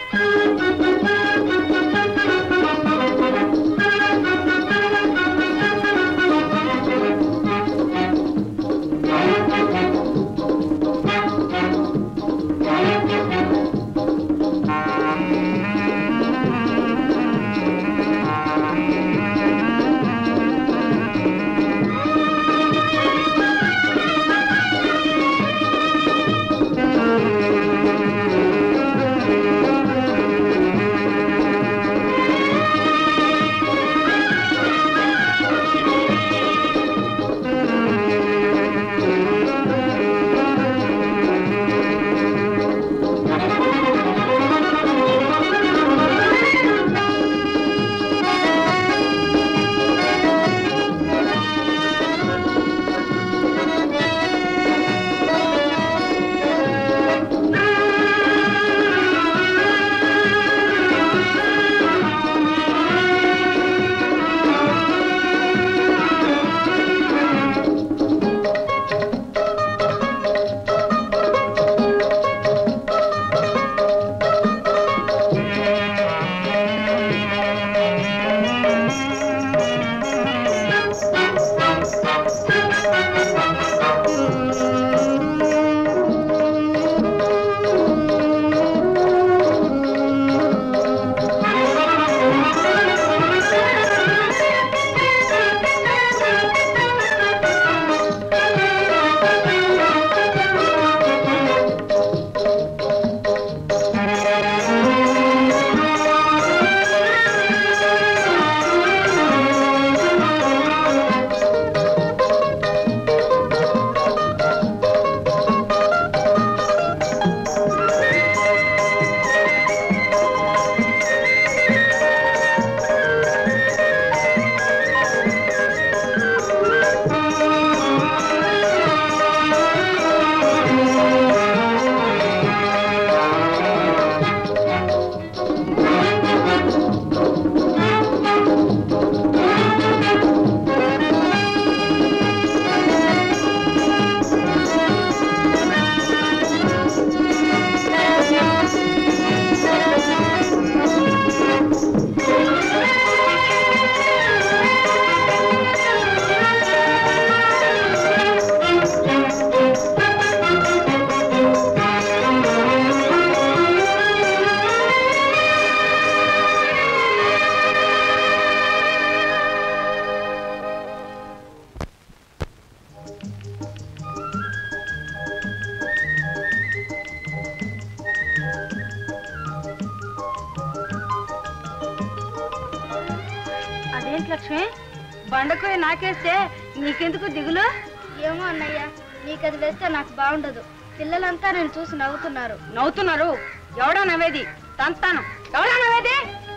అదేంటి లక్ష్మి బండకోయి నాకేస్తే నీకెందుకు దిగులు ఏమో అన్నయ్య నీకు అది వేస్తే నాకు బాగుండదు పిల్లలంతా నేను చూసి నవ్వుతున్నారు నవ్వుతున్నారు ఎవడో నవ్వేది తంతాను ఎవడో నవ్వేది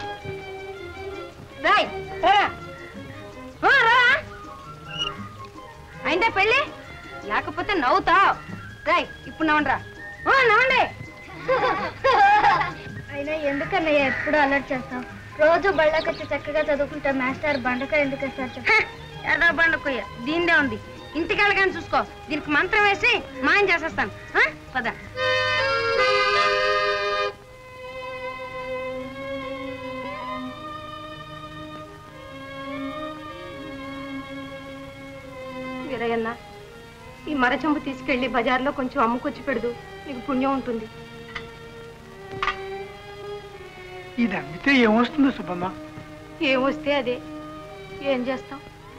రాయ్ రా. ఆ, రా అయిందా పెళ్ళి లేకపోతే నవ్వుతావు రాయ్ ఇప్పుడు నవ్వండిరా ఆ, నవ్వండి అయినా ఎందుకన్నయ్య ఎప్పుడు అలర్ట్ చేస్తాం రోజు బళ్ళకొచ్చి చక్కగా చదువుకుంటే మాస్టర్ బండకాయ ఎందుకు వేస్తారు చెప్పు? ఎర్ర బండకొయ్య దీనిదే ఉంది ఇంటికి వెళ్ళగానే చూసుకో దీనికి మంత్రం వేసి మాయం చేసేస్తాను ఆ? పద వీరయ్యన్న ఈ మరచెంబు తీసుకెళ్లి బజార్లో కొంచెం అమ్ముకొచ్చి పెడదు నీకు పుణ్యం ఉంటుంది ఇది అమ్మితే ఏమొస్తుంది సుబ్బమ్మ ఏమొస్తే అదే ఏం చేస్తాం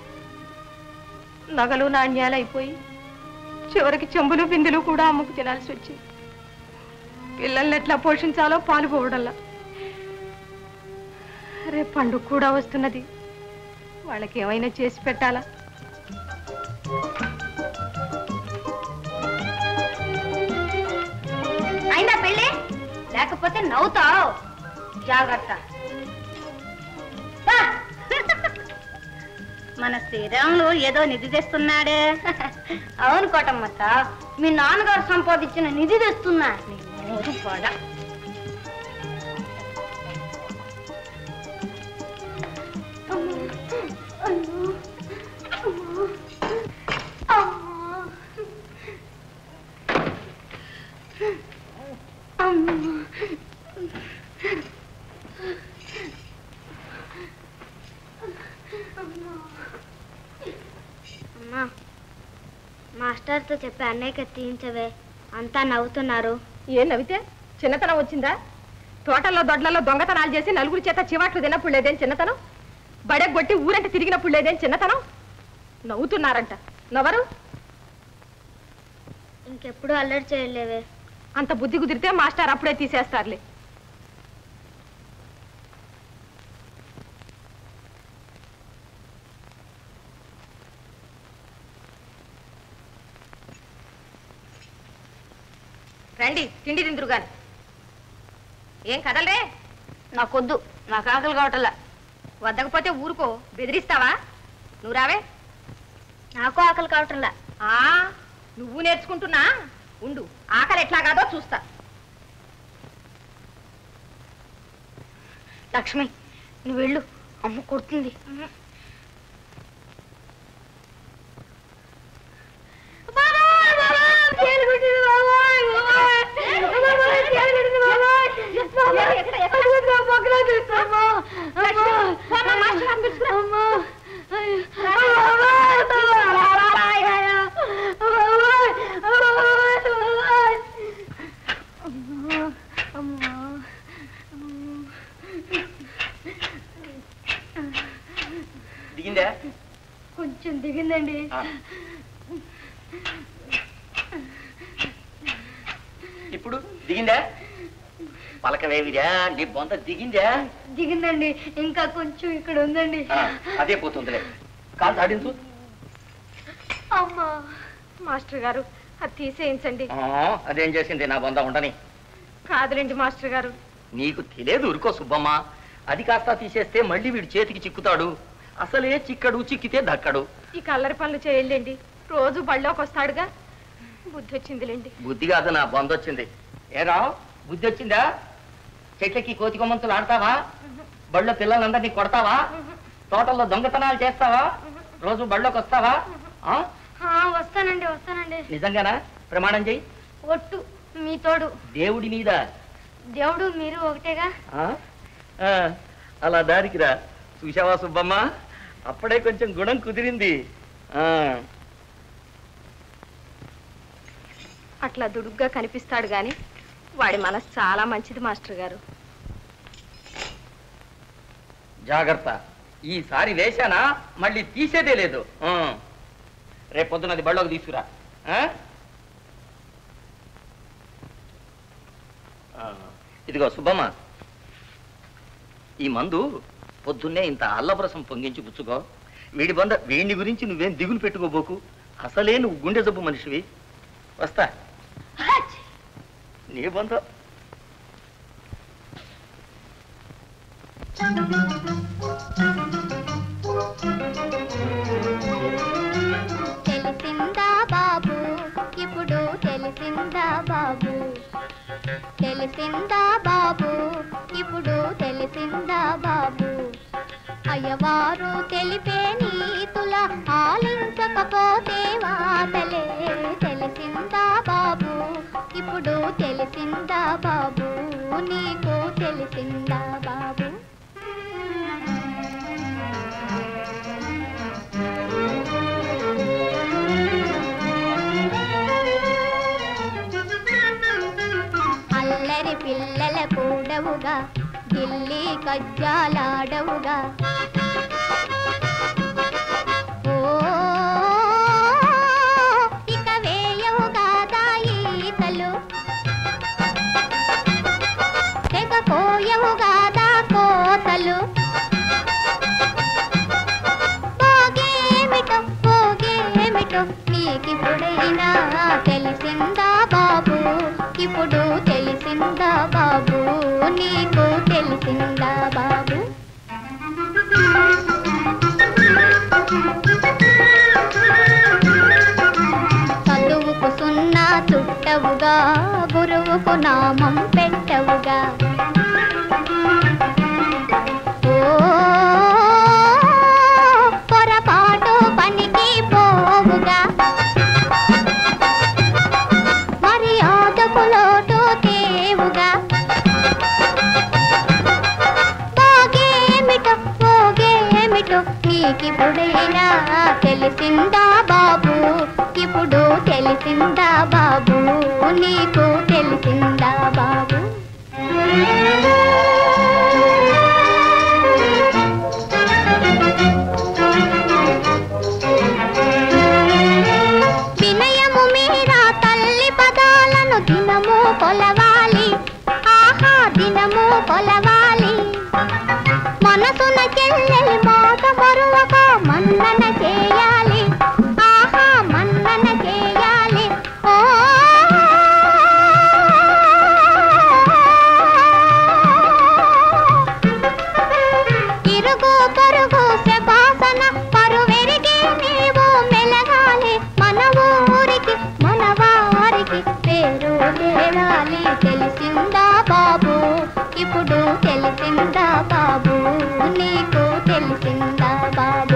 నగలు నాణ్యాలు అయిపోయి చివరికి చెంబులు బిందెలు కూడా అమ్ముకు తినాల్సి వచ్చింది పిల్లల్ని ఎట్లా పోషించాలో పాలు పోవడంలా రేపు పండుగ కూడా వస్తున్నది వాళ్ళకి ఏమైనా చేసి పెట్టాలా అయిందా పెళ్ళి లేకపోతే నవ్వుతావు జాగ్రత్త బా! మన శ్రీరాములు ఏదో నిధి తెస్తున్నాడే అవును కోటమ్మత్త మీ నాన్నగారు సంపాదించిన నిధి తెస్తున్నా నీ నోరు పొడ. అమ్మా, అమ్మా, అమ్మా, అమ్మా. అమ్మా. మాస్టర్తో చెప్పి అన్నయ్యకి తీయించవే అంతా నవ్వుతున్నారు ఏం నవ్వితే చిన్నతనం వచ్చిందా తోటల్లో దొడ్లలో దొంగతనాలు చేసి నలుగురి చేత చివాట్లు తిన్నప్పుడు లేదేం చిన్నతనం బడెగొట్టి ఊరంటే తిరిగినప్పుడు లేదేం చిన్నతనం నవ్వుతున్నారంట నవ్వరు ఇంకెప్పుడు అల్లరి చేయలేవే అంత బుద్ధి కుదిరితే మాస్టర్ అప్పుడే తీసేస్తారులే రండి తిండి తిందురు గాని ఏం కదలరే నాకొద్దు నాకు ఆకలి కావటల్లా వద్దకపోతే ఊరుకో బెదిరిస్తావా నువ్వు రావే నాకు ఆకలి కావటంలా ఆ నువ్వు నేర్చుకుంటున్నా ఉండు ఆకలి ఎట్లా కాదో చూస్తా లక్ష్మి నువ్వు వెళ్ళు అమ్మ కొడుతుంది దిగిందా కొంచెం దిగిందండి ఆ. ఇప్పుడు దిగిందా పలకవేవిరా నీ బొంత దిగిందా దిగిందండి ఇంకా కొంచెం ఇక్కడ ఉందండి ఆ, అదే పోతుందిలే కాలు తాడించు అమ్మా మాస్టర్ గారు అది తీసేయించండి ఆ, అదేం చేసింది నా బొంద ఉండని కాదులేండి మాస్టర్ గారు నీకు తెలియదు ఉరుకో సుబ్బమ్మ అది కాస్త తీసేస్తే మళ్ళీ వీడి చేతికి చిక్కుతాడు అసలే చిక్కడు చిక్కితే దక్కడు ఈ కల్లరి పనులు చేయండి రోజు బళ్ళోకి వస్తాడుగా బుద్ధి వచ్చిందిలేండి బుద్ధి కాదు నా బొంద వచ్చింది ఏరా బుద్ధి వచ్చిందా చెట్లకి కోతి కొమ్మంతులు ఆడతావా బళ్ళో పిల్లలందరినీ కొడతావా తోటల్లో దొంగతనాలు చేస్తావా రోజు బళ్ళోకి వస్తావా ఆ? ఆ, వస్తానండి వస్తానండి నిజంగానా ప్రమాణం చెయ్యి ఒట్టు మీ తోడు దేవుడి మీద దేవుడు మీరు ఒకటేగా ఆ? ఆ, అలా దారికి రా చూశావా సుబ్బమ్మ అప్పుడే కొంచెం గుణం కుదిరింది ఆ అట్లా దుడుగ్గా కనిపిస్తాడు గాని వాడి మనసు చాలా మంచిది మాస్టర్ గారు జాగ్రత్త ఈసారి వేశానా మళ్ళీ తీసేదే లేదు ఆ. రేపు పొద్దున్నది బళ్ళోకి తీసుకురా ఆ? ఆ, ఇదిగో సుబ్బమ్మ ఈ మందు పొద్దున్నే ఇంత అల్లప్రసం పొంగించి పుచ్చుకో వీడి బంద వీడిని గురించి నువ్వేం దిగులు పెట్టుకోబోకు అసలే నువ్వు గుండె జబ్బు మనిషివి వస్తా నీ బంధం తెలిసిందా బాబు ఇప్పుడు తెలిసిందా బాబు తెలిసిందా బాబు ఇప్పుడు తెలిసిందా బాబు అయ్యవారు తెలిపే నీతుల ఆలించకపోతే వాతలే తెలిసిందా బాబు ఇప్పుడు తెలిసిందా బాబు నీకు తెలిసిందా బాబు అల్లరి పిల్లల కూడవుగా ఢిల్లీ కజ్జాలాడవుగా ఓ ఇక వేయవుగా దాయితలు తెగ కోయవుగా దా కోతలు పోగేమిటో పోగేమిటో నీకిప్పుడైనా తెలిసిందా బాబు ఇప్పుడు తెలిసిందా బాబు నీకు తెలిసిందా బాబు చదువుకు సున్నా చుట్టవుగా గురువుకు నామం పెట్టవుగా ఓ పొరపాటు పనికి పోవుగా మర్యాదకు లోటు తేవుగా పోగేమిటో పోగేమిటో నీకిప్పుడైనా తెలిసిందా బాబు ఇప్పుడు తెలి కొలవాలి మనసున చెల్లెలి మాట మరువక మన్నన చేయాలి ఆహా మన్నన చేయాలి ఓ ఇరుగు పొరుగు శపాసన పరువెరిగి నీవు మెలగాలి మన ఊరికి మన వారికి పేరు తేవాలి తెలిసిందా బాబు ఇప్పుడు తెలిసిందా బాబు నీకు తెలిసిందా బాబు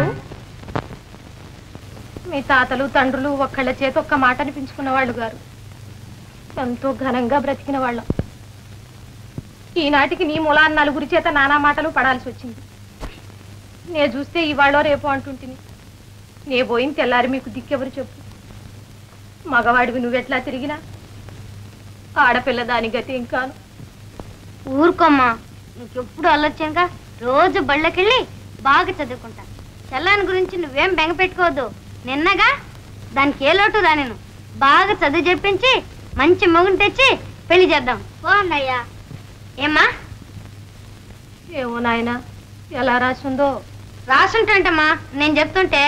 మీ తాతలు తండ్రులు ఒక్కళ్ళ చేతి ఒక్క మాట అనిపించుకున్న వాళ్ళు గారు ఎంతో ఘనంగా బ్రతికిన వాళ్ళం ఈనాటికి నీ మూలాన్ని నలుగురి చేత నానా మాటలు పడాల్సి వచ్చింది నే చూస్తే ఇవాళో రేపు అంటుంటిని నే పోయిన తెల్లారి మీకు దిక్కెవరు చెప్పు మగవాడివి నువ్వెట్లా తిరిగినా ఆడపిల్ల దాని గతి ఇంకాను ఊరుకోమ్మా ఇంకెప్పుడు ఆలోచనగా రోజు బళ్ళకెళ్ళి బాగా చదువుకుంటా చెల్లాని గురించి నువ్వేం బెంగ పెట్టుకోవద్దు నిన్నగా దానికి ఏ లోటు రానిను బాగా చదువు చెప్పించి మంచి మొగుని తెచ్చి పెళ్లి చేద్దాం ఓ అన్నయ్యా ఏమ్మా ఏమో నాయనా ఎలా రాసిందో రాసుంటంటమ్మా నేను చెప్తుంటే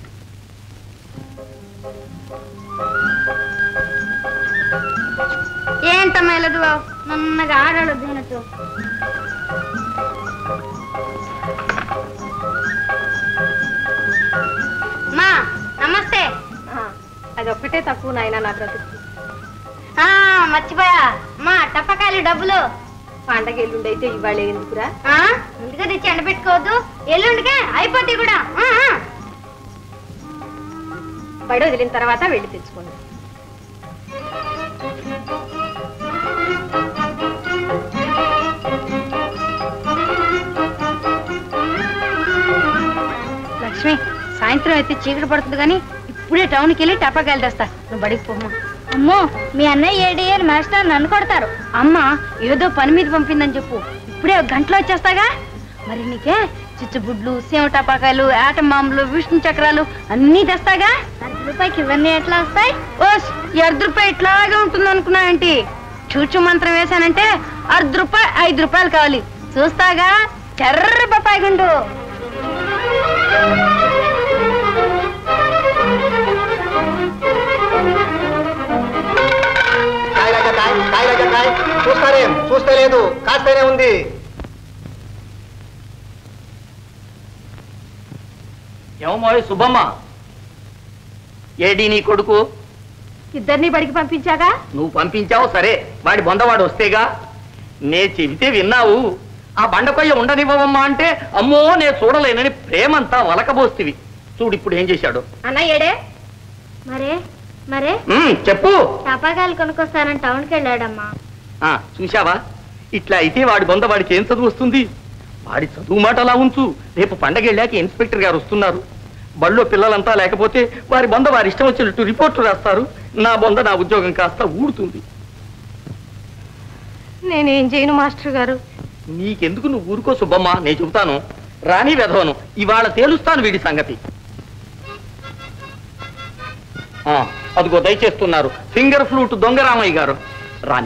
ఏంటమ్మా ఇలా నన్నగా ఆడాడు దీనితో మా నమస్తే ఆ, అదొక్కటే తక్కువ నాయనా నా బ్రతుకు ఆ మర్చిపోయా మా టప్పకాయలు డబ్బులు పండగ ఎల్లుండైతే ఇవాళ ఎందుకురా ఆ ముందుగా తెచ్చి ఎండబెట్టుకోవద్దు ఎల్లుండికే అయిపోతాయి కూడా ఆ, ఆ. బడి వదిలిన తర్వాత వెళ్ళి తెచ్చుకోండి లక్ష్మి సాయంత్రం అయితే చీకటి పడుతుంది కానీ ఇప్పుడే టౌన్కి వెళ్ళి టపాకాయలు తెస్తా నువ్వు బడికి పోమ్మా అమ్మో మీ అన్నయ్య ఏడేయర్ మాస్టర్ నన్ను కొడతారు అమ్మ ఏదో పని మీద పంపిందని చెప్పు ఇప్పుడే ఒక గంటలో వచ్చేస్తాగా మరి నీకే చిచ్చుబుడ్లు సీమ టపాకాయలు ఆటం మామూలు విష్ణు చక్రాలు అన్నీ తెస్తాగా అర్ధ రూపాయికి ఇవన్నీ ఎట్లా వస్తాయి ఓస్ ఈ అర్ధ రూపాయి ఇట్లాగే ఉంటుంది అనుకున్నావేంటి చూచు మంత్రం వేశానంటే అర్ధ రూపాయి ఐదు రూపాయలు కావాలి చూస్తాగా చర్ర పప్పాయి గుండు కాయ రాజా కాయ కాయ రాజా కాయ చూస్తారేం చూస్తే లేదు కాస్తేనే ఉంది ఏమోయ్ సుబ్బమ్మ ఏడి నీ కొడుకు ఇద్దరిని బడికి పంపించాగా నువ్వు పంపించావు సరే వాడి బొందవాడు వస్తేగా నే చెబితే విన్నావు ఆ బండకొయ్య ఉండనివ్వవమ్మా అంటే అమ్మో నే చూడలేనని ప్రేమంతా వలకబోస్తివి చూడు ఇప్పుడు ఏం చేశాడు అన్న ఏడే మరే మరే ఉమ్, చెప్పు టపాకాయలు కొనుక్కొస్తానని టౌన్కి వెళ్ళాడమ్మా ఆ చూశావా ఇట్లా అయితే వాడి బొంద వాడికి ఏం చదువు వస్తుంది వాడి చదువు మాట అలా ఉంచు రేపు పండగ వెళ్ళాక ఇన్స్పెక్టర్ గారు వస్తున్నారు బళ్ళో పిల్లలంతా లేకపోతే వారి బొంద వారి ఇష్టం వచ్చినట్టు రిపోర్టు రాస్తారు నా బొంద నా ఉద్యోగం కాస్త ఊడుతుంది నేనేం చేయను మాస్టర్ గారు నీకెందుకు నువ్వు ఊరుకో సుబ్బమ్మ నేను చెబుతాను రాణి వెధవను ఇవాళ తేలుస్తాను వీడి సంగతి ఆ, అదిగో దయచేస్తున్నారు ఫింగర్ ఫ్లూట్ దొంగరామయ్య గారు రాణి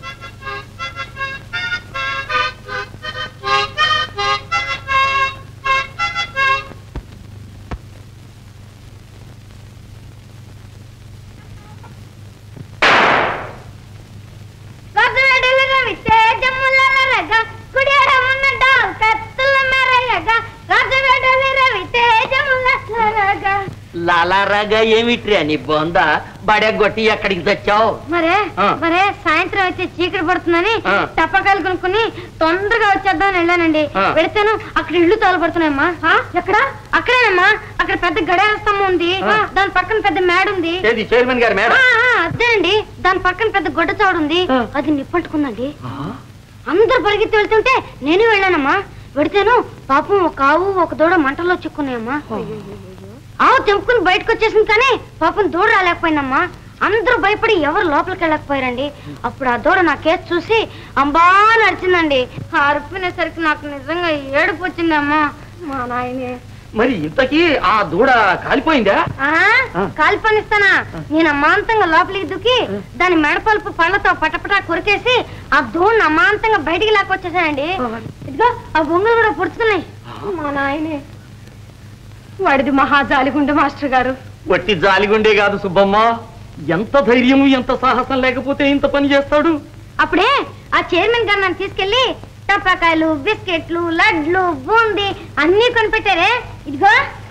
రథవేడల రవి తేజముల రగ కుడియడమున్న కత్తుల మెరయగ రథవేడల రవి తేజముల రగ లాలారాగా ఏమిట్రా నీ బొంద బడెగొట్టి ఎక్కడికి తెచ్చావు మరే ఆ. మరే సాయంత్రం అయితే చీకటి పడుతుందని ఆ. టప్పకాయలు కొనుక్కుని తొందరగా వచ్చేద్దామని వెళ్ళానండి ఆ. వెళితేను అక్కడ ఇల్లు తోలబడుతున్నాయమ్మా ఎక్కడ అక్కడేనమ్మా అక్కడ పెద్ద గడియార స్తంభం ఉంది ఆ. దాని పక్కన పెద్ద మేడ ఉంది ఏది చైర్మన్ గారు ఆ, మేడం ఆ, అదేనండి దాని పక్కన పెద్ద గొడ్డ చావడు ఉంది ఆ. అది నిప్పట్టుకుందండి అందరు పరిగెత్తి వెళ్తుంటే నేను వెళ్ళానమ్మా వెడితేను పాపం ఒక ఆవు ఒక దూడ మంటల్లో చిక్కున్నాయమ్మా ఆవు తెంపుకుని బయటకు వచ్చేసింది కానీ పాపం దూడ రాలేకపోయిందమ్మా అందరూ భయపడి ఎవరు లోపలికి వెళ్ళకపోయారండి అప్పుడు ఆ దూడ నా కేసు చూసి అంబా నడిచిందండి ఆ అరుపునేసరికి నాకు నిజంగా ఏడుపు వచ్చిందమ్మా మా నాయనే మరి ఇంతకీ ఆ దూడ కాలిపోయిందా ఆ, ఆ. కాలి పనిస్తానా నేను అమాంతంగా లోపలికి దూకి దాని మెడపలుపు పళ్ళతో పటపటా కొరికేసి ఆ దూణ్ అమాంతంగా బయటికి లాక్కొచ్చేసానండి ఇదిగో ఆ బొంగులు కూడా పుడుతున్నాయి మా నాయనే వాడిది మహాజాలిగుండ మాస్టర్ గారు వట్టి జాలిగుండే కాదు సుబ్బమ్మ ఎంత ధైర్యం ఎంత సాహసం లేకపోతే ఇంత పని చేస్తాడు అప్పుడే ఆ చైర్మన్ గారు నన్ను తీసుకెళ్లి టపాకాయలు బిస్కెట్లు లడ్లు బూందీ అన్ని కొనిపెట్టారే ఇదిగో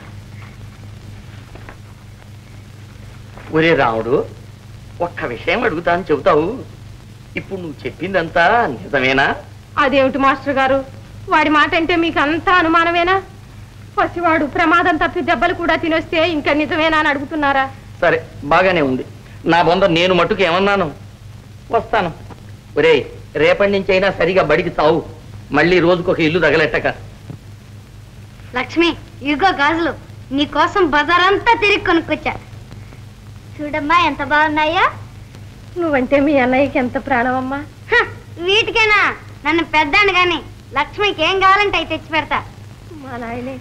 ఒరే రాముడు ఒక్క విషయం అడుగుతాను చెబుతావు ఇప్పుడు నువ్వు చెప్పిందంతా నిజమేనా అదేమిటి మాస్టర్ గారు వాడి మాట అంటే మీకు అంతా అనుమానమేనా పసివాడు ప్రమాదం తప్పి దెబ్బలు కూడా తినొస్తే ఇంకా నిజమేనా అని అడుగుతున్నారా సరే బాగానే ఉంది నా బొంద నేను మట్టుకు ఏమన్నాను వస్తాను ఒరేయ్ రేపటి నుంచి అయినా సరిగా బడికి తావు మళ్ళీ రోజుకొక ఇల్లు తగలెట్టక లక్ష్మి ఇదిగో గాజులు నీ కోసం బజారంతా తిరిగి కొనుక్కొచ్చా చూడమ్మా ఎంత బాగున్నాయా నువ్వంటే మీ అన్నయ్యకి ఎంత ప్రాణమమ్మా హ, వీటికేనా నన్ను పెద్దాను గాని లక్ష్మికి ఏం కావాలంటే అవి తెచ్చి పెడతా మా నాయనే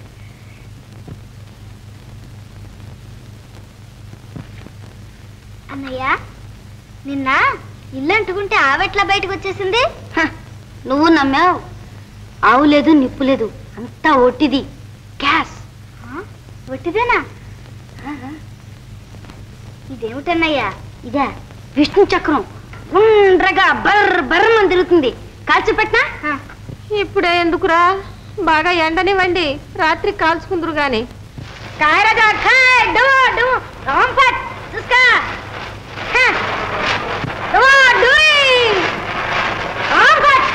అన్నయ్య నిన్న ఇల్లు అంటుకుంటే ఆవెట్లా బయటకు వచ్చేసింది నువ్వు నమ్మావు ఆవు లేదు నిప్పు లేదు అంతా ఒట్టిది గ్యాస్ ఒట్టిదేనా ఆహా. ఇదేమిటన్నయ్యా ఇదే విష్ణు చక్రం ఉండ్రగా బర్ర బర్రమని తిరుగుతుంది కాల్చి పెట్టినా ఇప్పుడే ఎందుకురా బాగా ఎండనివ్వండి రాత్రి కాల్చుకుందరు గాని కాయరాజా ఖాయ్ డో డో రాంపట్ చూస్కా హ. డో డూయి రాంపట్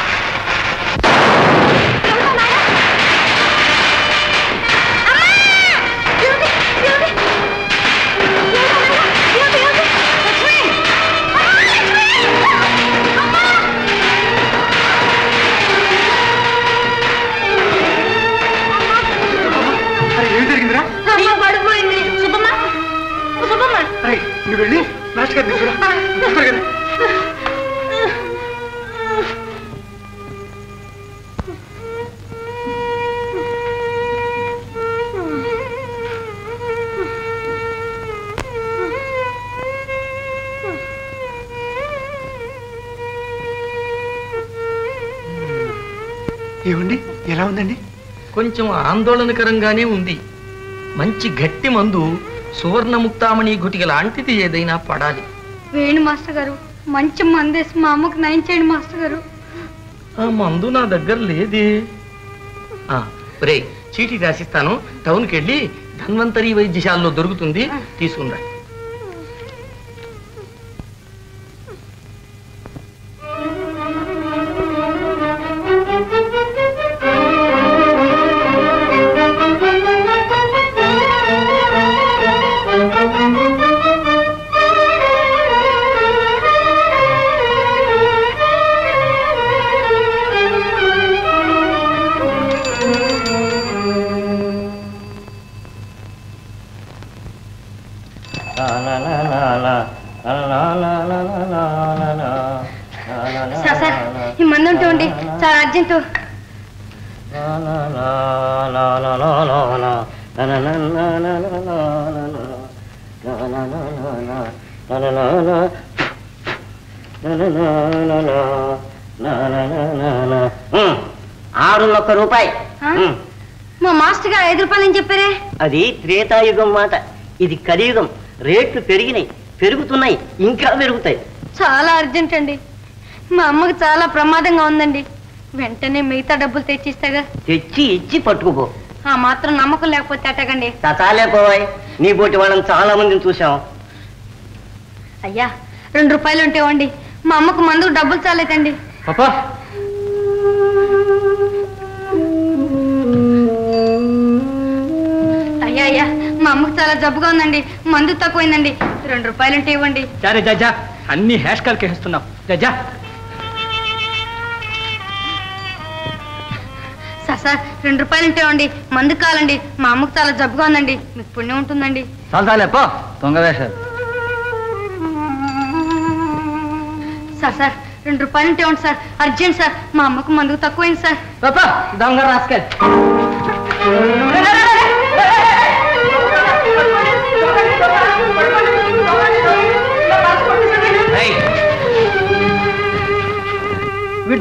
అరే ఏం జరిగిందిరా పడిపోయింది శుభమా శుభమా అరే నువ్వు వెళ్ళి మాస్టర్ గారిని తీసుకురా తొందరగా రా. ఏమండి ఎలా ఉందండి కొంచెం ఆందోళనకరంగానే ఉంది మంచి గట్టి మందు సువర్ణముక్తామణి గుటిక లాంటిది ఏదైనా పడాలి వేణు మాస్టర్ గారు మంచి మందేసి మా అమ్మకు నయం చేయండి మాస్టర్ గారు ఆ మందు నా దగ్గర లేదే ఆ, ఒరేయ్ చీటీ రాసిస్తాను టౌన్కి వెళ్ళి ధన్వంతరి వైద్యశాలలో దొరుకుతుంది తీసుకుందా సార్ సార్ ఈ మందు ఉంటే ఉండి సార్ అర్జెంటు ఆరున్నొక్క రూపాయి ఆ? ఉమ్. మా మాస్టర్ గారు ఐదు రూపాయలు అని చెప్పారే అది త్రేతాయుగం మాట ఇది కలియుగం రేట్లు పెరిగినాయి పెరుగుతున్నాయి ఇంకా పెరుగుతాయి చాలా అర్జెంట్ అండి మా అమ్మకి చాలా ప్రమాదంగా ఉందండి వెంటనే మిగతా డబ్బులు తెచ్చిస్తాగా తెచ్చి ఇచ్చి పట్టుకుపో ఆ మాత్రం నమ్మకం లేకపోతే అట్టగండి చాలే పోవాయి నీ పోటీ వాళ్ళని చాలా మందిని చూసాం అయ్యా రెండు రూపాయలు ఉంటే ఇవ్వండి మా అమ్మకు మందుకు డబ్బులు చాలేదండి పాపా అయ్యా అయ్యా మా అమ్మకు చాలా జబ్బుగా ఉందండి మందు తక్కువైందండి రెండు రూపాయలు ఉంటే ఇవ్వండి సరే జజ్జా అన్ని హ్యాష్ కాల్కి వేస్తున్నాం జజ్జా సార్ సార్ రెండు రూపాయలు ఉంటే ఇవ్వండి మందు కావాలండి మా అమ్మకు చాలా జబ్బుగా ఉందండి మీకు పుణ్యం ఉంటుందండి చాలు చాలే పో దొంగ వేషాలు సార్ సార్ రెండు రూపాయలు ఉంటే ఇవ్వండి సార్ అర్జెంట్ సార్ మా అమ్మకు మందుకు తక్కువైంది సార్ పాపా దొంగ రాసుకెళ్ళి రే, రే, రే,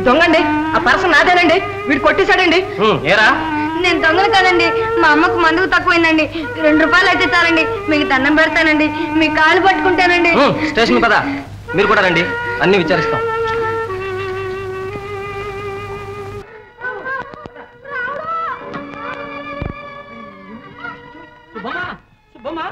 దొంగండి ఆ పర్సన్ నాదేనండి వీడు కొట్టేశాడండి ఏరా నేను దొంగలు కాదండి మా అమ్మకు మందుకు తక్కువైందండి రెండు రూపాయలు అయితే చాలండి మీకు దండం పెడతానండి మీ కాలు పట్టుకుంటానండి స్టేషన్ పదా మీరు కూడా రండి అన్ని విచారిస్తాం సుబ్బమ్మా సుబ్బమ్మా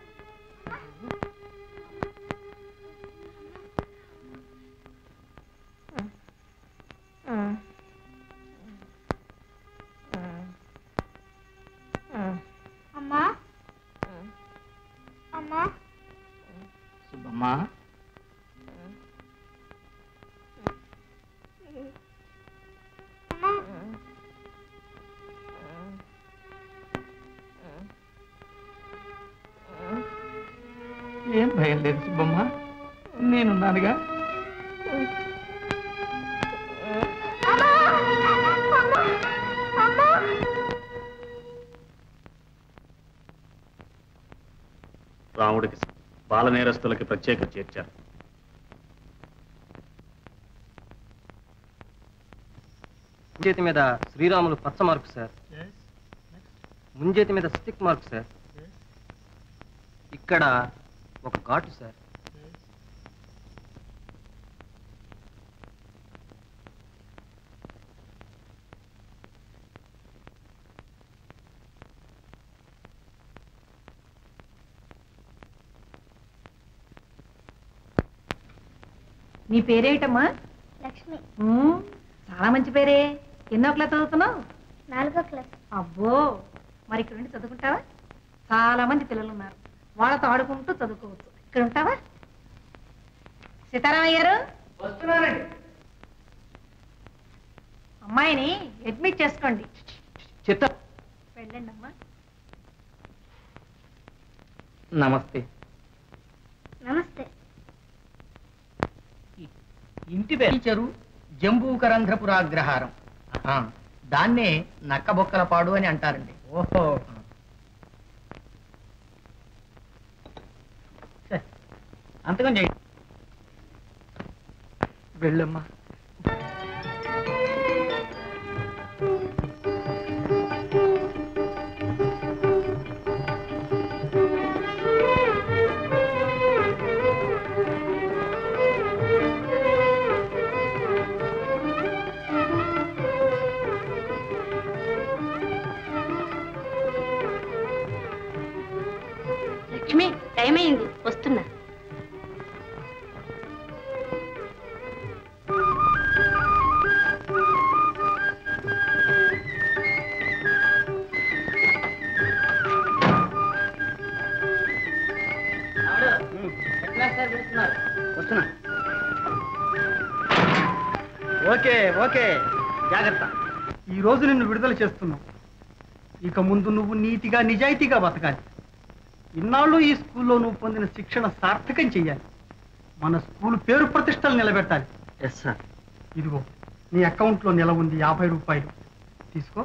అమ్మా అమ్మా సుబ్బమ్మా ఏం భయం లేదు సుబ్బమ్మ నేనున్నానుగా రాముడికి బాల నేరస్తులకి ప్రత్యేక చేర్చారు ముంజేతి మీద శ్రీరాములు పచ్చ మార్కు సార్ ముంజేతి మీద స్టిక్ మార్క్ సార్ ఇక్కడ ఒక ఘాటు సార్ నీ పేరేటమ్మా లక్ష్మి ఉమ్, చాలా మంచి పేరే ఎన్నో క్లాస్ చదువుతున్నావు నాలుగో క్లాస్ అబ్బో మరి ఇక్కడ ఉండి చదువుకుంటావా చాలా మంది పిల్లలు ఉన్నారు వాళ్ళతో ఆడుకుంటూ చదువుకోవచ్చు ఇక్కడ ఉంటావా సీతారామయ్య గారు అమ్మాయిని అడ్మిట్ చేసుకోండి చెప్తా వెళ్ళండి అమ్మా నమస్తే నమస్తే ఇంటి పేరు జంబూకరంధ్రపురాగ్రహారం ఆ, దాన్నే నక్కబొక్కల పాడు అని అంటారండి ఓహో సరే, అంతకం చేయండి వెళ్ళమ్మా లక్ష్మి టైం అయింది వస్తున్నా వస్తున్నా ఓకే ఓకే జాగ్రత్త ఈ రోజు నిన్ను విడుదల చేస్తున్నాం ఇక ముందు నువ్వు నీతిగా నిజాయితీగా బతకాలి ఇన్నాళ్ళు ఈ స్కూల్లో నువ్వు పొందిన శిక్షణ సార్థకం చెయ్యాలి మన స్కూల్ పేరు ప్రతిష్టలు నిలబెట్టాలి ఎస్ సార్ ఇదిగో నీ అకౌంట్లో నెల ఉంది యాభై రూపాయలు తీసుకో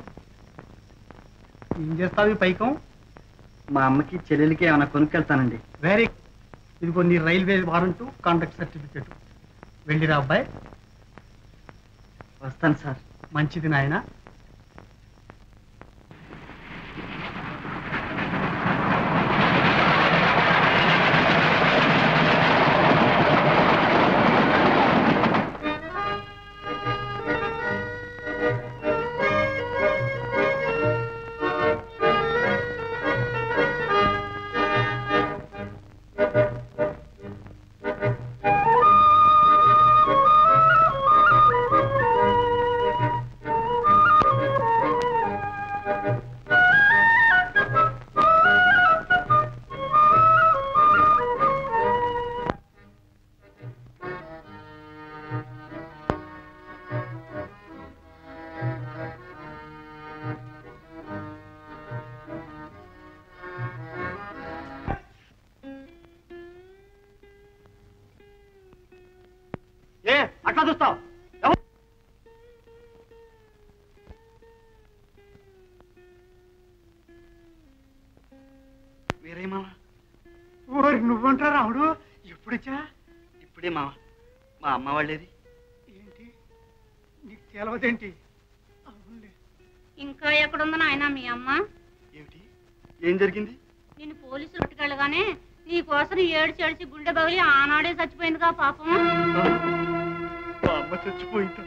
ఏం చేస్తావు ఈ పైకం మా అమ్మకి చెల్లెలకి ఏమైనా కొనుక్కెళ్తానండి వెరీ ఇదిగో నీ రైల్వే వారంటు కాంటాక్ట్ సర్టిఫికేట్ వెళ్ళిరా అబ్బాయి వస్తాను సార్ మంచిది నాయన ఏ అట్లా చూస్తావు వేరే మామ ఓరి నువ్వంటా రావుడు ఎప్పుడొచ్చా ఇప్పుడే మామ మా అమ్మ వాళ్ళేది ఏంటి తెలవదేంటి ఇంకా ఎక్కడుంది నాయన మీ అమ్మ ఏమిటి ఏం జరిగింది నిన్ను పోలీసులు పట్టుకెళ్ళగానే నీ కోసం ఏడ్చి ఏడ్చి గుండె బగిలి ఆనాడే చచ్చిపోయిందిగా పాపం మా అమ్మ చచ్చిపోయిందా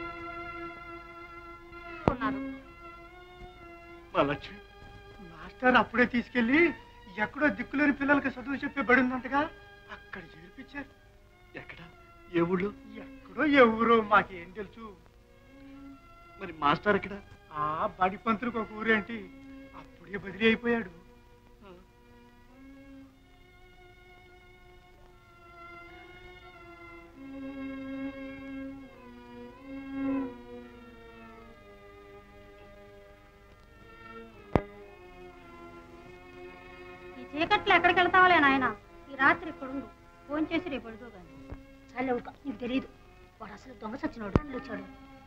ఉన్నారు మా లక్ష్మి మాస్టర్ అప్పుడే తీసుకెళ్ళి ఎక్కడో దిక్కులేని పిల్లలకి చదువు చెప్పే బడి ఉందంటగా అక్కడ చేర్పించారు ఎక్కడ ఏ ఊళ్ళో ఎక్కడో ఏ ఊరో మాకేం తెలుసు మరి మాస్టర్ ఎక్కడ ఆ బడి పంతులకు ఒక ఊరేంటి అప్పుడే బదిలీ అయిపోయాడు ఈ చీకట్లో ఎక్కడికి వెళ్తావాలే నాయన ఈ రాత్రి ఇక్కడ ఉండు ఫోన్ చేసి రేపు పడుకో కానీ చాలే ఊరుకో, నీకు తెలియదు వాడు అసలు దొంగ సచ్చినోడు ఇల్లు వచ్చాడు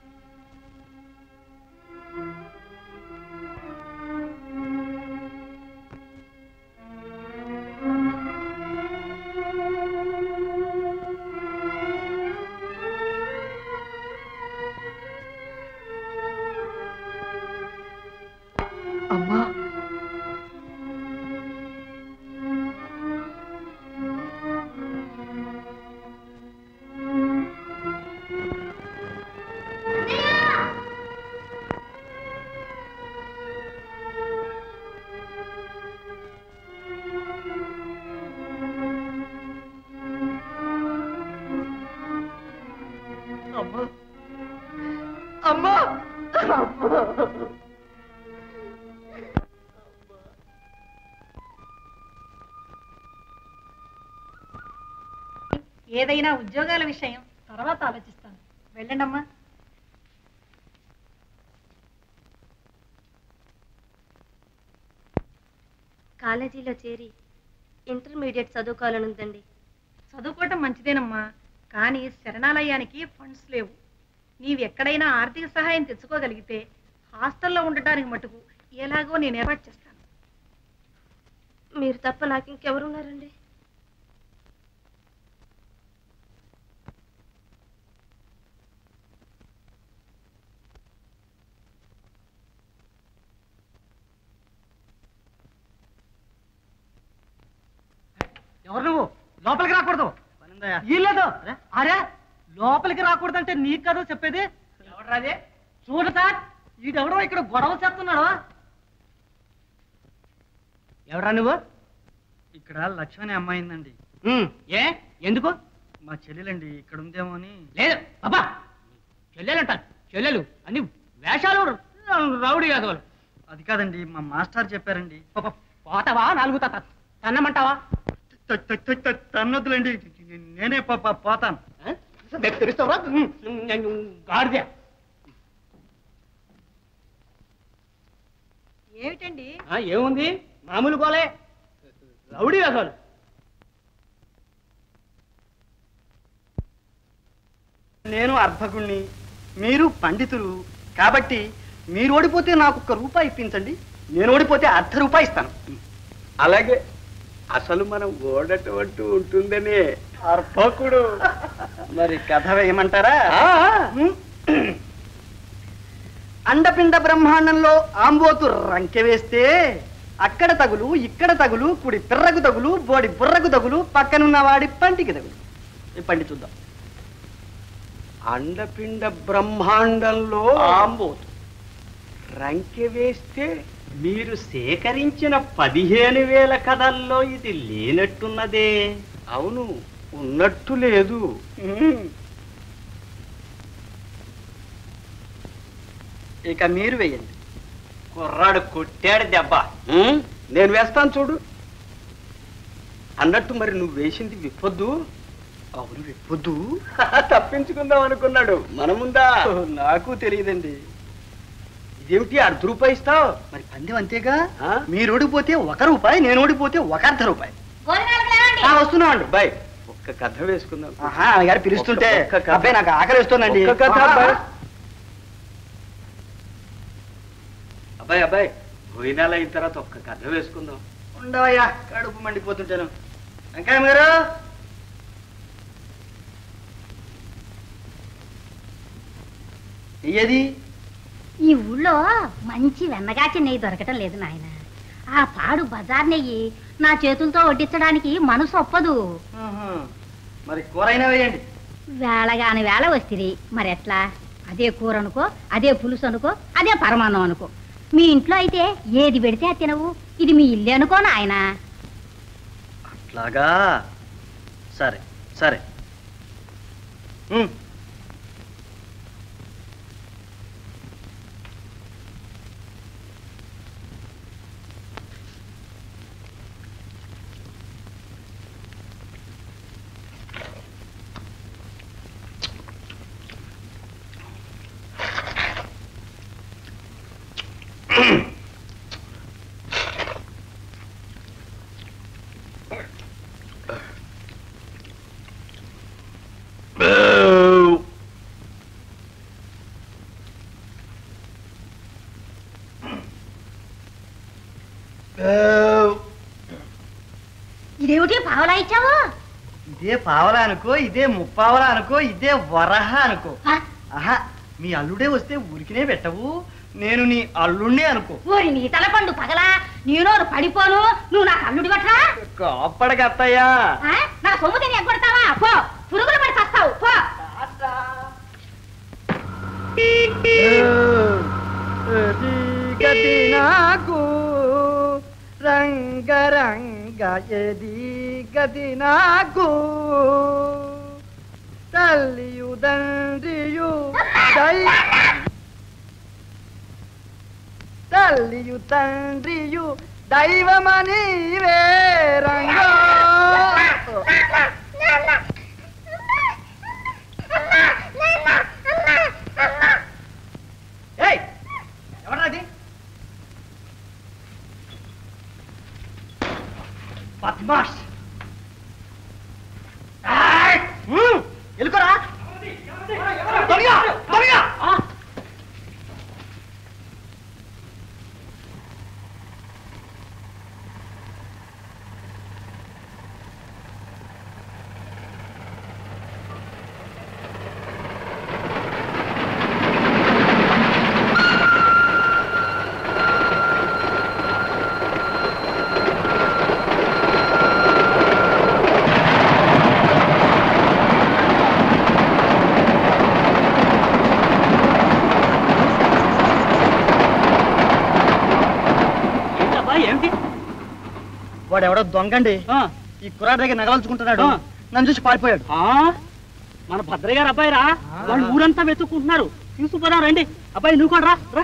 అమ్మా అమ్మా అమ్మా ఏదైనా ఉద్యోగాల విషయం తర్వాత ఆలోచిస్తాను వెళ్ళండమ్మా కాలేజీలో చేరి ఇంటర్మీడియట్ చదువుకోవాలనుందండి చదువుకోవటం మంచిదేనమ్మా కానీ శరణాలయానికి ఫండ్స్ లేవు నీవు ఎక్కడైనా ఆర్థిక సహాయం తెచ్చుకోగలిగితే హాస్టల్లో ఉండటానికి మటుకు ఎలాగో నేను ఏర్పాటు చేస్తాను మీరు తప్ప నాకు ఇంకెవరున్నారండి ఎవరు నువ్వు లోపలికి రాకూడదు వీల్లేదు అరే లోపలికి రాకూడదంటే నీకు కదా చెప్పేది ఎవడరాదే చూడు సార్ ఈడెవడో ఇక్కడ గొడవ చేస్తున్నాడు ఎవరా నువ్వు ఇక్కడ లక్ష్మణి అమ్మాయిందండి ఏ ఎందుకు మా చెల్లెలండి ఇక్కడ ఉందేమో అని లేదు బాబా చెల్లెలంటారు చెల్లెలు అన్ని వేషాలు రౌడీ యాదవులు అది కాదండి మా మాస్టర్ చెప్పారండి పోతావా నాలుగు తన్నమంటావా తన్నొద్దులండి నేనే పో- పో- పోతాను తెరుస్తావా గాడిదే ఏమిటండి ఏముంది మామూలు గోలే రౌడీ వేసాలు నేను అర్భకుణ్ణి మీరు పండితులు కాబట్టి మీరు ఓడిపోతే నాకు ఒక్క రూపాయి ఇప్పించండి నేను ఓడిపోతే అర్ధ రూపాయి ఇస్తాను అలాగే అసలు మనం ఓడటం ఉంటుందనే అర్భకుడు మరి కథ వేయమంటారా ఉం? అండపిండ బ్రహ్మాండంలో ఆంబోతు రంకె వేస్తే అక్కడ తగులు ఇక్కడ తగులు కుడి పిర్రకు తగులు బోడి బుర్రకు తగులు పక్కనున్న వాడి పంటికి తగులు ఈ పండి చూద్దాం అండపిండ బ్రహ్మాండంలో ఆంబోతు రంకె వేస్తే మీరు సేకరించిన పదిహేను వేల కథల్లో ఇది లేనట్టున్నదే అవును ఉన్నట్టు లేదు ఉం. ఇక మీరు వేయండి కుర్రాడు కొట్టాడు దెబ్బ ఉం? నేను వేస్తాను చూడు అన్నట్టు మరి నువ్వు వేసింది విప్పొద్దు అవును విప్పొద్దు తప్పించుకుందాం అనుకున్నాడు మన ముందా నాకు తెలియదండి ఇదేమిటి అర్ధ రూపాయి ఇస్తావు మరి పందెం అంతేగా మీరు ఓడిపోతే ఒక రూపాయి నేను ఓడిపోతే ఒక అర్ధ రూపాయి ఆ, వస్తున్నామండి అబ్బాయి ఒక్క కథ వేసుకుందాం ఆహా గారు పిలుస్తుంటే ఒక్క- ఒక్క కథ. అబ్బాయి నాకు ఆకలి వస్తుందండి ఒక్క కథ, ఆహా. అబ్బాయి. అబ్బాయి అబ్బాయి భోజనాలు అయిన తర్వాత ఒక్క కథ వేసుకుందాం ఉండవయ్యా కడుపు మండిపోతుంటాను వెంకయ్య గారు ఏది ఈ ఊళ్ళో మంచి వెన్నగాచి నెయ్యి దొరకటం లేదు నాయన ఆ పాడు బజార్ నెయ్యి నా చేతులతో వడ్డించడానికి మనసు ఒప్పదు మరి కూర అయినా వేయండి వేళగాని వేళ వస్తుంది మరి ఎట్లా అదే కూర అనుకో అదే పులుసు అనుకో అదే పరమాన్నం అనుకో మీ ఇంట్లో అయితే ఏది పెడితే అది తినవు ఇది మీ ఇల్లు అనుకో నాయన అట్లాగా సరే సరే ఉమ్. ఇదేమిటి పావలా ఇచ్చావు ఇదే పావలా అనుకో ఇదే ముప్పావలా అనుకో ఇదే వరహ అనుకో ఆహా మీ అల్లుడే వస్తే ఊరికినే పెట్టవు నేను నీ అల్లుణ్ణి అనుకో ఓరి నీ తలపండు పగలా నేను పడిపోను నువ్వు నాకు అల్లుడి పట్రా కోప్పడికి అత్తయ్యా ఆ? నా సొమ్ము తిని ఎగ్గొడతావా పో పురుగులు పడి చస్తావు పో గది నాకు రంగరంగ ఎది గది నాకు తల్లియు తండ్రియు దై తల్లియు తండ్రియు దైవమని వేరంగో ఏయ్ ఎవరది బద్మాష్ ఏయ్! ఉమ్, ఎలుకరా దొంగ! దొంగ! ఏంటబ్బా ఏమిటి వాడు ఎవడో దొంగండి ఆ, ఈ కుర్రాడి దగ్గర నగవలుచుకుంటున్నాడు ఆ. నన్ను చూసి పారిపోయాడు ఆ, మన భద్రయ్య గారు అబ్బాయి రా వాళ్ళు ఊరంతా వెతుక్కుంటున్నారు తీసుకుపోదాం రండి అబ్బాయి నువ్వు కూడా రా రా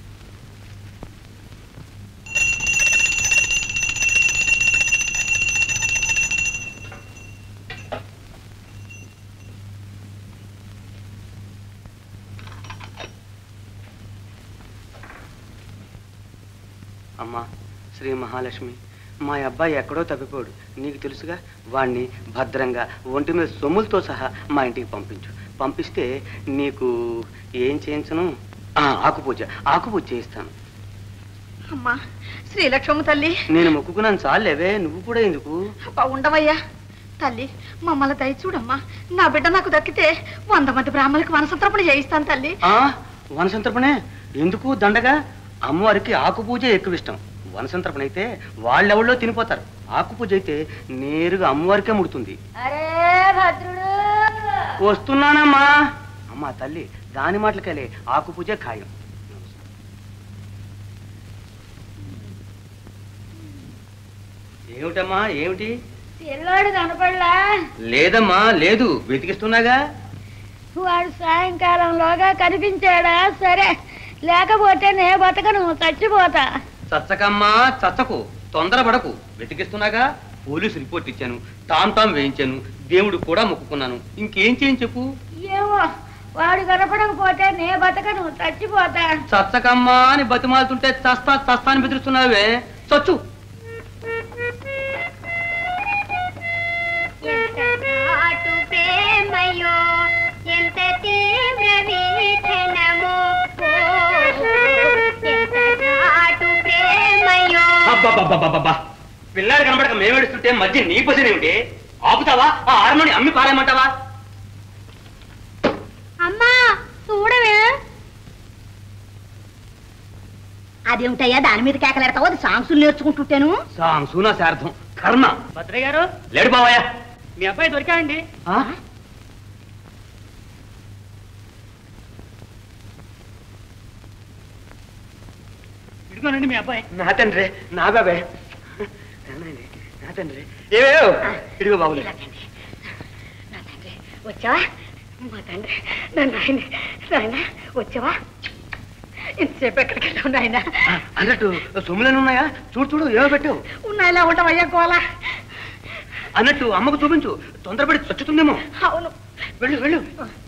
అమ్మా శ్రీ మహాలక్ష్మి మా అబ్బాయి ఎక్కడో తప్పిపోడు నీకు తెలుసుగా వాణ్ణి భద్రంగా ఒంటి మీద సొమ్ములతో సహా మా ఇంటికి పంపించు పంపిస్తే నీకు ఏం చేయించను ఆ, ఆకుపూజ ఆకుపూజ చేయిస్తాను అమ్మా శ్రీలక్ష్మమ్మ తల్లి నేను మొక్కుకున్నాను చాలేవే నువ్వు కూడా ఎందుకు అబ్బా, ఉండవయ్యా తల్లి మమ్మల్ని దయ చూడమ్మా నా బిడ్డ నాకు దక్కితే వంద మంది బ్రాహ్మణులకు వనసంతర్పణ చేయిస్తాను తల్లి ఆ వనసంతర్పణే ఎందుకు దండగా అమ్మవారికి ఆకుపూజ ఎక్కువ ఇష్టం వనసంతర్పణ అయితే వాళ్ళెవళ్ళో తినిపోతారు ఆకుపూజ అయితే నేరుగా అమ్మవారికే ముడుతుంది అరే భద్రుడు వస్తున్నానమ్మా అమ్మా తల్లి దాని మాటలకెళ్ళే ఆకుపూజ ఖాయం ఏమిటమ్మా ఏమిటి పిల్లోడు కనపడలా లేదమ్మా లేదు వెతికిస్తున్నాగా వాడు సాయంకాలంలోగా కనిపించాడా సరే లేకపోతే నే బతకను చచ్చిపోతా చచ్చకమ్మా చచ్చకు తొందరపడకు వెతికిస్తున్నాగా పోలీసు రిపోర్ట్ ఇచ్చాను టామ్ టామ్ వేయించాను దేవుడు కూడా మొక్కుకున్నాను ఇంకేం చేయని చెప్పు ఏమో వాడు కనపడకపోతే నే బతకను చచ్చిపోతా చచ్చకమ్మా అని బతిమాలుతుంటే చస్తా చస్తా అని బెదిరిస్తున్నావే చచ్చు ఎంత నాటు ప్రేమయో ఎంత తీవ్ర వీక్షణమో ఎంత నాటు ప్రేమయో అబ్బబ్బబ్బబ్బబ్బా పిల్లాడు కనబడక మేమేడుస్తుంటే మధ్య నీ పొజిషన్ ఏమిటి ఆపుతావా ఆ హార్మోని అమ్మి పారేయమంటావా అమ్మా చూడవే అదేమిటయ్యా దాని మీద కేకలేడతావు అది సాంగ్స్ నేర్చుకుంటుంటాను సాంగ్సు నా శార్థం కర్మ భద్రయ్య గారు లేడు బావయ్య మీ అబ్బాయి దొరికాడండి ఇదిగోనండి మీ అబ్బాయి నా తండ్రి నా బాబాయ్ నా తండ్రి ఏవేవ్ ఇదిగో బాబులే వచ్చావా మా తండ్రి నా నాయన నాయన వచ్చావా ఇంతసేపు ఎక్కడికి వెళ్ళావు నాయన అన్నట్టు సొమ్ములను ఉన్నాయా చూడు చూడు ఏమో పెట్టావు ఉన్నాయిలా ఉండవయ్యా గోలా అన్నట్టు అమ్మకు చూపించు తొందరపడి చచ్చుతుందేమో అవును వెళ్ళు వెళ్ళు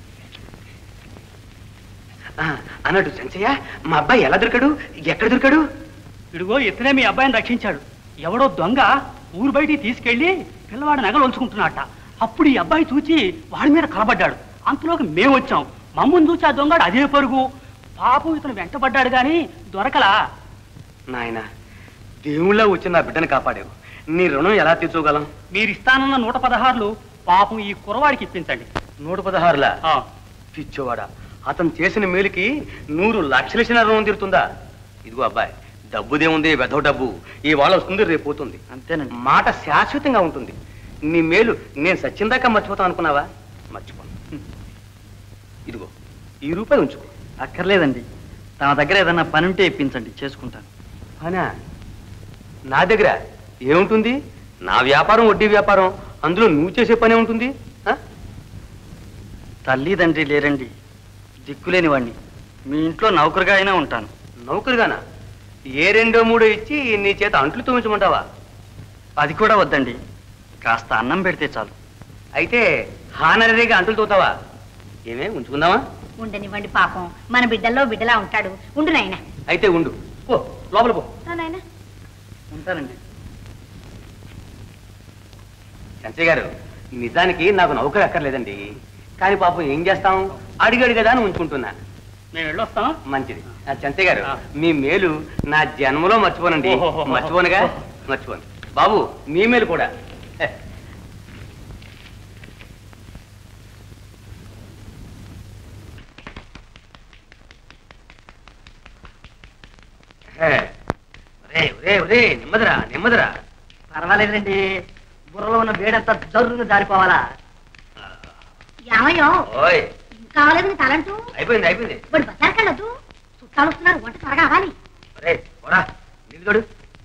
ఆ, అన్నట్టు సంచయ్య మా అబ్బాయి ఎలా దొరికాడు ఎక్కడ దొరికాడు ఇదిగో ఇతనే మీ అబ్బాయిని రక్షించాడు ఎవడో దొంగ ఊరు బయటికి తీసుకెళ్లి పిల్లవాడి నగలు ఉంచుకుంటున్నట్ట అప్పుడు ఈ అబ్బాయి చూచి వాడి మీద కలబడ్డాడు అంతలోకి మేము వచ్చాం మమ్మల్ని చూసి ఆ దొంగడు అదే పరుగు పాపం ఇతను వెంటబడ్డాడు గాని దొరకలా నాయన దేవుళ్ళ వచ్చి నా బిడ్డను కాపాడావు నీ రుణం ఎలా తీర్చోగలం మీరు ఇస్తానన్న నూట పదహారులు పాపం ఈ కురవాడికి ఇప్పించండి నూట పదహారులా ఆ, పిచ్చోవాడా అతను చేసిన మేలుకి నూరు లక్షల ఇచ్చిన రుణం తీరుతుందా ఇదిగో అబ్బాయి డబ్బుదేముంది వెధవ డబ్బు ఈ వాళ్ళ వస్తుంది రేపు పోతుంది అంతేనండి మాట శాశ్వతంగా ఉంటుంది నీ మేలు నేను సచ్చిందాకా మర్చిపోతాను అనుకున్నావా మర్చిపోను హ్మ్. ఇదిగో ఈ రూపాయి ఉంచుకో అక్కర్లేదండి తన దగ్గర ఏదన్నా పని ఉంటే ఇప్పించండి చేసుకుంటాను అనా నా దగ్గర ఏముంటుంది నా వ్యాపారం వడ్డీ వ్యాపారం అందులో నువ్వు చేసే పనే ఉంటుంది ఆ? తల్లి తండ్రి లేరండి దిక్కులేని వాణ్ణి మీ ఇంట్లో నౌకరుగా అయినా ఉంటాను నౌకరుగానా ఏ రెండో మూడో ఇచ్చి నీ చేత అంట్లు తోమించమంటావా అది కూడా వద్దండి కాస్త అన్నం పెడితే చాలు అయితే హానరీగా అంటులు తోతావా ఏమే ఉంచుకుందామా ఉండనివ్వండి పాపం మన బిడ్డల్లో బిడ్డలా ఉంటాడు ఉండు నాయన అయితే ఉండు పో లోపల పో నాయన ఉంటానండి సంచయ్ గారు నిజానికి నాకు నౌకరు అక్కర్లేదండి కానీ పాపం ఏం చేస్తాం అడిగాడు కదా అని ఉంచుకుంటున్నా మేము వెళ్ళొస్తాం మంచిది ఆ, చంచయ్య గారు మీ మేలు నా జన్మలో మర్చిపోనండి ఓహోహో. మర్చిపోనుగా మర్చిపోను బాబు మీ మేలు కూడా హె. హే. ఒరే, ఒరే, ఒరే, నెమ్మదిరా నెమ్మదిరా పర్వాలేదండి బుర్రలో ఉన్న వేడంతా జరువును జారిపోవాలా ఏమయ్యో ఓయ్ కావాలేదు నీ తలంటూ అయిపోయింది అయిపోయింది ఇప్పుడు బజార్కి వెళ్ళొద్దు చుట్టాలు వస్తున్నారు వంట త్వరగా అవ్వాలి ఒరే పోరా నిలుగడు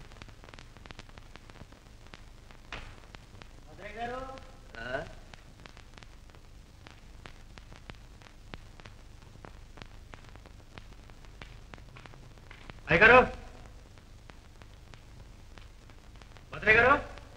అయ్యగారు భద్రయ్య గారు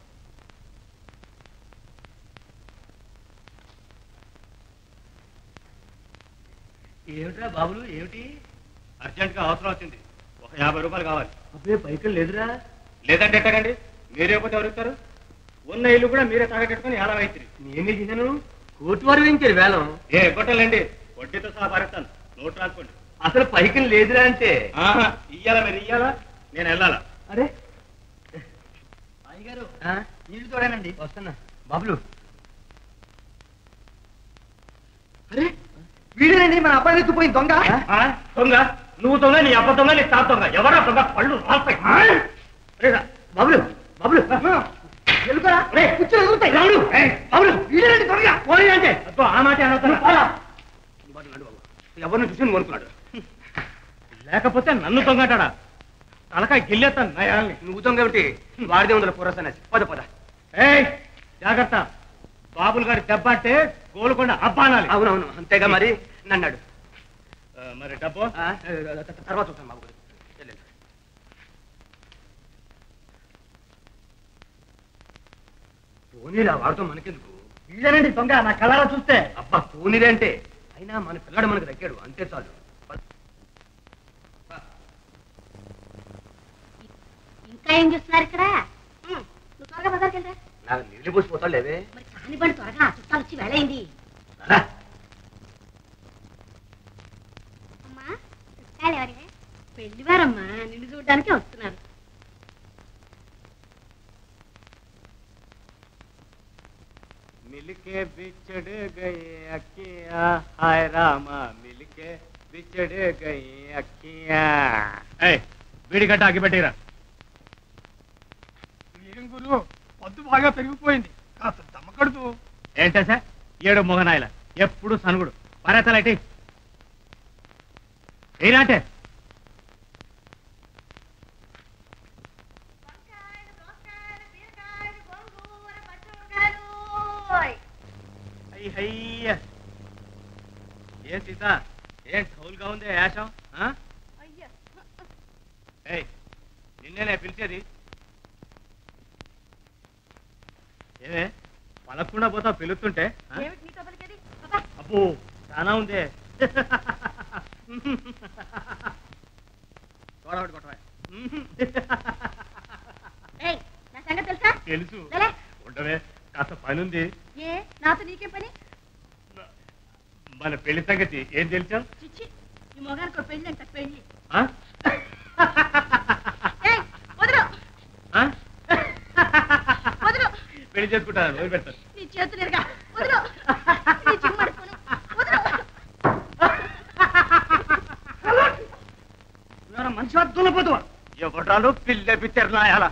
ఏమిట్రా బాబులు ఏమిటి అర్జెంట్ గా అవసరం వచ్చింది ఒక యాభై రూపాయలు కావాలి అబ్బే పైకలు లేదురా లేదంటే ఎట్టకండి మీరే పోతే ఎవరుతారు ఉన్న ఇల్లు కూడా మీరే తాగట్టుకుని ఎలా అవుతుంది నేనే చేశాను కోర్టు వారు వేయించారు వేలం ఏ కొట్టాలండి వడ్డీతో సహా పారేస్తాను నోట్ రాసుకోండి అసలు పైకలు లేదురా అంటే ఆహా, ఇయ్యాలా మీరు ఇయ్యాలా నేను వెళ్ళాలా అరే అయ్యగారు ఆ? నీళ్లు చూడనండి వస్తున్నా బాబులు అరే వీడేనండి మన అబ్బాయి ఎత్తుపోయింది దొంగ ఆ? దొంగ నువ్వు దొంగ నీ అబ్బ దొంగ నీ తాత దొంగ ఎవరా దొంగ పళ్ళు రాస్తాయి ఆ? రేరా, బాబులు బాబులు ఎలుకరా కూర్చొని ఎదుగుతాయి రాముడు బాబులు వీడేనండి దొంగ పోనీ అంటే అబ్బో, ఆ మాట అనొద్దు. ఎవరిని చూసి కొనుక్కున్నాడు లేకపోతే నన్ను దొంగటాడా తలకాయ గిల్లేస్తాను నయాల్ని నువ్వు దొంగ ఏమిటి వాడిదే ఉందల పురసనేసి పద పద ఏయ్ జాగ్రత్త బాబులు గారి దెబ్బ అంటే గోలుకొండ అబ్బా అనాలి అవునవును అంతేగా మరి నన్నాడు ఆ, మరి డబ్బు ఆ, త- తర్వాత చూస్తాను బాబు వెళ్ళండి. పోనీరా వాడితో మనకెందుకు వీడేనండి దొంగ నా కళ్ళారా చూస్తే అబ్బా పోనీరే అంటే అయినా మన పిల్లాడు మనకు దక్కాడు అంతే చాలు ఇంకా ఏం చూస్తున్నారు ఇక్కడ ఉమ్, నువ్వు త్వరగా బజార్కి వెళ్ళరా నాకు నీళ్ళు పోసిపోతాడు లేవే మరి కానివ్వండి త్వరగా చుట్టాలు వచ్చి వేళయింది రా. అమ్మా చుట్టాలు ఎవరే పెళ్లివారమ్మా నిన్ను చూడడానికి వస్తున్నారు मिलके बिछड़ गए अखियां हाय रामा मिलके बिछड़ गई अखियां బీడిగట్ట అగిపెట్టిరా ఏం గురు పొద్దు బాగా పెరిగిపోయింది కాస్త దమ్మకడుతూ ఏంటా సార్ ఏడు మొగనాయల ఎప్పుడు సనుగుడు పరేతలటి ఏనాటే అయ్య ఏం సీత ఏం టౌల్గా ఉంది యాషం ఆ? ఏయ్ నిన్నేనే పిలిచేది ఏమే పలకుండా పోతా పిలుస్తుంటే ఆ? అబ్బో చాలా ఉందే చూడబడి కొట్టవా నా సంగతి తెలుసా తెలుసు లే. ఉండవే కాస్త పని ఉంది ఏ నాతో నీకేం పని మన పెళ్లి సంగతి ఏం తెలుసా చిచ్చి ఈ మొగానికి ఒక పెళ్ళి అంట పెళ్ళి ఆ? ఏయ్, వదలు ఆ? వదలు పెళ్లి చేసుకుంటాను వదిలి పెడతాను నీ చేతులు ఎరగా వదలు నీ చిమ్మ పడుకోను వదలు మనిషి వద్దుల పోతువా ఎవడాలు పిల్ల పిచ్చర్ నాయాల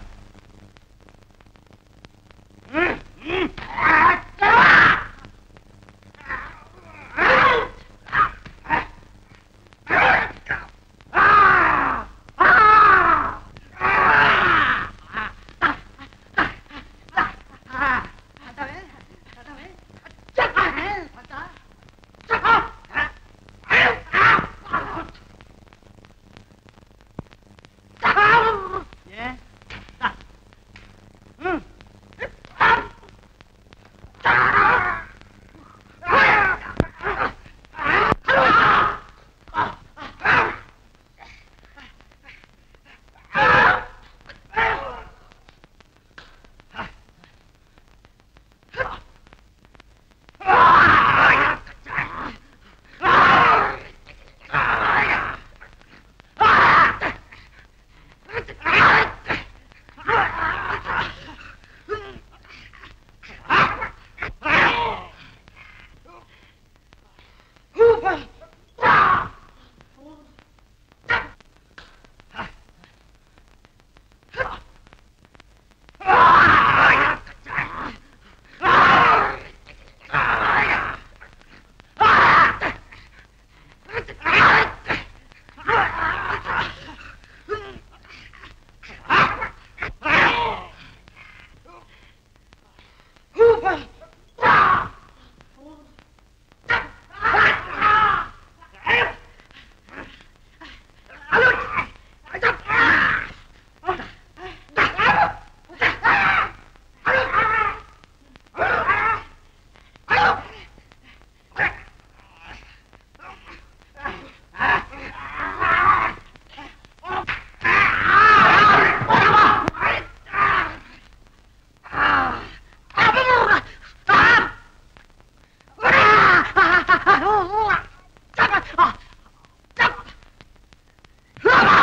Ah!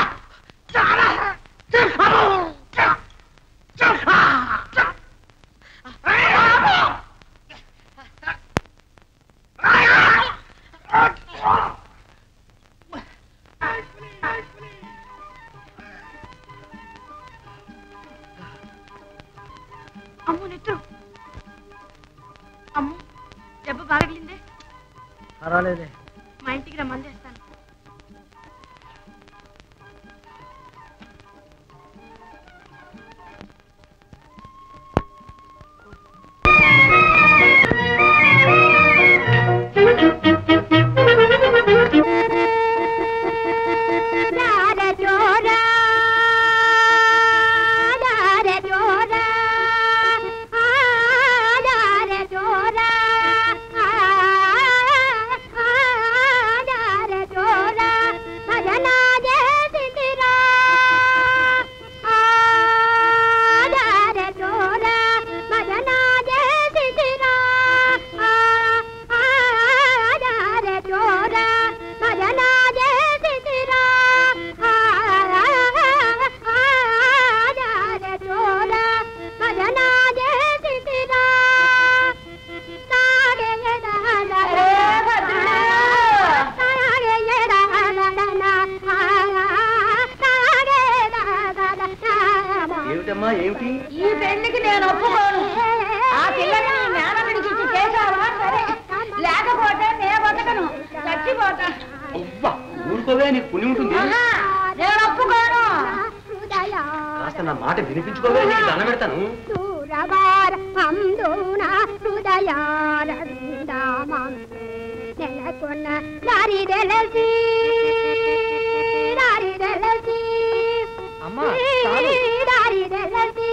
ఏమిటమ్మా ఏమిటి ఈ పెళ్లికి నేను ఒప్పుకోను ఆ పిల్లని మేనవిడికి ఇచ్చి చేశావా సరే లేకపోతే నే బతకను చచ్చిపోతా అబ్బా ఊరుకోవే నీకు పుణ్యం ఉంటుంది ఆహా, నేను ఒప్పుకోను కాస్త నా మాట వినిపించుకోవే నీకు దండం పెడతాను అందున హృదయాల నెలకొన్న దారిదెలసి దారిదెలసి అమ్మా చాలు. దారిదెలసి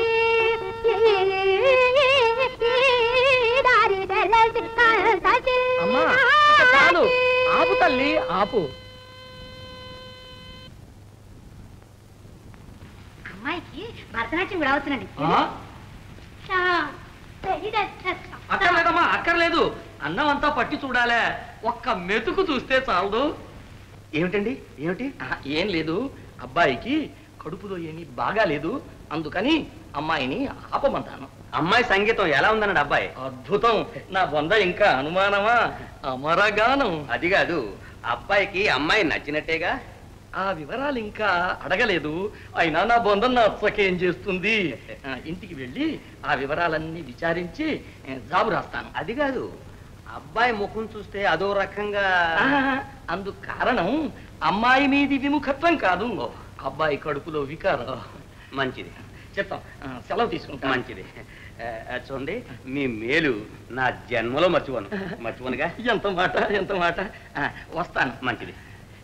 దారిదెలసి కల్తసి అమ్మా ఇక చాలు ఆపు తల్లి ఆపు అమ్మాయికి భరతనాట్యం కూడా అవుతుందండి అక్కర్లేదమ్మా అక్కర్లేదు అన్నం అంతా పట్టి చూడాలే ఒక్క మెతుకు చూస్తే చాలదు ఏమిటండి ఏమిటి ఆహా, ఏం లేదు అబ్బాయికి కడుపులో ఏమీ బాగాలేదు అందుకని అమ్మాయిని ఆపమంటాను అమ్మాయి సంగీతం ఎలా ఉందన్నాడు అబ్బాయి అద్భుతం నా బొంద ఇంకా అనుమానమా అమరగానం అది కాదు అబ్బాయికి అమ్మాయి నచ్చినట్టేగా ఆ వివరాలు ఇంకా అడగలేదు అయినా నా బొంద నచ్చకేం చేస్తుంది ఆ, ఇంటికి వెళ్ళి ఆ వివరాలన్నీ విచారించి ఏ, జాబు రాస్తాను అది కాదు అబ్బాయి ముఖం చూస్తే అదో రకంగా ఆహా, అందుకు కారణం అమ్మాయి మీది విముఖత్వం కాదు అబ్బాయి కడుపులో వికారం మంచిది చెప్తాం ఆ, సెలవు తీసుకుంటాం మంచిది ఆ, ఆ, చూడండి మీ మేలు నా జన్మలో మర్చిపోను మర్చిపోనుగా ఎంత మాట ఎంత మాట ఆ, వస్తాను మంచిది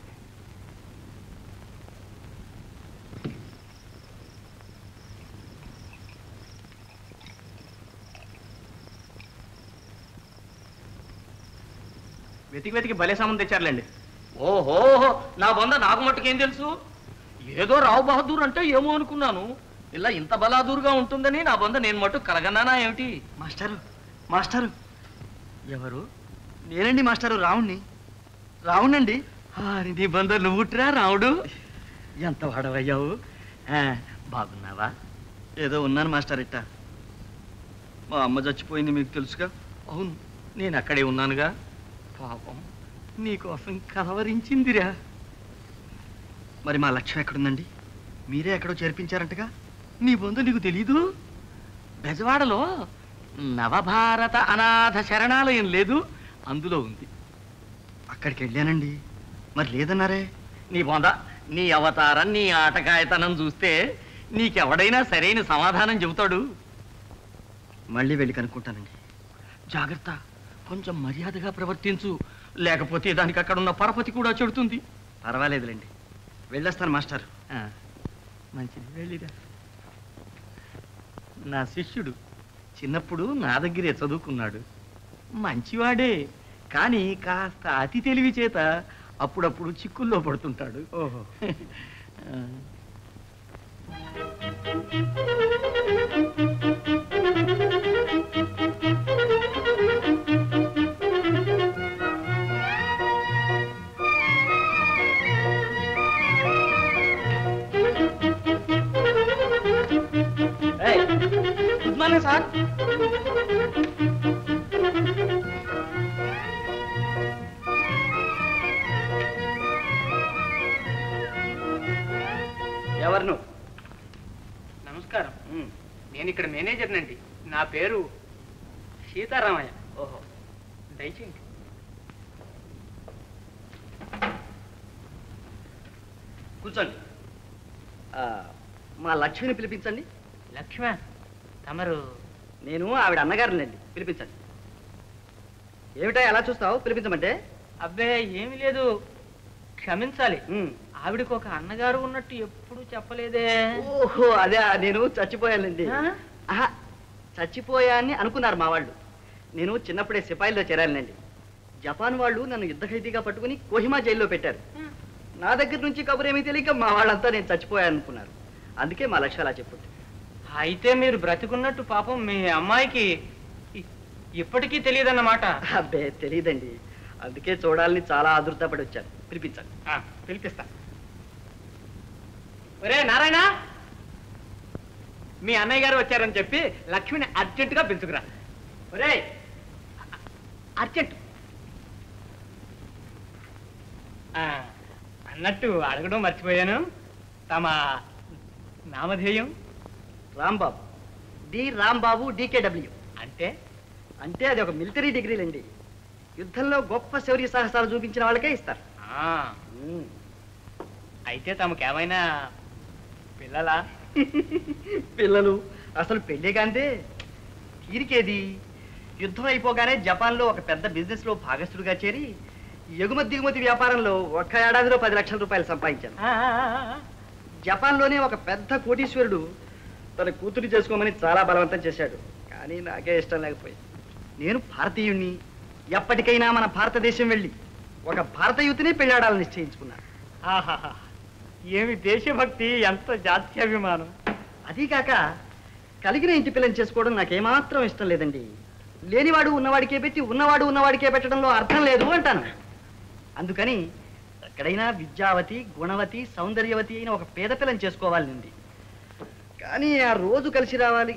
వెతికి వెతికి భలే సంబంధం తెచ్చారులేండి ఓహో నా బొంద నాకు మట్టుకేం తెలుసు ఏదో రావు బహదూర్ అంటే ఏమో అనుకున్నాను ఇలా ఇంత బలాదూరుగా ఉంటుందని నా బొంద నేను మట్టు కలగన్నానా ఏమిటి మాస్టారు మాస్టారు ఎవరు నేనండి మాస్టారు రావుణ్ణి రావునండి ఆరి నీ బంద నువ్వుట్రా రావుడు ఎంత వాడవయ్యావు ఆ, బాగున్నావా ఏదో ఉన్నాను మాస్టర్ ఇట్ట మా అమ్మ చచ్చిపోయింది మీకు తెలుసుగా అవును నేను అక్కడే ఉన్నానుగా పాపం నీకోసం కలవరించిందిరా మరి మా లక్ష్యం ఎక్కడుందండి మీరే ఎక్కడో చేర్పించారంటగా నీ బొందు నీకు తెలీదు బెజవాడలో నవభారత అనాథ శరణాలయం లేదు అందులో ఉంది అక్కడికి వెళ్ళానండి మరి లేదన్నారే నీ బొంద నీ అవతారం నీ ఆటకాయతనం చూస్తే నీకెవడైనా సరైన సమాధానం చెబుతాడు మళ్ళీ వెళ్ళి కనుక్కుంటానండి జాగ్రత్త కొంచెం మర్యాదగా ప్రవర్తించు లేకపోతే దానికి అక్కడ ఉన్న పరపతి కూడా చెడుతుంది పర్వాలేదులేండి వెళ్ళొస్తాను మాస్టర్ ఆ, మంచిది వెళ్ళిరా నా శిష్యుడు చిన్నప్పుడు నా దగ్గరే చదువుకున్నాడు మంచివాడే కానీ కాస్త అతి తెలివి చేత అప్పుడప్పుడు చిక్కుల్లో పడుతుంటాడు ఓహో ఆ, గుడ్ మార్నింగ్ సార్ ఎవరు నువ్వు నమస్కారం నేను ఇక్కడ మేనేజర్నండి నా పేరు సీతారామయ్య ఓహో దయచేయండి కూర్చోండి ఆ, మా లక్ష్మిని పిలిపించండి లక్ష్మ తమరు నేను ఆవిడ అన్నగారినండి పిలిపించండి ఏమిటా ఎలా చూస్తావు పిలిపించమంటే అబ్బే ఏమీ లేదు క్షమించాలి ఉమ్. ఆవిడకు ఒక అన్నగారు ఉన్నట్టు ఎప్పుడు చెప్పలేదే ఓహో అదే నేను చచ్చిపోయానండి ఆ? ఆహా, చచ్చిపోయా అని అనుకున్నారు మా వాళ్ళు నేను చిన్నప్పుడే సిపాయిల్లో చేరానండి జపాన్ వాళ్ళు నన్ను యుద్ధ ఖైదీగా పట్టుకుని కోహిమా జైల్లో పెట్టారు నా దగ్గర నుంచి కబురేమీ తెలియక మా వాళ్ళంతా నేను చచ్చిపోయాను అనుకున్నారు అందుకే మా లక్ష్యం అలా చెప్పుంది అయితే మీరు బ్రతికున్నట్టు పాపం మీ అమ్మాయికి ఇ- ఇప్పటికీ తెలియదన్నమాట అబ్బే తెలియదండి అందుకే చూడాలని చాలా ఆదుర్తపడి వచ్చాను పిలిపించండి ఆ, పిలిపిస్తా ఒరే నారాయణ మీ అన్నయ్య గారు వచ్చారని చెప్పి లక్ష్మిని అర్జెంటుగా పిలుచుకురా ఒరే అర్జెంట్ ఆ, అన్నట్టు అడగడం మర్చిపోయాను తమ నామధేయం రాంబాబు డి రాంబాబు డీకేడబ్ల్యూ అంటే అంటే అది ఒక మిలిటరీ డిగ్రీలండి యుద్ధంలో గొప్ప శౌర్య సాహసాలు చూపించిన వాళ్ళకే ఇస్తారు మ్మ్. అయితే తమకేమైనా పిల్లలా పిల్లలు అసలు పెళ్ళే కాంతే తీరికేది యుద్ధం అయిపోగానే జపాన్లో ఒక పెద్ద బిజినెస్ లో భాగస్థుడిగా చేరి ఎగుమతి దిగుమతి వ్యాపారంలో ఒక్క ఏడాదిలో పది లక్షల రూపాయలు సంపాదించాను జపాన్లోనే ఒక పెద్ద కోటీశ్వరుడు తన కూతురు చేసుకోమని చాలా బలవంతం చేశాడు కానీ నాకే ఇష్టం లేకపోయింది నేను భారతీయుణ్ణి ఎప్పటికైనా మన భారతదేశం వెళ్ళి ఒక భారత యువతిని పెళ్ళాడాలని నిశ్చయించుకున్నాను ఆహాహా. ఏమి దేశభక్తి ఎంత జాత్యాభిమానం అదీకాక కలిగిన ఇంటి పిల్లని చేసుకోవడం నాకేమాత్రం ఇష్టం లేదండి లేనివాడు ఉన్నవాడికే పెట్టి ఉన్నవాడు ఉన్నవాడికే పెట్టడంలో అర్థం లేదు అంటాను అందుకని ఎక్కడైనా విద్యావతి గుణవతి సౌందర్యవతి అయిన ఒక పేద పిల్లని చేసుకోవాలని ఉంది కానీ ఆ రోజు కలిసి రావాలి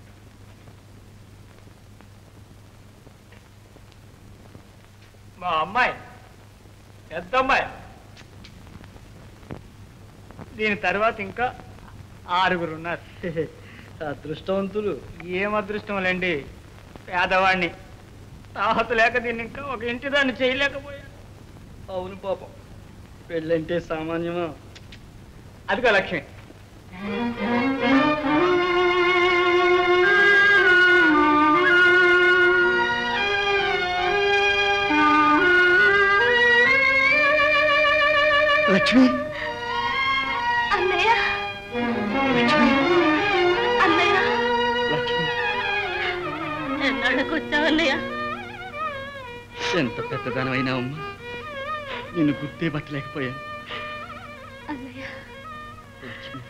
మా అమ్మాయి పెద్ద అమ్మాయి దీని తర్వాత ఇంకా ఆరుగురు ఉన్నారు అదృష్టవంతులు ఏం అదృష్టం లేండి పేదవాడిని తాహత లేక దీన్ని ఇంకా ఒక ఇంటి దాన్ని చేయలేకపోయా అవును పాపం పెళ్ళంటే సామాన్యమా అదిగో లక్ష్మి లక్ష్మి అన్నయ్య అన్నయ్య లక్ష్మి ఎన్నాళ్ళకు వచ్చావన్నయ్య ఎంత పెద్దదానమైనా అమ్మా నిన్ను గుర్తే పట్టలేకపోయాను అన్నయ్య లక్ష్మి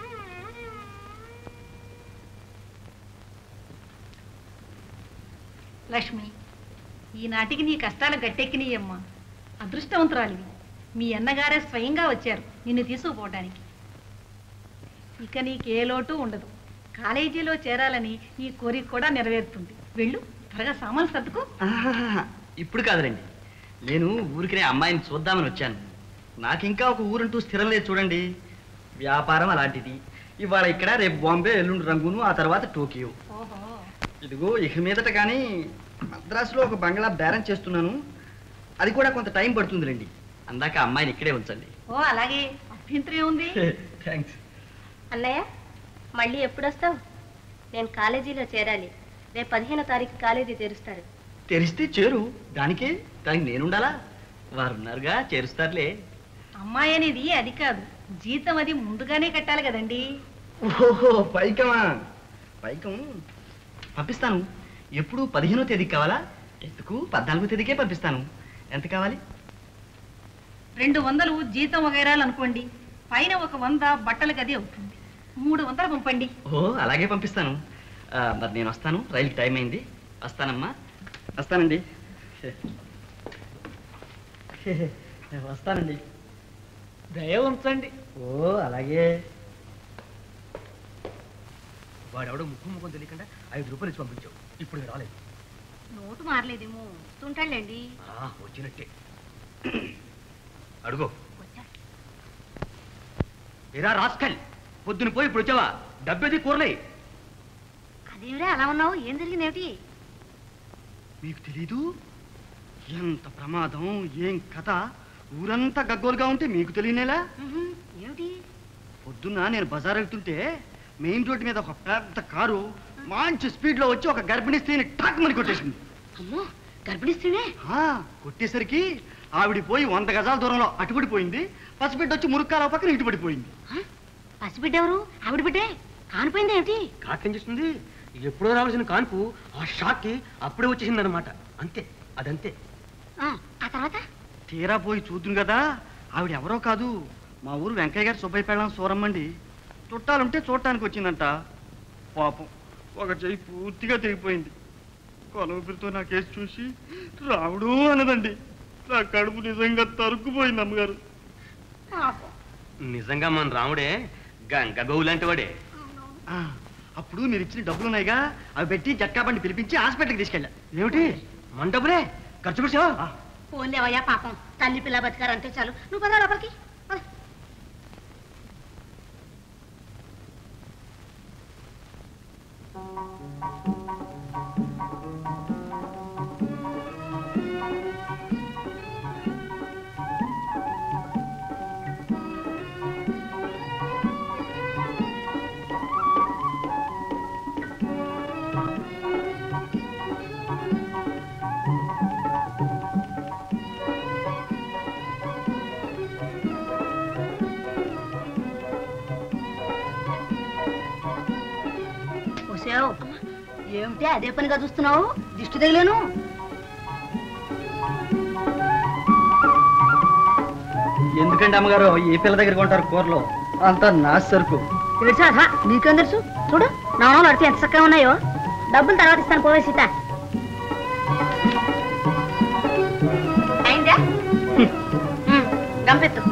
లక్ష్మి ఈనాటికి నీ కష్టాలు గట్టెక్కినాయమ్మా అదృష్టవంతురాలివి మీ అన్నగారే స్వయంగా వచ్చారు నిన్ను తీసుకుపోవడానికి ఇక నీకే లోటు ఉండదు కాలేజీలో చేరాలని నీ కోరిక కూడా నెరవేరుతుంది వెళ్ళు త్వరగా సామాన్లు సర్దుకో ఆహాహా, ఇప్పుడు కాదులేండి నేను ఊరికినే అమ్మాయిని చూద్దామని వచ్చాను నాకింకా ఒక ఊరంటూ స్థిరం లేదు చూడండి వ్యాపారం అలాంటిది ఇవాళ ఇక్కడ రేపు బాంబే ఎల్లుండి రంగును ఆ తర్వాత టోకియో ఓహో ఇదిగో ఇక మీదట కానీ మద్రాసులో ఒక బంగ్లా బేరం చేస్తున్నాను అది కూడా కొంత టైం పడుతుందిలేండి అందాక అమ్మాయిని ఇక్కడే ఉంచండి ఓ అలాగే అభ్యంతరం ఉంది థ్యాంక్స్ అన్నయ్య మళ్ళీ ఎప్పుడు వస్తావు నేను కాలేజీలో చేరాలి రేపు పదిహేనో తారీఖు కాలేజీ తెరుస్తారు తెరిస్తే చేరు దానికే దానికి నేనుండాలా వారున్నారుగా చేరుస్తారులే అమ్మాయి అనేది అది కాదు జీతం అది ముందుగానే కట్టాలి కదండి ఓహో పైకమా పైకం పంపిస్తాను ఎప్పుడు పదిహేనో తేదీకి కావాలా ఎందుకు పద్నాలుగో తేదీకే పంపిస్తాను ఎంత కావాలి రెండు వందలు జీతం వగైరాలు అనుకోండి పైన ఒక వంద బట్టలకు అది అవుతుంది మూడు వందలు పంపండి ఓ అలాగే పంపిస్తాను ఆ, మరి నేను వస్తాను రైలుకి టైం అయింది వస్తానమ్మా వస్తానండి వస్తానండి దయ ఉంచండి ఓ అలాగే వాడెవడో ముక్కు ముఖం తెలియకుండా ఐదు రూపాయలు ఇచ్చి పంపించావు ఇప్పుడు రాలేదు నోటు మారలేదేమో వస్తుంటాడులేండి ఆ, వచ్చినట్టే అడుగు ఏరా రాస్కల్ పొద్దున పోయి ఇప్పుడు వచ్చావా డబ్బేది కూరలే అదేమిరా అలా ఉన్నావు ఏం జరిగిందేమిటి మీకు తెలీదు ఎంత ప్రమాదం ఏం కథ ఊరంతా గగ్గోలుగా ఉంటే మీకు తెలియనేలా ఏమిటి పొద్దున్న నేను బజార్ వెళ్తుంటే మెయిన్ రోడ్డు మీద ఒక పెద్ద కారు మంచి స్పీడ్లో వచ్చి ఒక గర్భిణీ స్త్రీని టాక్ మని కొట్టేసింది అమ్మో గర్భిణిస్తూనే ఆ, కొట్టేసరికి ఆవిడ పోయి వంద గజాల దూరంలో అటుపడిపోయింది పసిబిడ్డ వచ్చి మురుక్కాల పక్కన ఇటు పడిపోయింది పసిబిడ్డ ఎవరు ఆవిడ బిడ్డే కానిపోయింది ఏమిటి కాకేం చేస్తుంది ఎప్పుడో రావాల్సిన కాన్పు ఆ షాక్కి అప్పుడే వచ్చేసింది అనమాట అంతే అదంతే ఆ, ఆ తర్వాత తీరా పోయి చూద్దును కదా ఆవిడ ఎవరో కాదు మా ఊరు వెంకయ్య గారు సుబ్బయ్య పెళ్ళం సూరమ్మండి చుట్టాలుంటే చూడటానికి వచ్చిందంట పాపం ఒక చెయ్యి పూర్తిగా తెగిపోయింది కొలవపిరితో నా కేసు చూసి రావుడు అన్నదండి నా కడుపు నిజంగా తరుక్కుపోయింది అమ్మగారు నిజంగా మన రాముడే గంగ గోవు లాంటి వాడే ఆ, అప్పుడు మీరు ఇచ్చిన డబ్బులు ఉన్నాయిగా అవి పెట్టి జట్కా బండి పిలిపించి హాస్పిటల్కి తీసుకెళ్ళా ఏమిటి మన డబ్బులే ఖర్చు పెట్టావా పోలేవయ్యా పాపం తల్లి పిల్ల బతికారు అంతే చాలు నువ్వు పదా లోపలికి పద. ఏమిటి అదే పనిగా చూస్తున్నావు దిష్టి తగిలేను ఎందుకండి అమ్మగారు ఈ పిల్ల దగ్గర కొంటారు కూరలో అంతా నా సరుకు తెలుసా అసలు నీకేం తెలుసు చూడు నాన్నలు అడితే ఎంత చక్కగా ఉన్నాయో డబ్బులు తర్వాత ఇస్తాను పోవే సీత అయిందా ఉమ్, గంపెత్తు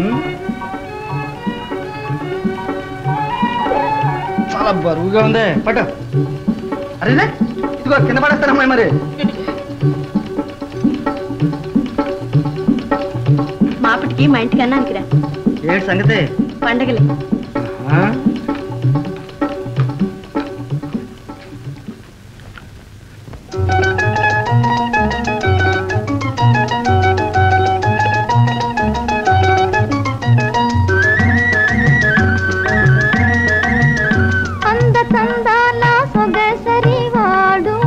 చాలా బరువుగా ఉంది పట్టు అరే ఇదిగో కింద పడేస్తానమ్మా మరి మాపటికి మా ఇంటికి అన్నానికి రా ఏడు సంగతి పండగలే ఆ? అంద చందాల సొగసరివాడు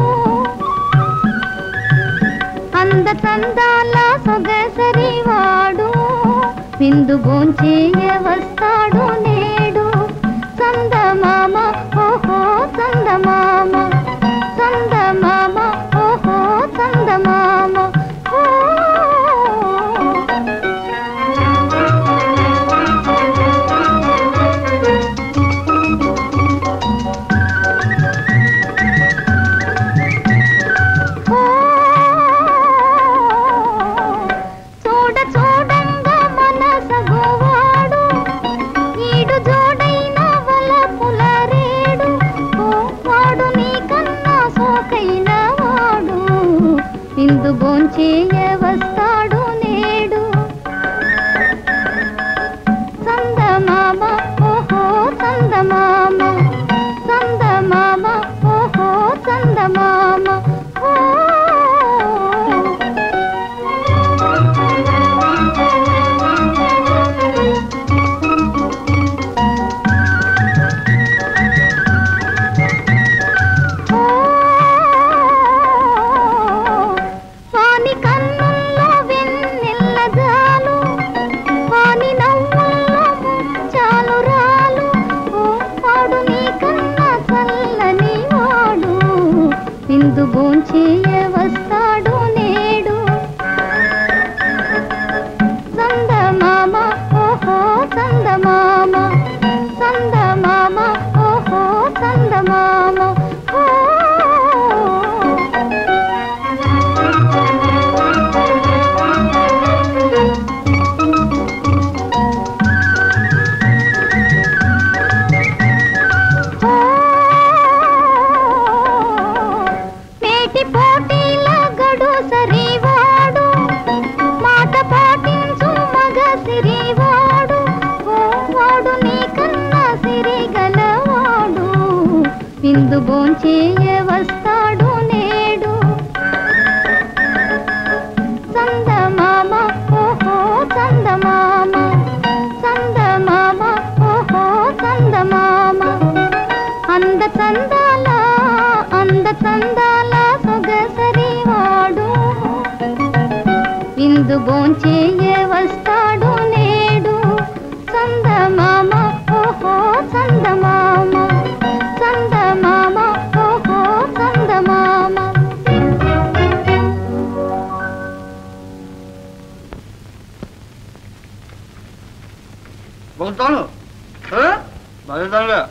అంద చందాల సొగసరివాడు విందు భోంచేయ వస్తాడు నేడు చందమామ ఓహో చందమామ చందమామ ఓహో చందమామ ఓ చూడ చూడంగా మనసగోవాడు ఈడు జోడైన వలపుల రేడు ఓ వాడు నీకన్నా సోకైన వాడు ఇందు భోంచేయ వస్తాడు నేడు చందమామ ఓహో చందమామ చందమామ ఓహో చందమామ ఓ వాని కన్నుల్లో వెన్నెల్ల జాలు వాని నవ్వుల్లో ముచ్చాలు రాలు ఓ వాడు నీకన్నా చల్లని వాడు విందు భోంచేయ వస్తాడు నేడు చందమామ ఓహో చందమామ చందమామ ఓహో చందమామ ఓ మేటి పోటీల గడు సరివాడు మాట పాటించు మగ సిరివాడు ఓ వాడు నీకన్నా సిరిగలవాడు విందు భోంచేయ వస్తాడు నేడు చందమామ ఓహో చందమామ చందమామ ఓహో చందమామ అంద చందాల అంద చందాల సొగసరివాడు విందు భోంచేయ వస్తాడు నేడు చందమామ ఓహో చందమామ చందమామ ఓహో చందమామ బొగుతాను బగుతానుగా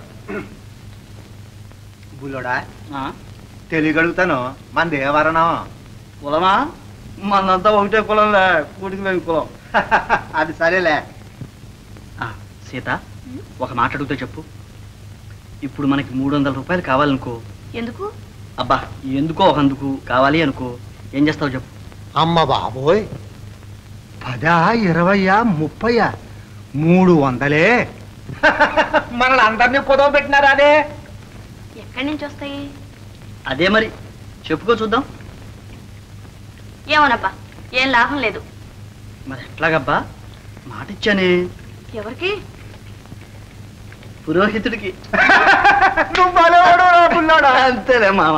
బుల్లోడా తెలియగలుగుతాను మన దేవరణం కులమా మనంతా ఒకటే కులంలే కూటికి మేము కులం అది సరేలే సీత ఒక మాట అడుగుతా చెప్పు ఇప్పుడు మనకి మూడు వందల రూపాయలు కావాలనుకో ఎందుకు అబ్బా ఎందుకో ఒకందుకు కావాలి అనుకో ఏం చేస్తావు చెప్పు అమ్మ బాబోయ్ పదా ఇరవయా ముప్పయా మూడు వందలే మనల్ని అందరినీ కుదవ పెట్టినారా అదే ఎక్కడి నుంచి వస్తాయి అదే మరి చెప్పుకో చూద్దాం ఏమోనబ్బా ఏం లాభం లేదు మరి ఎట్లాగబ్బా మాట ఇచ్చానే ఎవరికి పురోహితుడికి నువ్వు బలవాడు రా బుల్లోడా అంతేలే మామ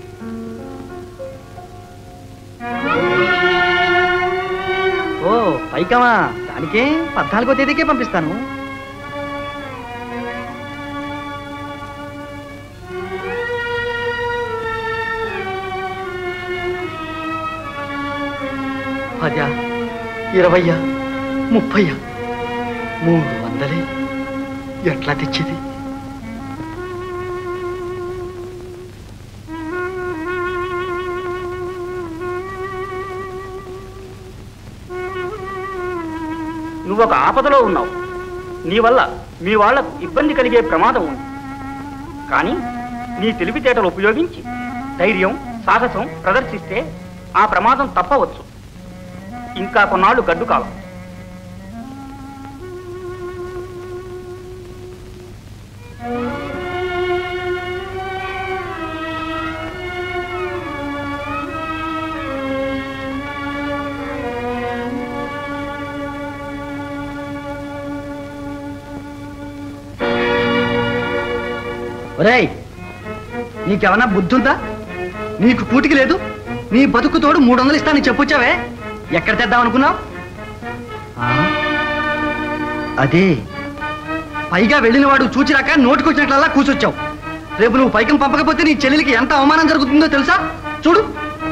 ఓ పైకమా దానికే పద్నాలుగో తేదీకే పంపిస్తాను పదా ఇరవయ్యా ముప్పయ్యా మూడు వందలే ఎట్లా తెచ్చేది నువ్వు ఒక ఆపదలో ఉన్నావు నీ వల్ల మీ వాళ్లకు ఇబ్బంది కలిగే ప్రమాదం ఉంది కానీ నీ తెలివితేటలు ఉపయోగించి ధైర్యం సాహసం ప్రదర్శిస్తే ఆ ప్రమాదం తప్పవచ్చు ఇంకా కొన్నాళ్ళు గడ్డు కాలం ఒరేయ్ నీకేమన్నా బుద్ధి ఉందా నీకు కూటికి లేదు నీ బతుకు తోడు మూడు వందలు ఇస్తానని చెప్పొచ్చావే ఎక్కడ తెద్దాం అనుకున్నావు అదే పైగా వెళ్ళిన వాడు చూచిరాక నోటికొచ్చినట్లల్లా కూర్చొచ్చావు రేపు నువ్వు పైకం పంపకపోతే నీ చెల్లెలికి ఎంత అవమానం జరుగుతుందో తెలుసా చూడు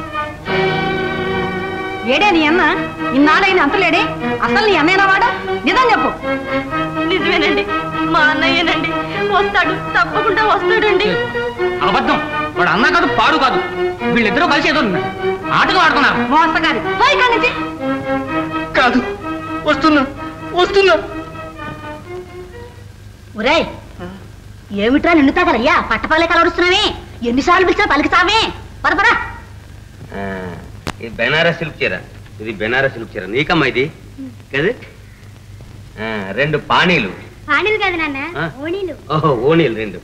ఏడే నీ అన్న ఇన్నాళ్ళైన అంతలేడే అసలు నీ అన్నయ్యనా వాడా నిజం చెప్పు నిజమేనండి మా అన్నయ్యనండి వస్తాడు తప్పకుండా వస్తాడండి అబద్ధం వాడు అన్నా కాదు పాడు కాదు వీళ్ళిద్దరూ కలిసి ఏదో ఆటగా ఆడుతున్నారు మోసగారి పోయి ఇక్కడి నుంచి కాదు వస్తున్నా వస్తున్నా ఒరేయ్ ఏమిట్రా నిన్ను తగలయ్యా పట్టపాలే కలవరుస్తున్నావే ఎన్నిసార్లు పిలిచినా పలికితావే పరపరా ఇది బెనారస్ సిల్క్ చీర ఇది బెనారస్ సిల్క్ చీర నీకమ్మా ఇది కదా ఆ, రెండు పానీలు పానీలు కాదు నాన్న ఆ? ఓణీలు ఓహో ఓణీలు రెండు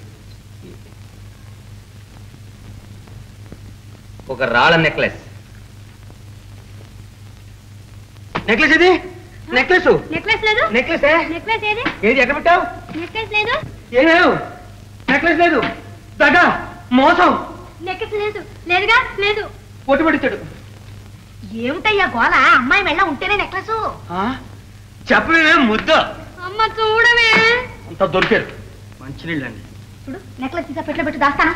ఒక రాళ్ళ నెక్లెస్ నెక్లెస్ ఇది నెక్లెస్ నెక్లెస్ లేదు నెక్లెస్ నెక్లెస్ ఏది ఏది ఎక్కడ పెట్టావు నెక్లెస్ లేదు ఏమేవు నెక్లెస్ లేదు దగ్గ మోసం నెక్లెస్ లేదు లేదుగా లేదు పొట్టు పడిచాడు ఏమిటయ్యా గోల అమ్మాయి మెళ్ళ ఉంటేనే నెక్లెస్ చెప్పవే ముద్ద అమ్మ చూడవే అంత దొరికారు మంచినీళ్ళండి చూడు నెక్లెస్ తీసా పెట్లో పెట్టి దాస్తానా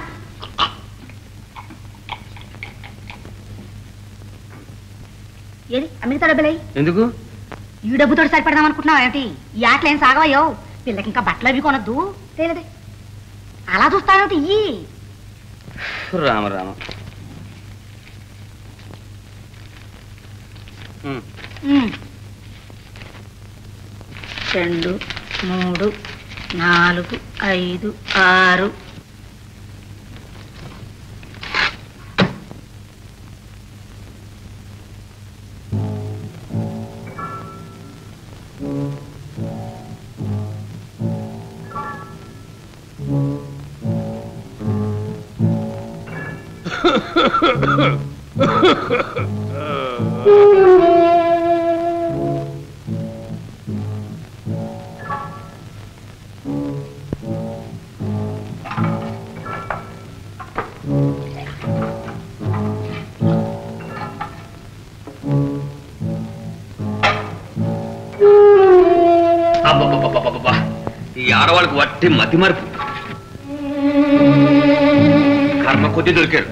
ఏది అమెరికా డబ్బులై ఎందుకు ఈ డబ్బుతో సరిపెడదాం అనుకుంటున్నావు ఏమిటి ఈ ఆటలు ఏం సాగవయ్యో పిల్లకి ఇంకా బట్టలు అవి కొనొద్దు తేలేదే అలా చూస్తావేమిటి ఇయ్యి రామ రామ ఉమ్. ఉమ్. రెండు మూడు నాలుగు ఐదు ఆరు అబ్బబ్బబ్బబ్బబ్బబ్బా. ఈ ఆడవాళ్ళకి వట్టి మతి మరుపు కర్మ కొద్ది దొరికారు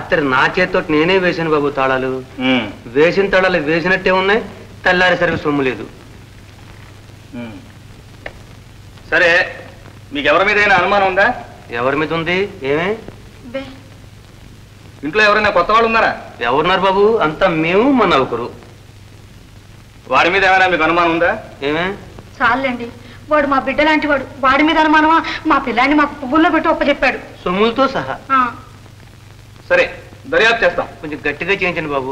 రాత్రి నా చేతితో నేనే వేసాను బాబు తాళాలు వేసిన తాళాలు వేసినట్టే ఉన్నాయి తెల్లారేసరికి సొమ్ము లేదు సరే మీకు ఎవరి మీద అనుమానం ఉందా ఎవరి మీద ఉంది ఏమే ఇంట్లో ఎవరైనా కొత్త వాళ్ళు ఉన్నారా ఎవరున్నారు బాబు అంతా మేము మా నౌకరు వాడి మీద ఏమైనా మీకు అనుమానం ఉందా ఏమే చాలండి వాడు మా బిడ్డ లాంటి వాడు వాడి మీద అనుమానమా మా పిల్లాన్ని మాకు పువ్వుల్లో పెట్టి ఒప్పచెప్పాడు సొమ్ములతో సహా ఆ, సరే దర్యాప్తు చేస్తాం కొంచెం గట్టిగా చేయించండి బాబు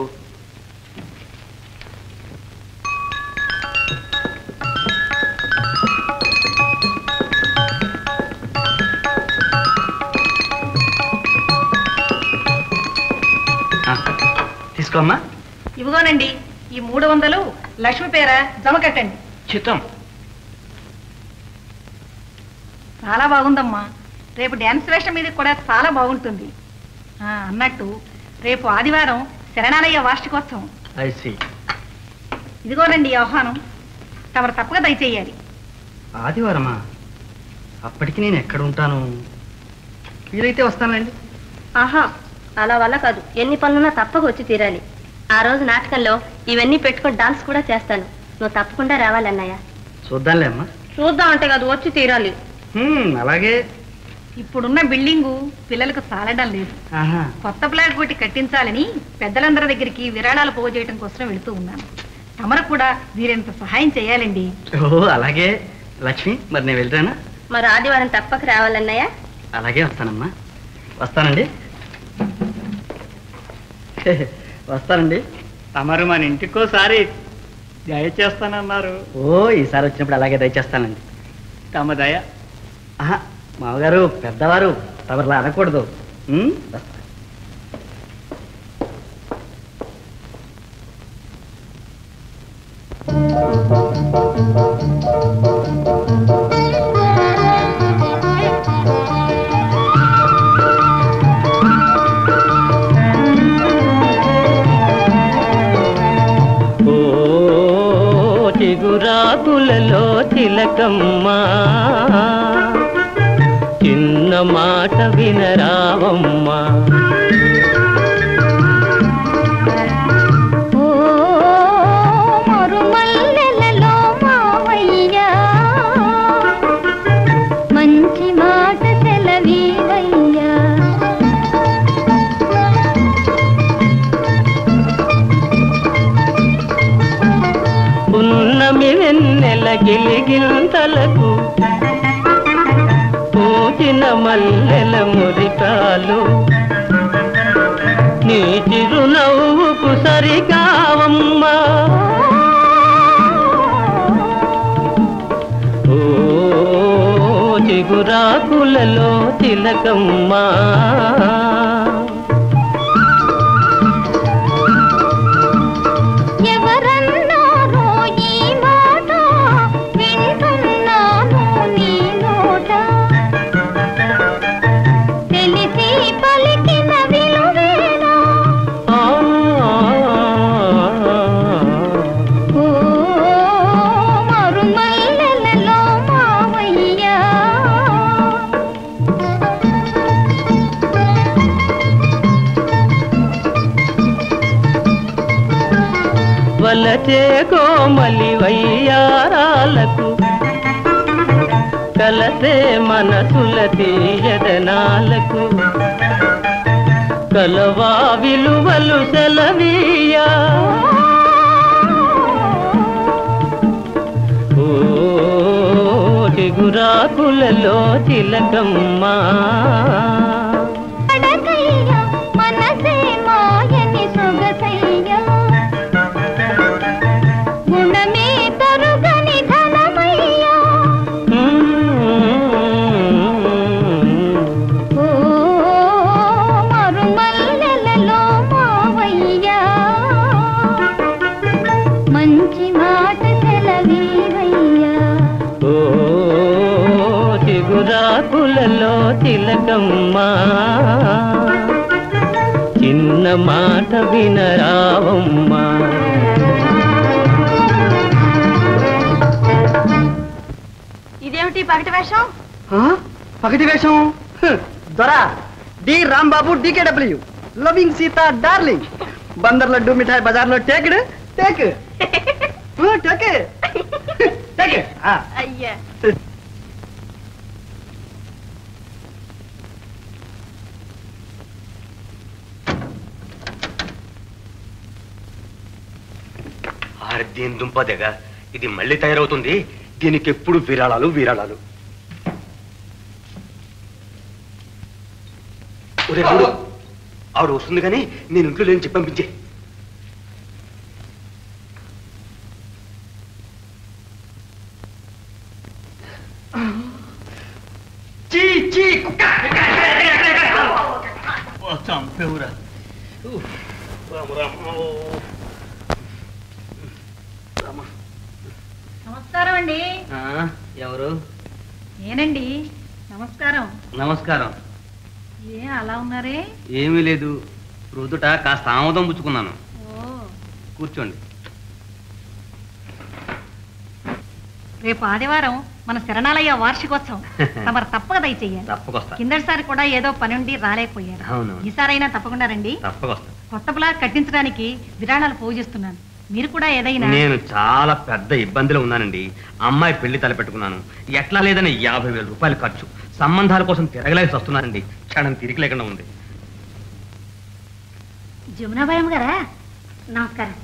తీసుకోమ్మా ఇదిగోనండి ఈ మూడు వందలు లక్ష్మి పేర జమ కట్టండి చిత్తం చాలా బాగుందమ్మా రేపు డ్యాన్స్ వేషం మీద కూడా చాలా బాగుంటుంది ఆ, అన్నట్టు రేపు ఆదివారం శరణాలయ వార్షికోత్సవం ఐ సి ఇదిగోనండి ఈ ఆహ్వానం తమరు తప్పక దయచేయాలి ఆదివారమా అప్పటికి నేను ఎక్కడ ఉంటాను వీలైతే వస్తానండి ఆహా అలా వల్ల కాదు ఎన్ని పనులున్నా తప్పక వచ్చి తీరాలి ఆ రోజు నాటకంలో ఇవన్నీ పెట్టుకొని డాన్స్ కూడా చేస్తాను నువ్వు తప్పకుండా రావాలన్నయ్య చూద్దాంలే అమ్మా చూద్దాం అంటే కాదు వచ్చి తీరాలి హ్మ్, అలాగే ఇప్పుడున్న బిల్డింగు పిల్లలకు సాలడం లేదు ఆహా కొత్త ఫ్లాట్ ఒకటి కట్టించాలని పెద్దలందరి దగ్గరికి విరాళాలు పోగు చేయడం కోసం వెళుతూ ఉన్నాను తమరు కూడా వీరంత సహాయం చేయాలండి ఓ అలాగే లక్ష్మి మరి నేను వెళ్తానా మరి ఆదివారం తప్పక రావాలన్నయ్య అలాగే వస్తానమ్మా వస్తానండి వస్తానండి తమరు మన ఇంటికోసారి దయచేస్తానన్నారు ఓ ఈసారి వచ్చినప్పుడు అలాగే దయచేస్తానండి తమ దయ ఆహా మామగారు పెద్దవారు తమరులా అనకూడదు ఉమ్, వస్తా. ఓ చిగురాకులలో తిలకమ్మా చిన్న మాట వినరావమ్మా ఓ మరుమల్లెలలో మావయ్య మంచి మాట సెలవీవయ్యా పున్నమి వెన్నెల గిలిగింతలకు పూచిన మల్లెల మురికాలు నీ చిరునవ్వుకు సరికావమ్మా ఓ చిగురాకులలో తిలకమ్మా ఎవరన్నారో ఈ మాట వింటున్నాను నీ నోట తెలిసి పలికిన విలువేనా ఓ మరుమల్లెలలో మావయ్యా వలచే కోమలి వయ్యారాలకు కలసే మనసుల తీయదనాలకు కలవా విలువలు సెలవీయా ఓ చిగురాకులలో తిలకమ్మా అడకయ్యా మనసే మాయని సొగసయ్యా గుణమే తరుగని ధనమయ్యా ఓ మరుమల్లెలలో మావయ్యా మంచి మాట సెలవీవయ్యా ఓ చిగురాకులలో తిలకమ్మా చిన్న మాట వినరావమ్మా ఇదేమిటి పగటి వేషం ఆ? పగటి వేషం హ్, దొరా డి రాంబాబు డీకేడబ్ల్యూ లవింగ్ సీత డార్లింగ్ బందర్ లడ్డు మిఠాయి బజార్లో టేక్డ్ టేక్ టేక్ టేక్ అయ్యా ఆరి దీని దుంపదెగ ఇది మళ్ళీ తయారవుతుంది దీనికి ఎప్పుడు విరాళాలు విరాళాలు ఒరే చూడు, ఆవిడ వస్తుంది కానీ నేను ఇంట్లో లేని చెప్పి పంపించే చీ చీ కుక్క చంపేవురా నమస్కారం అండి ఎవరు నేనండి నమస్కారం నమస్కారం ఏ అలా ఉన్నారే ఏమీ లేదు రుదుట కాస్త ఆమోదం పుచ్చుకున్నాను ఓ కూర్చోండి రేపు ఆదివారం మన శరణాలయ వార్షికోత్సవం తమరు తప్పక దయచేయాలి తప్పకొస్తా కిందటిసారి కూడా ఏదో పని ఉండి రాలేకపోయారు అవును ఈసారైనా తప్పకుండా రండి తప్పకొస్తా కొత్త బ్లాక్ కట్టించడానికి విరాళాలు పోజిస్తున్నాను మీరు కూడా ఏదైనా నేను చాలా పెద్ద ఇబ్బందిలో ఉన్నానండి అమ్మాయి పెళ్లి తలపెట్టుకున్నాను ఎట్లా లేదని యాభై వేల రూపాయలు ఖర్చు సంబంధాల కోసం తిరగలేసి వస్తున్నానండి క్షణం తిరిగి లేకుండా ఉంది జమునాబాయమ్మ గారా నమస్కారం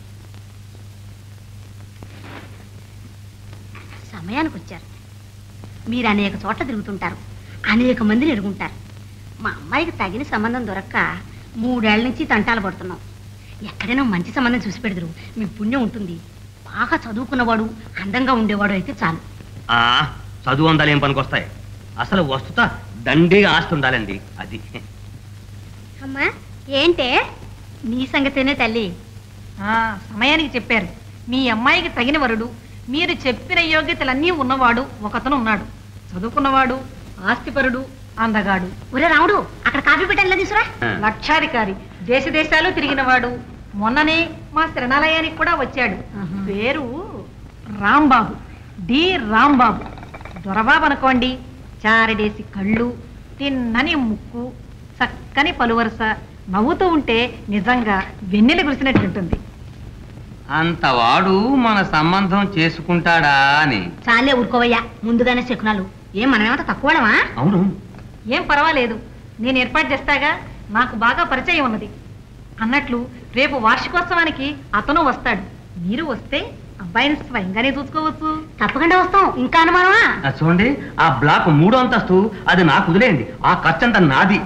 సమయానికి వచ్చారు మీరు అనేక చోట్ల తిరుగుతుంటారు అనేక మందిని ఎరుగుంటారు మా అమ్మాయికి తగిన సంబంధం దొరక్క మూడేళ్ల నుంచి తంటాలు పడుతున్నాం ఎక్కడైనా మంచి సంబంధం చూసి పెడదురు మీ పుణ్యం ఉంటుంది బాగా చదువుకున్నవాడు అందంగా ఉండేవాడు అయితే చాలు ఆ చదువు అందాలు ఏం పనికొస్తాయి అసలు వస్తుత దండిగా ఆస్తి ఉండాలండి అది అమ్మా ఏంటే నీ సంగతేనే తల్లి ఆ సమయానికి చెప్పారు మీ అమ్మాయికి తగిన వరుడు మీరు చెప్పిన యోగ్యతలన్నీ ఉన్నవాడు ఒకతను ఉన్నాడు చదువుకున్నవాడు ఆస్తిపరుడు అందగాడు ఒరే రాముడు అక్కడ కాఫీ పెట్టాలి తీసురా లక్షాధికారి దేశ దేశాలు తిరిగినవాడు మొన్ననే మా శరణాలయానికి కూడా వచ్చాడు పేరు రాంబాబు డి రాంబాబు దొరబాబు అనుకోండి చారడేసి కళ్ళు తిన్నని ముక్కు చక్కని పలువరుస నవ్వుతూ ఉంటే నిజంగా వెన్నెల కురిసినట్టుంటుంది అంతవాడు మన సంబంధం చేసుకుంటాడా అని చాలే ఊరుకోవయ్యా ముందుగానే శకునాలు ఏం మనమేమంత తక్కువడమా అవును ఏం పర్వాలేదు నేను ఏర్పాటు చేస్తాగా నాకు బాగా పరిచయం ఉన్నది అన్నట్లు రేపు వార్షికోత్సవానికి అతను వస్తాడు మీరు వస్తే అబ్బాయిని స్వయంగానే చూసుకోవచ్చు తప్పకుండా వస్తాం ఇంకా అనుమానమా ఆ చూడండి ఆ బ్లాక్ మూడో అంతస్తు అది నాకు వదిలేయండి ఆ ఖర్చంతా నాది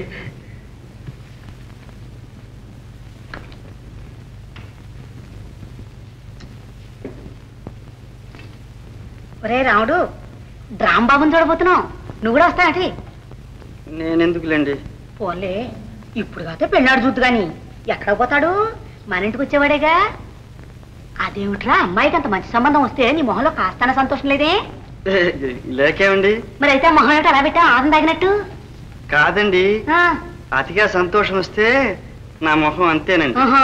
ఒరే రాముడు రాంబాబుని చూడబోతున్నావు నువ్వు కూడా వస్తానటి నేనెందుకులేండి పోలే ఇప్పుడు కాతే పెళ్ళాడు చూద్దు గాని ఎక్కడ పోతాడు మన ఇంటికి వచ్చేవాడేగా అదేమిట్రా అమ్మాయికి అంత మంచి సంబంధం వస్తే నీ మొహంలో కాస్తాన సంతోషం లేదే ఏ, లేకేమండి మరి అయితే ఆ మొహం ఏంటో అలా పెట్టా ఆదం తాగినట్టు కాదండి ఆ, అతిగా సంతోషం వస్తే నా మొహం అంతేనండి ఆహా.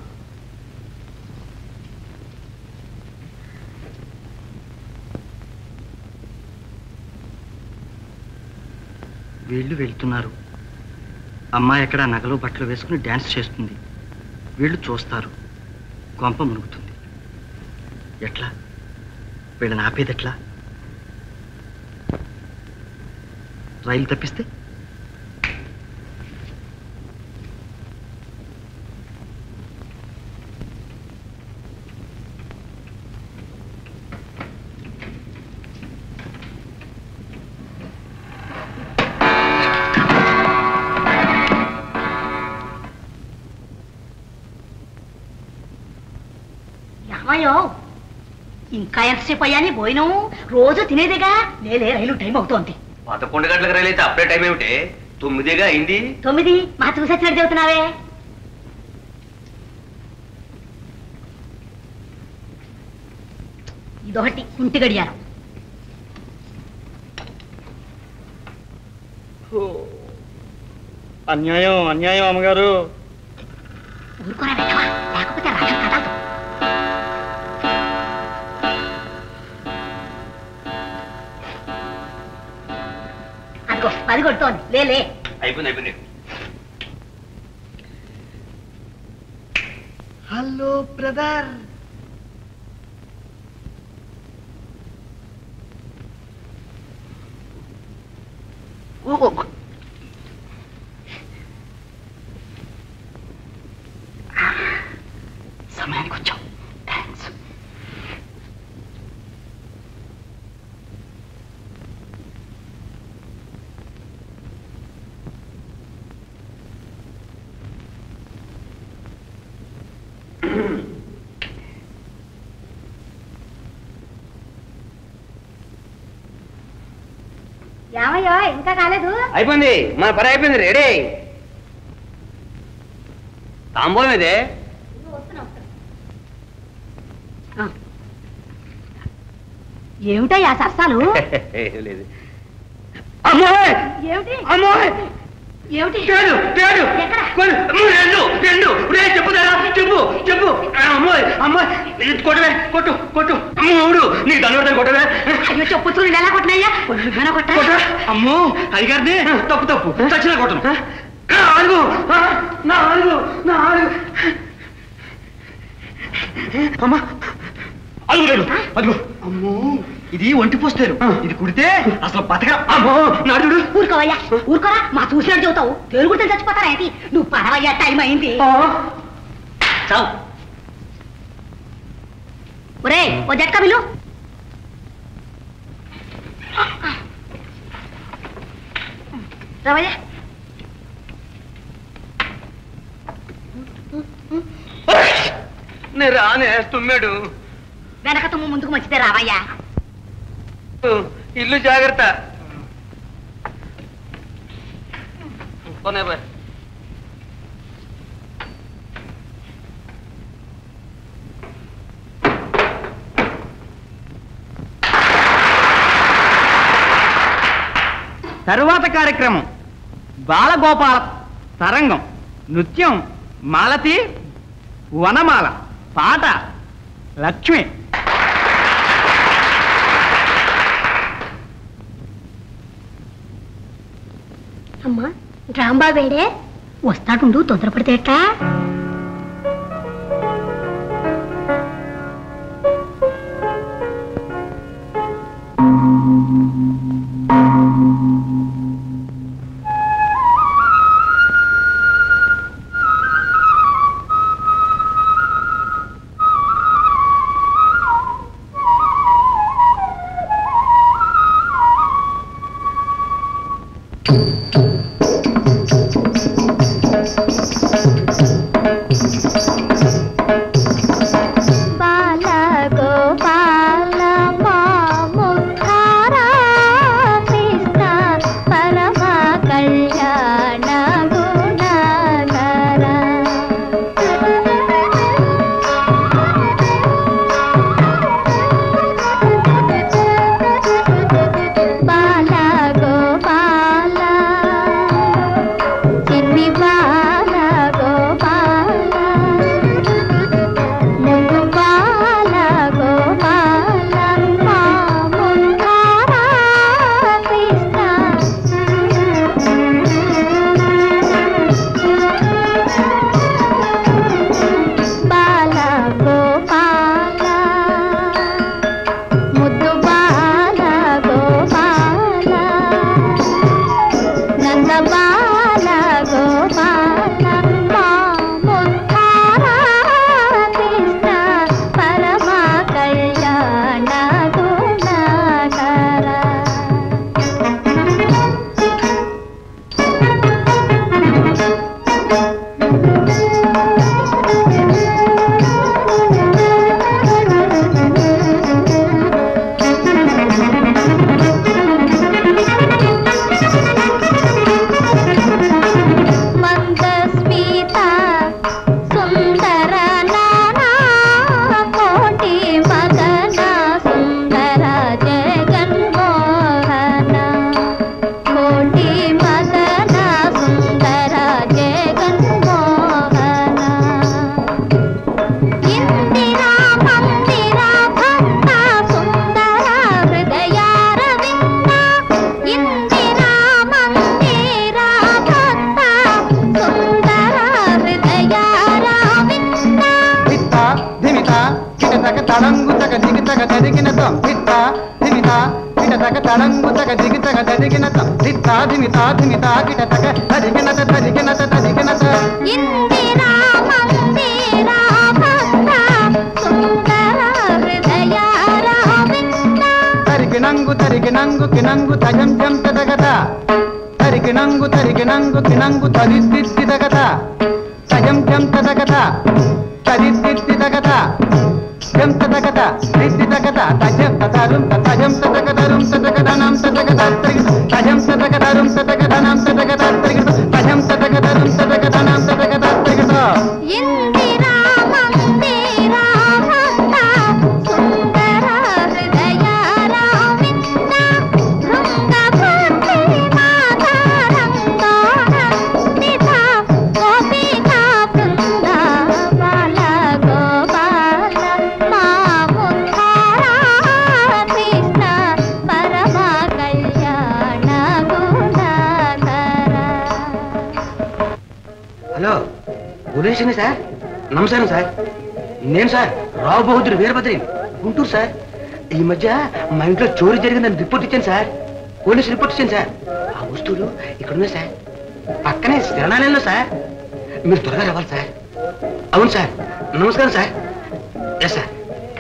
వీళ్ళు వెళ్తున్నారు అమ్మాయి ఎక్కడ నగలు బట్టలు వేసుకుని డ్యాన్స్ చేస్తుంది వీళ్ళు చూస్తారు కొంప మునుగుతుంది ఎట్లా వీళ్ళని ఆపేది ఎట్లా రైలు తప్పిస్తే ఏమయ్యో ఇంకా ఎంతసేపు అయ్యాని పోయినావు రోజు తినేదేగా లేలే రైలు టైం అవుతోంది పదకొండు గంటలకు రైలు అయితే అప్పుడే టైం ఏమిటి తొమ్మిదిగా అయింది తొమ్మిది మా చూసొచ్చినట్టు చెబుతున్నావే ఇదొకటి కుంటి గడియారం అన్యాయం అన్యాయం అమ్మగారు ఊరుకోరా వెళ్ళవా లేకపోతే రాజం కదలదు అదిగో పది కొడుతోంది లేలే అయిపోయింది అయిపోయింది హలో బ్రదర్ సమయానికి వచ్చావు థ్యాంక్స్ ఏమయ్యో ఇంకా కాలేదు అయిపోయింది మన పని అయిపోయింది రెడీ తాంబూలం ఇదే ఏమిటయ్యా సరసాలు ఏం లేదు అమ్మాయి ఏమిటి అమ్మాయి ఏమిటి తేడు తేడు ఎక్కడ? కొను, అమ్మ, రెండు రెండు రే చెప్పుదారా చెప్పు చెప్పు ఆ, అమ్మాయి అమ్మాయి ఇది కొట్టవే కొట్టు కొట్టు మూడు నీకు దండ కొట్టవే అయ్యో చెప్పు చూడండి ఎలా కొట్టినయ్యా కొట్టుకున్నా కొట్ట కొట్టవే అమ్మో అడిగారిది తప్పు తప్పు చచ్చిన కొట్టను నాలుగు ఆ, నాలుగు నాలుగు అమ్మా అదుగు లేదు అదుగు అమ్మో ఇది ఒంటి పోస్తారు ఇది కుడితే అసలు బతక అమ్మో నాడుడు ఊరుకోవయ్యా ఊరుకోరా మా చూసినట్టు చెబుతావు తెలుగుడితే చచ్చిపోతారా ఏంటి నువ్వు పడవయ్యా టైం అయింది చావు ఒరే ఓ జట్కా విలు రావయ్యా నేను రానే తుమ్మాడు వెనక తుమ్ము ముందుకు మంచిదే రావయ్యా ఇల్లు జాగ్రత్త పోనీ పోయ్. తరువాత కార్యక్రమం బాలగోపాల తరంగం నృత్యం మాలతి వనమాల పాట లక్ష్మి అమ్మా రాంబా వేడే వస్తాడుండు తొందరపడితే ఎట్లా Thank you. తక తడంగు తక దిగి తక తదిగిన తం తిత్త ధిమిత కిట తక తడంగు తక దిగి తక తదిగిన తం తిత్త ధిమిత ధిమిత కిట తక తదిగిన త తదిగిన త తదిగిన త ఇందిరా మందిరా భక్త సుందర హృదయ రావింద తరిగినంగు తరిగినంగు కినంగు తజం జం తదగత తరిగినంగు తరిగినంగు కినంగు తదిద్దిద్ది తగత తజం జం తదగత తదిద్దిద్ది తగత జం తదగత దిద్ది తగత తజం తదరుం తజం తదగదరుం తదగదనం తదగద తజం తదగదరుం తదగదనం తదగద తజం తదగదరుం తదగదనం తదగద ఇందిరా మందిరా భక్త సుందర హృదయ రావింద భృంగ భర్తి మాధరంగోనందిత గోపిక బృంద బాల గోపాల మా ముఖార కృష్ణ పరమ కళ్యాణ గుణధర హలో పోలీస్ స్టేషన్ సార్ నమస్కారం సార్ నేను సార్ రావు బహదూర్ వీరభద్రి గుంటూరు సార్ ఈ మధ్య మా ఇంట్లో చోరీ జరిగిందని రిపోర్ట్ ఇచ్చాను సార్ పోలీస్ రిపోర్ట్ ఇచ్చాను సార్ ఆ వస్తువులు ఇక్కడ ఉన్నాయి సార్ పక్కనే శరణాలయంలో సార్ మీరు త్వరగా రావాలి సార్ అవును సార్ నమస్కారం sir yes sir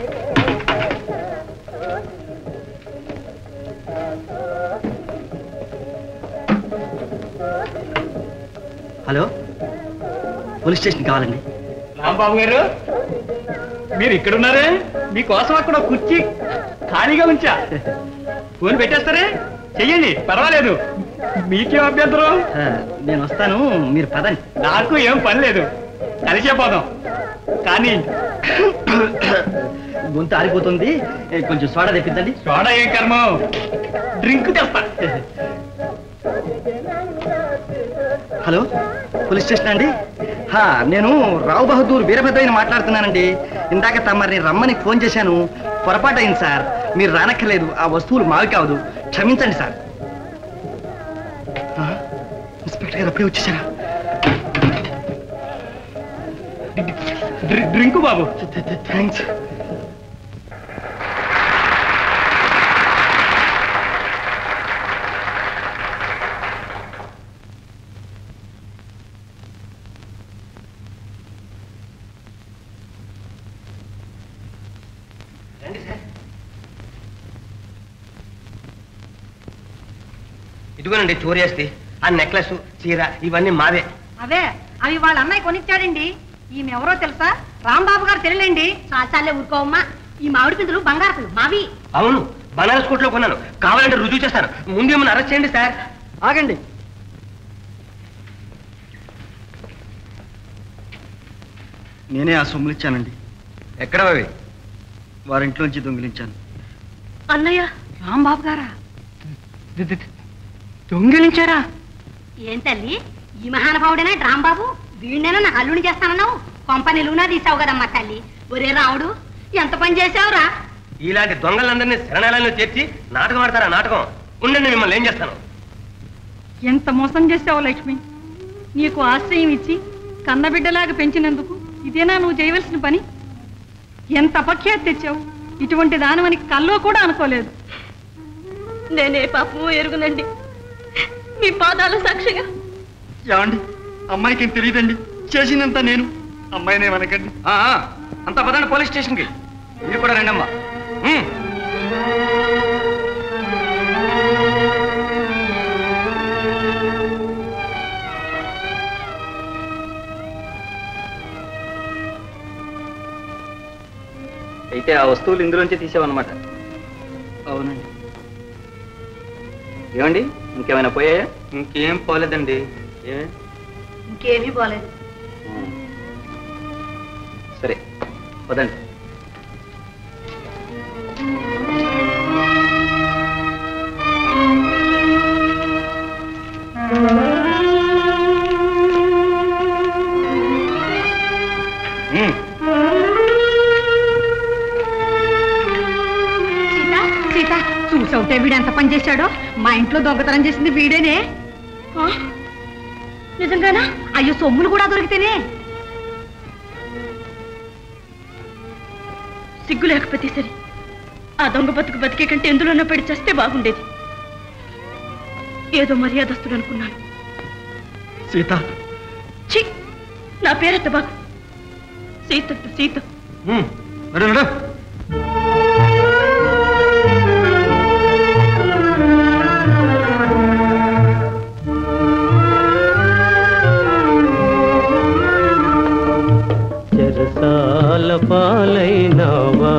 hello police station కావాలండి రాంబాబు గారు మీరు ఇక్కడ ఉన్నారే మీకోసం అక్కడ ఒక కుర్చీ ఖాళీగా ఉంచా ఫోన్ పెట్టేస్తారే చెయ్యండి పర్వాలేదు మీకేం అభ్యంతరం ఆ, నేను వస్తాను మీరు పదండి నాకు ఏం పని లేదు కలిసే పోదాం కానీ గొంతు ఆరిపోతుంది ఏ, కొంచెం సోడా తెప్పించండి సోడా ఏం కర్మ డ్రింక్ తెస్తా హలో పోలీస్ స్టేషన్ అండి హా, నేను రావు బహదూర్ వీరభద్రయ్యని మాట్లాడుతున్నానండి ఇందాక తమరిని రమ్మని ఫోన్ చేశాను పొరపాటు అయింది సార్ మీరు రానక్కర్లేదు ఆ వస్తువులు మావి కావదు క్షమించండి సార్ ఆ, ఇన్స్పెక్టర్ గారు అప్పుడే వచ్చేసారా డ్రింక్ బాబు థ్యాంక్స్ ఇదిగోనండి చోరీ వేస్తే ఆ నెక్లెస్ చీర ఇవన్నీ మావే అవే అవి వాళ్ళ అన్నయ్య కొనిచ్చాడండి ఈమె ఎవరో తెలుసా రాంబాబు గారు తెలియలేండి చాచాలే ఊరుకోవమ్మా ఈ మామిడి పిందులు బంగారపులు మావి అవును బనారస్ కోట్లో కొన్నాను కావాలంటే రుజువు చేస్తాను ముందు ఏమైనా అరెస్ట్ చేయండి సార్ ఆగండి నేనే ఆ సొమ్ములు ఇచ్చానండి ఎక్కడ అవి వారింట్లోంచి దొంగిలించాను అన్నయ్య రాంబాబు గారా దొంగిలించారా ఏం తల్లి ఈ మహానుభావుడేనా రాంబాబు వీడినైనా నా అల్లుని చేస్తానన్నావు కొంప నిలువునా తీసావు కదమ్మా తల్లి ఒరే రావుడు ఎంత పని చేసావురా ఇలాంటి దొంగలందరినీ శరణాలయంలో చేర్చి నాటకం ఆడతారా నాటకం ఉండండి మిమ్మల్ని ఏం చేస్తాను ఎంత మోసం చేసావు లక్ష్మి నీకు ఆశ్రయం ఇచ్చి కన్నబిడ్డలాగా పెంచినందుకు ఇదేనా నువ్వు చేయవలసిన పని ఎంత అపఖ్యాతి తెచ్చావు ఇటువంటి దానివని కల్లో కూడా అనుకోలేదు నేనే పాపము ఎరుగునండి మీ పాదాల సాక్షిగా ఏమండి అమ్మాయికి ఏం తెలియదండి చేసిందంతా నేను అమ్మాయినే మనకండి ఆ, ఆ, అంతా పదండి పోలీస్ స్టేషన్కి మీరు కూడా రండమ్మా ఉమ్. అయితే ఆ వస్తువులు ఇందులోంచి తీసావన్నమాట అవునండి ఏమండి ఇంకేమైనా పోయాయా ఇంకేం పోలేదండి ఏ ఇంకేమీ పోలేదు సరే పదండి ఉమ్. సీత సీత చూసవుతే వీడు ఎంత పని చేశాడో మా ఇంట్లో దొంగతనం చేసింది వీడేనే ఆ? నిజంగానా అయ్యో సొమ్ములు కూడా దొరికితేనే సిగ్గు లేకపోతే సరే ఆ దొంగ బతుకు బతికే కంటే ఎందులోనో పడి చేస్తే బాగుండేది ఏదో మర్యాదస్తుడు అనుకున్నాను సీత ఛీ నా పేరెత్త బాగు సీత సీత నడు నడు చెరసాల పాలైనవా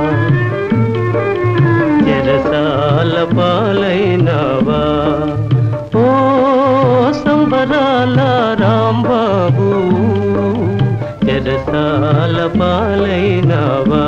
చెరసాల పాలైనవా ఓ సంబరాల రాంబాబు చెరసాల పాలైనవా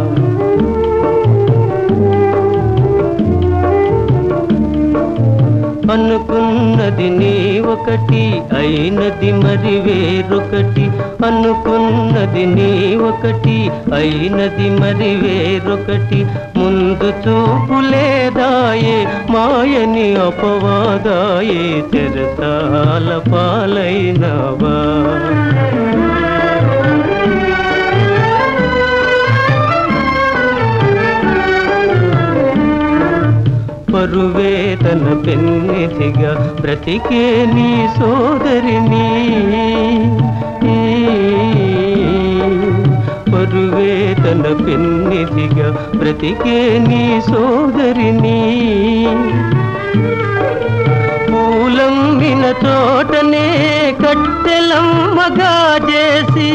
అనుకున్నది నీ ఒకటి అయినది మరి వేరొకటి అనుకున్నది నీ ఒకటి అయినది మరి వేరొకటి ముందు చూపు లేదాయే మాయని అపవాదాయే చెరసాల పాలైనవా పరువే తన పెన్నిధిగా బ్రతికే నీ సోదరిని పరువే తన పెన్నిధిగా బ్రతికే నీ సోదరిని పూలమ్మిన తోటనే కట్టెలమ్మగా చేసి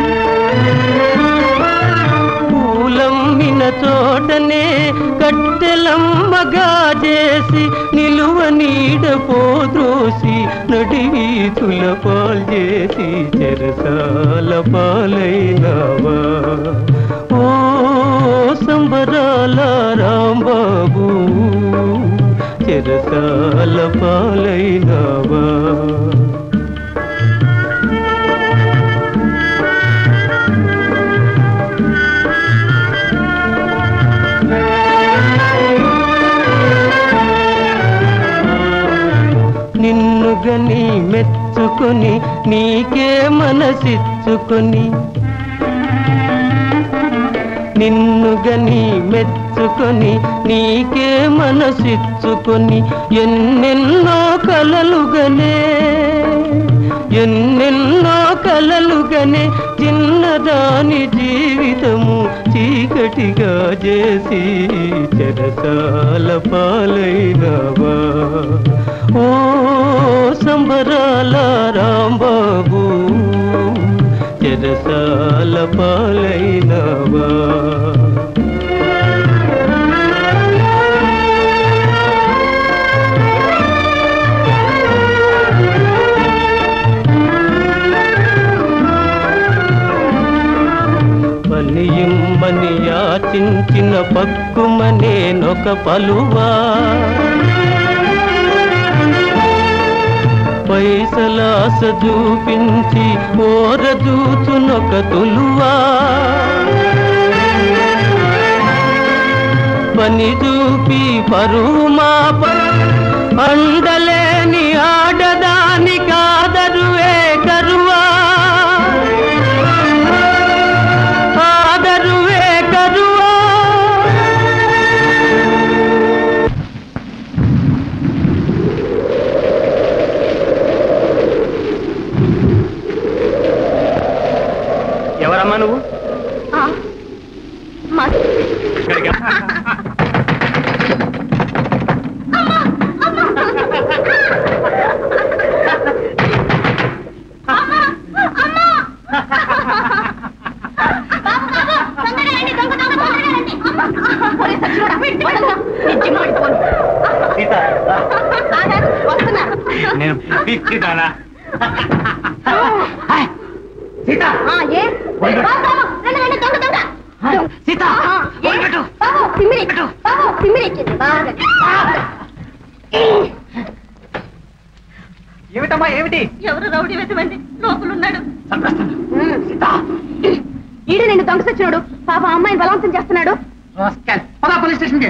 పూలమ్మిన తోటనే కట్టెలమ్మగా చేసి నిలువ నీడ పోద్రోసి నడివీతుల పాల్చేసి చెరసాల పాలైనవా ఓ సంబరాల రాంబాబు చెరసాల పాలైనవా నిన్ను గని మెచ్చుకొని నీకే మనసిచ్చుకొని నిన్ను గని మెచ్చుకొని నీకే మనసిచ్చుకొని ఎన్నెన్నో కలలుగనే ఎన్నెన్నో కలలుగనే చిన్నదాని జీవితము చీకటిగా చేసి చెరసాల పాలైనవా ఓ సంబరాల రాంబాబు చెరసాల పాలైనవా పనియుమ్మని యాచించిన పక్కుమనేనొక పలువా పైసలాస చూపించి ఓరదూచునొక తులువా పని చూపి పరువు మాప అండలేని ఆడదాని కాదరువే కరువా ఆదరువే కరువా ఎవరమ్మా నువ్వు నేను పిచ్చిదానా సీత సీత ఏమిటమ్మా ఏమిటి ఎవరు రౌడీ వెతమండి లోపలున్నాడు ఈడు నేను దొంగ సచ్చినాడు పాప అమ్మాయిని బలవంతం చేస్తున్నాడు పదా పోలీస్ స్టేషన్కి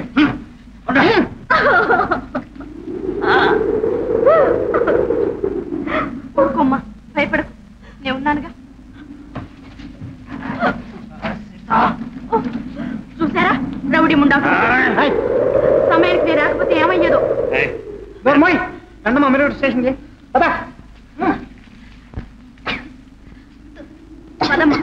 ఊరుకోమ్మా భయపడకు నేను ఉన్నానుగా డాక్టర్ సమయానికి నేను రాకపోతే ఏమయ్యేదో మోయ్ రండమ్మా మీరు స్టేషన్కి పదా పదమ్మా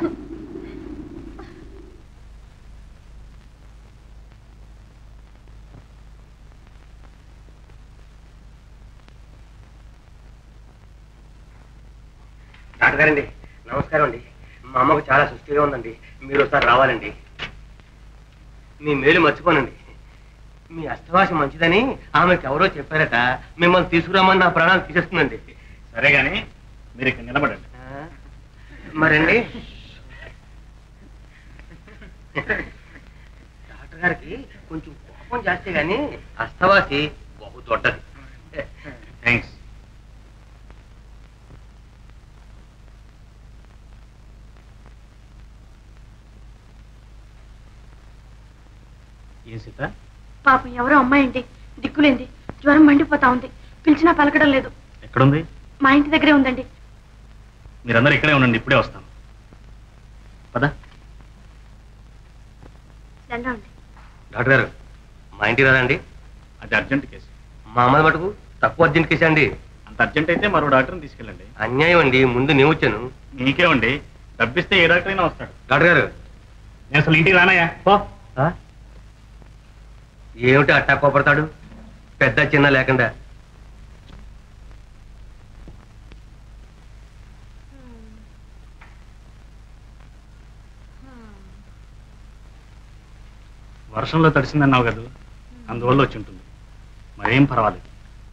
డాక్టర్ గారండి నమస్కారం అండి మా అమ్మకు చాలా సుస్థిగా ఉందండి మీరు ఒకసారి రావాలండి మీ మేలు మర్చిపోనండి మీ అష్టవాసం మంచిదని ఆమెకు ఎవరో చెప్పారట మిమ్మల్ని తీసుకురామని నా ప్రాణాలు తీసేస్తుందండి సరే గాని మీరు ఇక్కడ నిలబడండి మరండి డాక్టర్ గారికి కొంచెం కోపం జాస్తి గాని అస్తవాసి బహు దొడ్డది థ్యాంక్స్ ఏం సీత పాపం ఎవరో అమ్మాయి అండి దిక్కులేంది జ్వరం మండిపోతా ఉంది పిలిచినా పలకడం లేదు ఎక్కడుంది మా ఇంటి దగ్గరే ఉందండి మీరందరూ ఇక్కడే ఉండండి ఇప్పుడే వస్తాను పద దండండి డాక్టర్ గారు మా ఇంటికి రాదండి అది అర్జెంట్ కేసు మా అమ్మాయి మటుకు తక్కువ అర్జెంట్ కేసు అండి అంత అర్జెంట్ అయితే మరో డాక్టర్ని తీసుకెళ్ళండి అన్యాయం అండి ముందు నేను వచ్చాను మీకే ఉండి డబ్బిస్తే ఏ డాక్టర్ అయినా వస్తాడు డాక్టర్ గారు నేను అసలు ఇంటికి రానయ్యా పో ఏమిటి అట్టా కోపడతాడు పెద్ద చిన్న లేకుండా వర్షంలో తడిసిందన్నావు కదా అందువల్ల వచ్చి ఉంటుంది మరేం పర్వాలేదు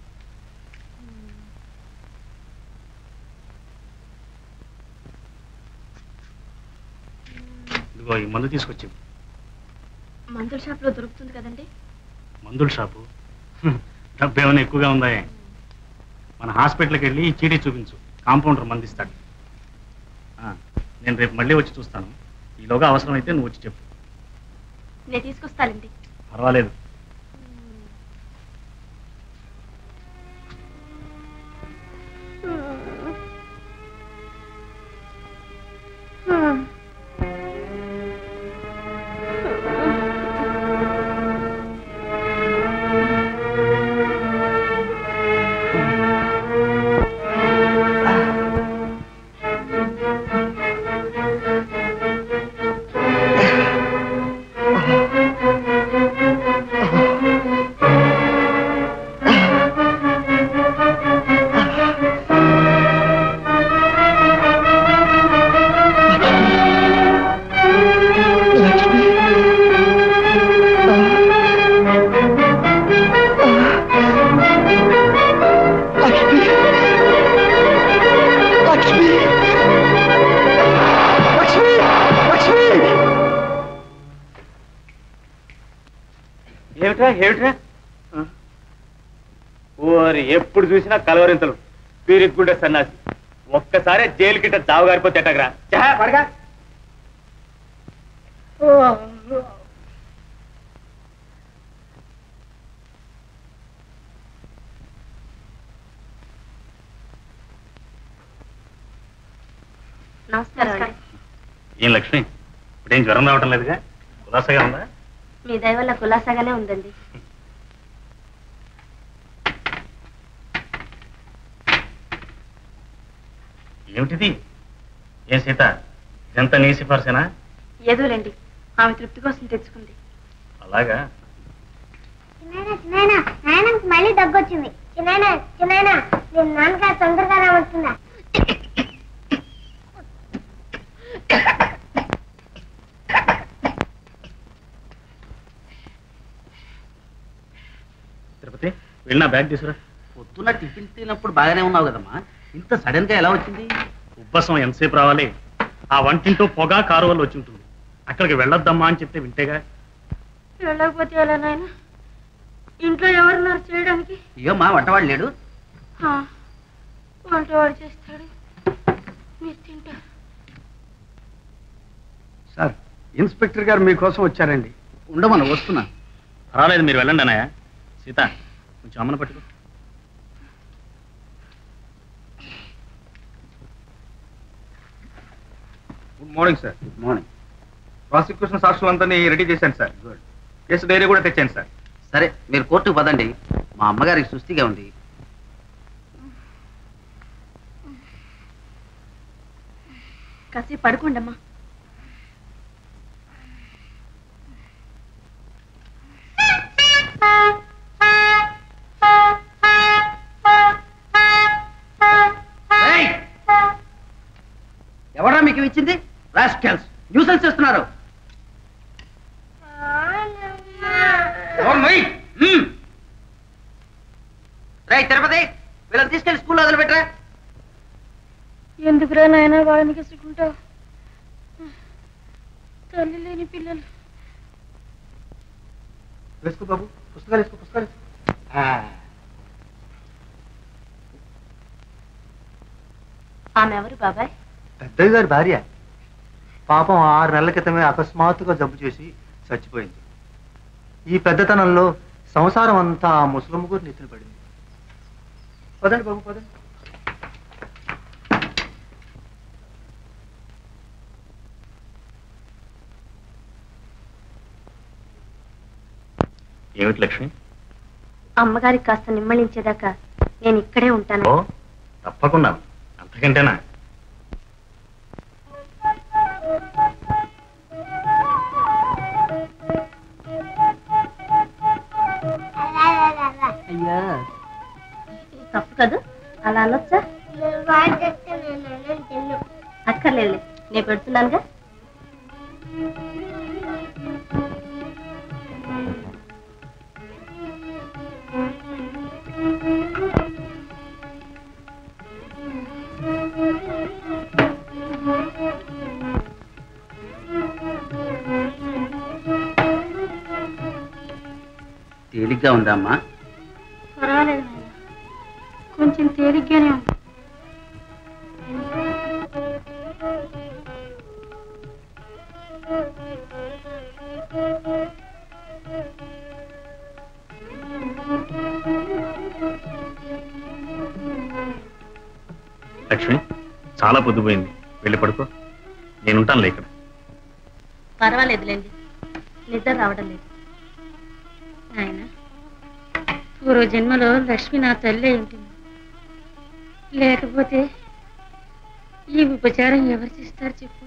ఇదిగో ఈ మందు తీసుకొచ్చి మందుల షాప్ లో దొరుకుతుంది కదండి మందుల షాపు హ్మ్, డబ్బు ఏమైనా ఎక్కువగా ఉందా మన హాస్పిటల్కి వెళ్ళి ఈ చీటీ చూపించు కాంపౌండర్ మందిస్తాడు ఆ, నేను రేపు మళ్ళీ వచ్చి చూస్తాను ఈలోగా అవసరమైతే నువ్వు వచ్చి చెప్పు నేను తీసుకొస్తానండి పర్వాలేదు ఏమిట్రా ఏమిట్రా ఓరి ఎప్పుడు చూసినా కలవరింతలు పీరిగ్గుండే సన్నాసి ఒక్కసారి జైలు కిట్ట దావు గారిపోతే ఎట్టగరా చహా, పడగా నమస్కారం అండి ఏం లక్ష్మి ఇప్పుడేం జ్వరం రావటం లేదుగా కులాసగా ఉందా మీ దయ వల్ల కులాసాగానే ఉందండి ఏమిటిది ఏం సీత ఇదంతా నీ సిఫార్సేనా ఏదోలేండి ఆమె తృప్తి కోసం తెచ్చుకుంది అలాగా చిన్నాయన నాయనకి మళ్ళీ దగ్గొచ్చింది చిన్నాయన చిన్నాయన నేను నాన్నగారు తొందరగా రావచ్చుందా తిరుపతి వెళ్ళినా బ్యాగ్ తీసుకురా పొద్దున్న టిఫిన్ తినప్పుడు బాగానే ఉన్నావు కదమ్మా ఇంత సడన్ గా ఎలా వచ్చింది ఉబ్బసం ఎంతసేపు రావాలి ఆ వంటింటో పొగ కారు వల్ల వచ్చి ఉంటుంది అక్కడికి వెళ్ళొద్దమ్మా అని చెప్తే వింటేగా వెళ్ళకపోతే ఎలా నాయన ఇంట్లో ఎవరున్నారు చేయడానికి అయ్యో మా వంటవాడు లేడు ఆ, వంట వాడు చేస్తాడు మీరు తింటారు సార్ ఇన్స్పెక్టర్ గారు మీకోసం వచ్చారండి ఉండమను వస్తున్నా పర్వాలేదు మీరు వెళ్ళండి అన్నయ్య సీత కొంచెం అమ్మను పట్టుకో good morning sir good morning prosecution సాక్షులంతా రెడీ చేశాను సార్ గుడ్ కేసు డైరీ కూడా తెచ్చాను సార్ సరే మీరు కోర్టుకు పదండి మా అమ్మగారికి సుస్థిగా ఉంది కాసేపు పడుకోండమ్మా ఎవరా మీకు ఇచ్చింది రాస్కెల్స్ న్యూసెన్స్ చేస్తున్నారు రేయ్ తిరుపతి వీళ్ళని తీసుకెళ్లి స్కూల్లో వదిలిపెట్టరా ఎందుకురా నాయన వాళ్ళని కసుకుంటావు తల్లి లేని పిల్లలు వేసుకో బాబు పుస్తకాలు వేసుకో పుస్తకాలు వేసుకో ఆమె ఎవరు బాబాయ్ పెద్దయ్య గారి భార్య పాపం ఆరు నెలల క్రితమే అకస్మాత్తుగా జబ్బు చేసి చచ్చిపోయింది ఈ పెద్దతనంలో సంసారం అంతా ఆ ముసలమ్మ గురి నెత్తిన పడింది పదండి బాబు పదండి ఏమిటి లక్ష్మి అమ్మగారికి కాస్త నిమ్మళించేదాకా నేను ఇక్కడే ఉంటాను ఓ తప్పకుండా అంతకంటేనా అయ్యా తప్పు కదా అలా అనొచ్చా అక్కర్లేదు నేను పెడుతున్నానుగా తేలిగ్గా ఉందా అమ్మా పర్వాలేదు నాయన కొంచెం తేలిగ్గానే ఉంది లక్ష్మి చాలా పొద్దుపోయింది వెళ్ళి పడుకో నేను ఉంటానులే ఇక్కడ పర్వాలేదులేండి నిద్ర రావడం లేదు నాయన పూర్వ జన్మలో లక్ష్మి నా తల్లి అయి ఉంటుంది లేకపోతే ఈ ఉపచారం ఎవరు చేస్తారు చెప్పు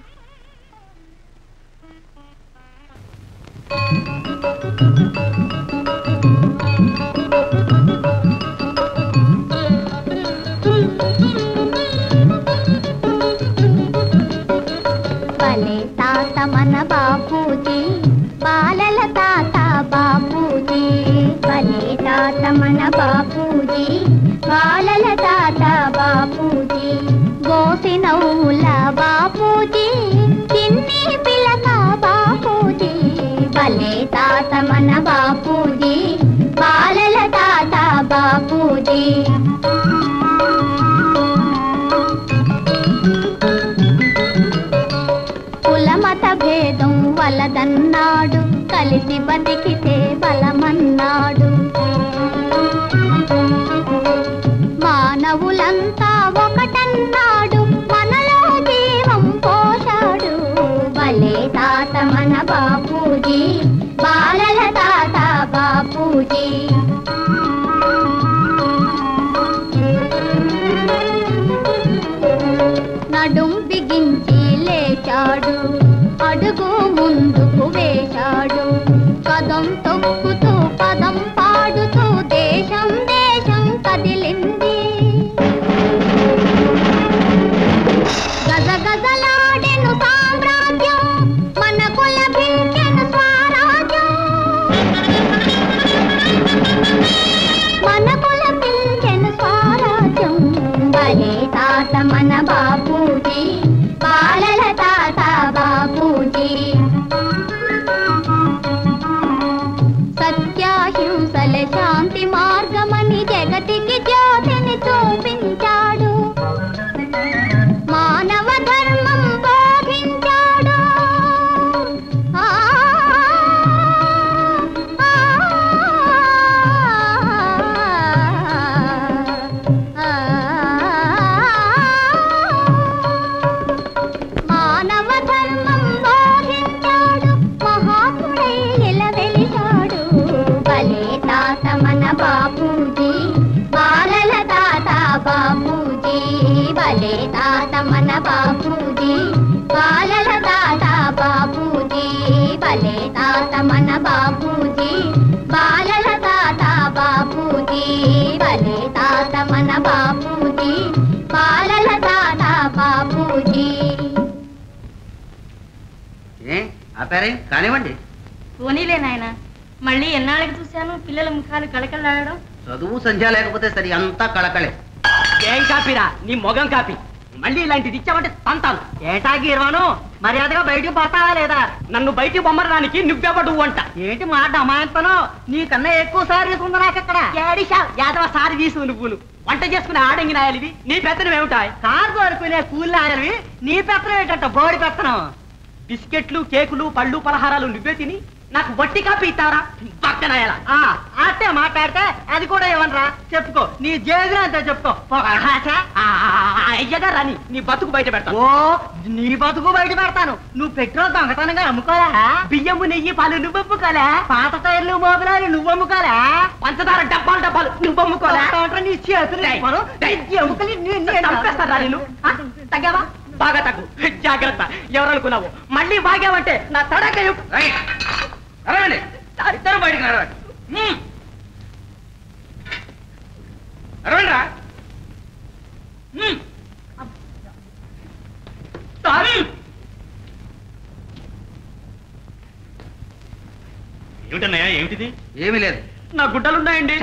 భలే తాత మన బాపూజీ బాలల తాత బాపూజీ భలే తాత మన బాపూజీ బాలల తాత బాపూజీ గోసి నవ్వుల బాపూజీ చిన్ని పిల్లక బాపూజీ భలే తాత మన బాపూజీ బాలల తాత బాపూజీ కులమత భేదం వలదన్నాడు కలిసి బతికితే బలమన్నాడు మానవులంతా ఒకటన్నాడు మనలో జీవం పోశాడు భలే తాత మన బాపూజీ బాలల తాత బాపూజీ నడుం బిగించి లేచాడు అడుగు ముందుకు వేశాడు కదం తొక్కుతూ పదం పాడుతూ దేశం దేశం కదిలింది గజగజలాడెను సామ్రాజ్యం మనకు లభించెను స్వరాజ్యం మనకు లభించెను స్వరాజ్యం భలే తాత మన బాపూజీ బాలల తాత బాపూజీ సత్య భలే తాత మన బాపూజీ బాలల తాత బాపూజీ భలే తాత మన బాపూజీ బాలల తాత బాపూజీ భలే తాత మన బాపూజీ బాలల తాత బాపూజీ ఏ ఆపారే కానివ్వండి పోనీలే నాయన మళ్ళీ ఎన్నాళ్ళకి చూశాను పిల్లల ముఖాలు కళకళలాడడం చదువు సంధ్య లేకపోతే సరి అంతా కళకళే ఏం కాపీరా నీ మొగం కాపీ మళ్ళీ ఇలాంటిది ఇచ్చావంటే తంతాను ఏటా గీర్వాను మర్యాదగా బయటికి పోతావా లేదా నన్ను బయటికి బొమ్మరానికి నువ్వెవడు అంట ఏంటి మాట అమాయంతనం నీకన్నా ఎక్కువ సారి ఉంది నాకు అక్కడ ఏడిషా యాదవ సారి తీసు నువ్వును వంట చేసుకునే ఆడంగి నాయాలివి నీ పెత్తనం ఏమిటాయి కారు కోరుకునే కూలి నాయాలివి నీ పెత్తనం ఏంటంట బోడి పెత్తనం బిస్కెట్లు కేకులు పళ్ళు పలహారాలు నువ్వే తిని నాకు వట్టి కాపీ ఇస్తావరా పక్కనాయాల అట్టే మాట్లాడితే అది కూడా ఏమనరా చెప్పుకో నీ జేగులు అంతే చెప్పుకో అయ్యగా రాని నీ బతుకు బయట పెడతాను ఓ నీ బతుకు బయట పెడతాను నువ్వు పెట్రోల్ దొంగతనంగా అమ్ముకోలే బియ్యము నెయ్యి పాలు నువ్వు అమ్ముకోలే పాత టైర్లు మోబిలాలు నువ్వు అమ్ముకోలే పంచదార డబ్బాలు డబ్బాలు నువ్వు అమ్ముకోలే నీ చేతులు ఇవ్వను. ఈ ఎముకలు నీ- నీ- చంపేస్తారా నేను ఆ? తగ్గావా బాగా తగ్గు జాగ్రత్త ఎవరనుకున్నావు మళ్ళీ బాగావంటే నా తడక అరవండి ఇద్దరు బయటికి నడవండి హ్మ్. నడవండిరా. హ్మ్. తాను. ఏమిటన్నయ్యా ఏమిటిది ఏమీ లేదు నా గుడ్డలున్నాయండి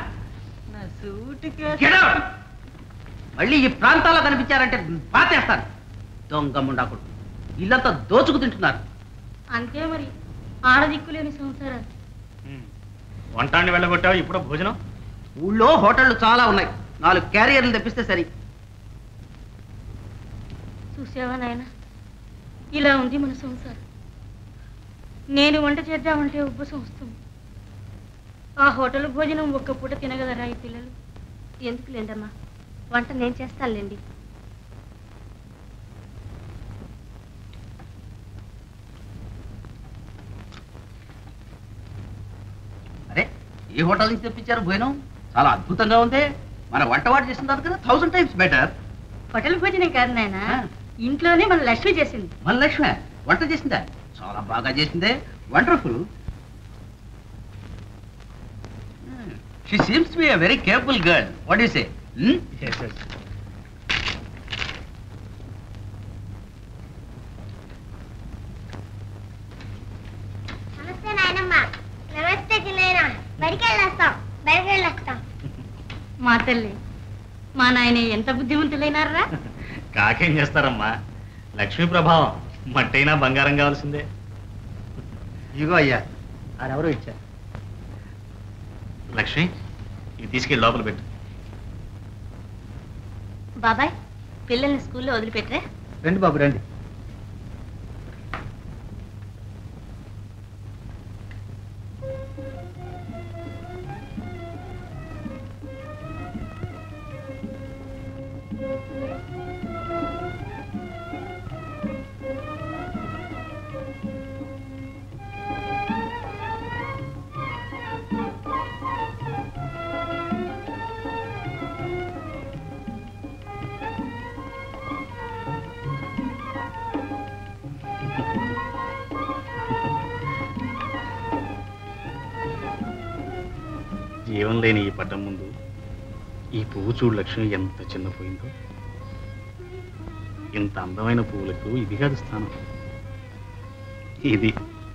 Get out! మళ్ళీ ఈ ప్రాంతాల్లో కనిపించారంటే పాతేస్తాను దొంగ ముండాకుడు ఇల్లంతా దోచుకు తింటున్నారు అంతే మరి ఆడదిక్కులేని సంసారాలు వంటాన్ని వెళ్ళగొట్టావు ఇప్పుడు భోజనం ఊళ్ళో హోటళ్లు చాలా ఉన్నాయి నాలుగు క్యారియర్లు తెప్పిస్తే సరి చూసావా నాయన ఇలా ఉంది మన సంసారం నేను వంట చేద్దామంటే ఉబ్బసం వస్తుంది ఆ హోటల్ భోజనం ఒక్క పూట తినగలరా ఈ పిల్లలు ఎందుకు లేండమ్మా వంట నేను చేస్తానులేండి అరే ఏ హోటల్ నుంచి తెప్పించారు భోజనం చాలా అద్భుతంగా ఉంది మన వంటవాడు చేసిన దానికన్నా థౌసండ్ టైమ్స్ బెటర్ హోటల్ భోజనం కాదు నాయన ఇంట్లోనే మన లక్ష్మి చేసింది మన లక్ష్మి వంట చేసిందా చాలా బాగా చేసిందే wonderful she seems be very careful girl what you say నమస్తే నాయనమ్మ నమస్తే చిన్నయ్య బడికి వెళ్ళొస్తాం బడికి వెళ్ళొస్తాం మా తల్లి మా నాయన ఎంత బుద్ధిమంతులైనారా కాకేం చేస్తారమ్మా లక్ష్మీ ప్రభావం మట్టైనా బంగారం కావాల్సిందే ఇగో అయ్యా ఆడెవరో ఇచ్చారు లక్ష్మి ఇది తీసుకెళ్ళి లోపల పెట్టు బాబాయ్ పిల్లల్ని స్కూల్లో వదిలిపెట్టరే రండి బాబు రండి జీవం లేని ఈ పడ్డం ముందు ఈ పువ్వు చూడు లక్ష్మి ఎంత చిన్నపోయిందో ఇంత అందమైన పువ్వులకు ఇది కాదు స్థానం ఇది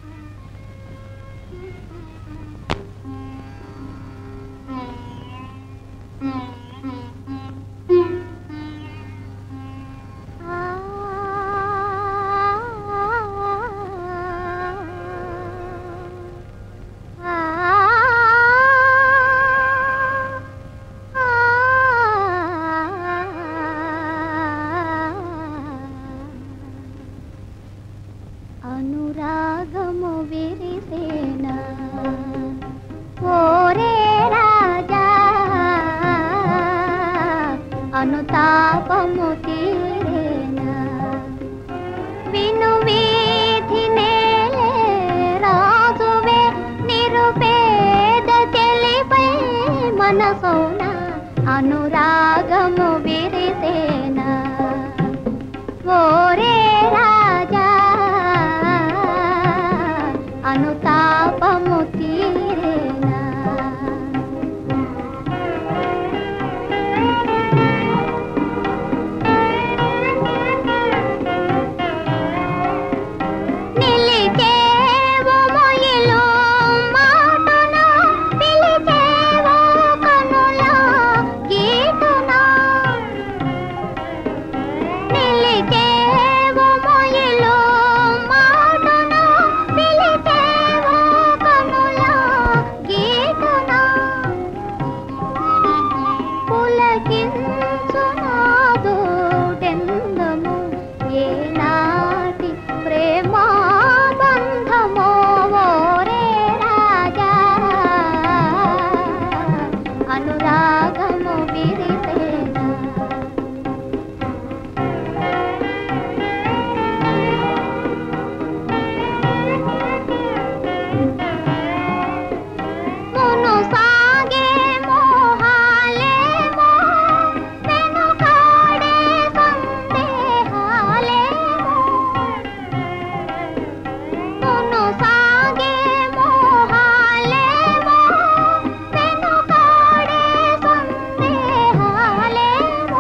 అనురాగము విరిసేనా ఓరే రాజా అనుతాపము తీరేనా విను వీధి నేలే రాజువే నిరుపేద తెలిపై మనసోన అనురాగము విరిసేనా తాపము తీరేనా నిలిచేవో మొయిలో మాటున పిలిచేవో కనుల గీటున నిలిచేవో మొయిలో మాటున పిలిచేవో కనుల గీటున పులకించునాదోడెందము ఏనాటి ప్రేమా బంధమో ఓరే రాజా అనురాగము విరిసేనా మును సాగే మోహాలేమో వెనుకాడే సందేహాలేమో మును సాగే మోహాలేమో వెనుకాడే సందేహాలేమో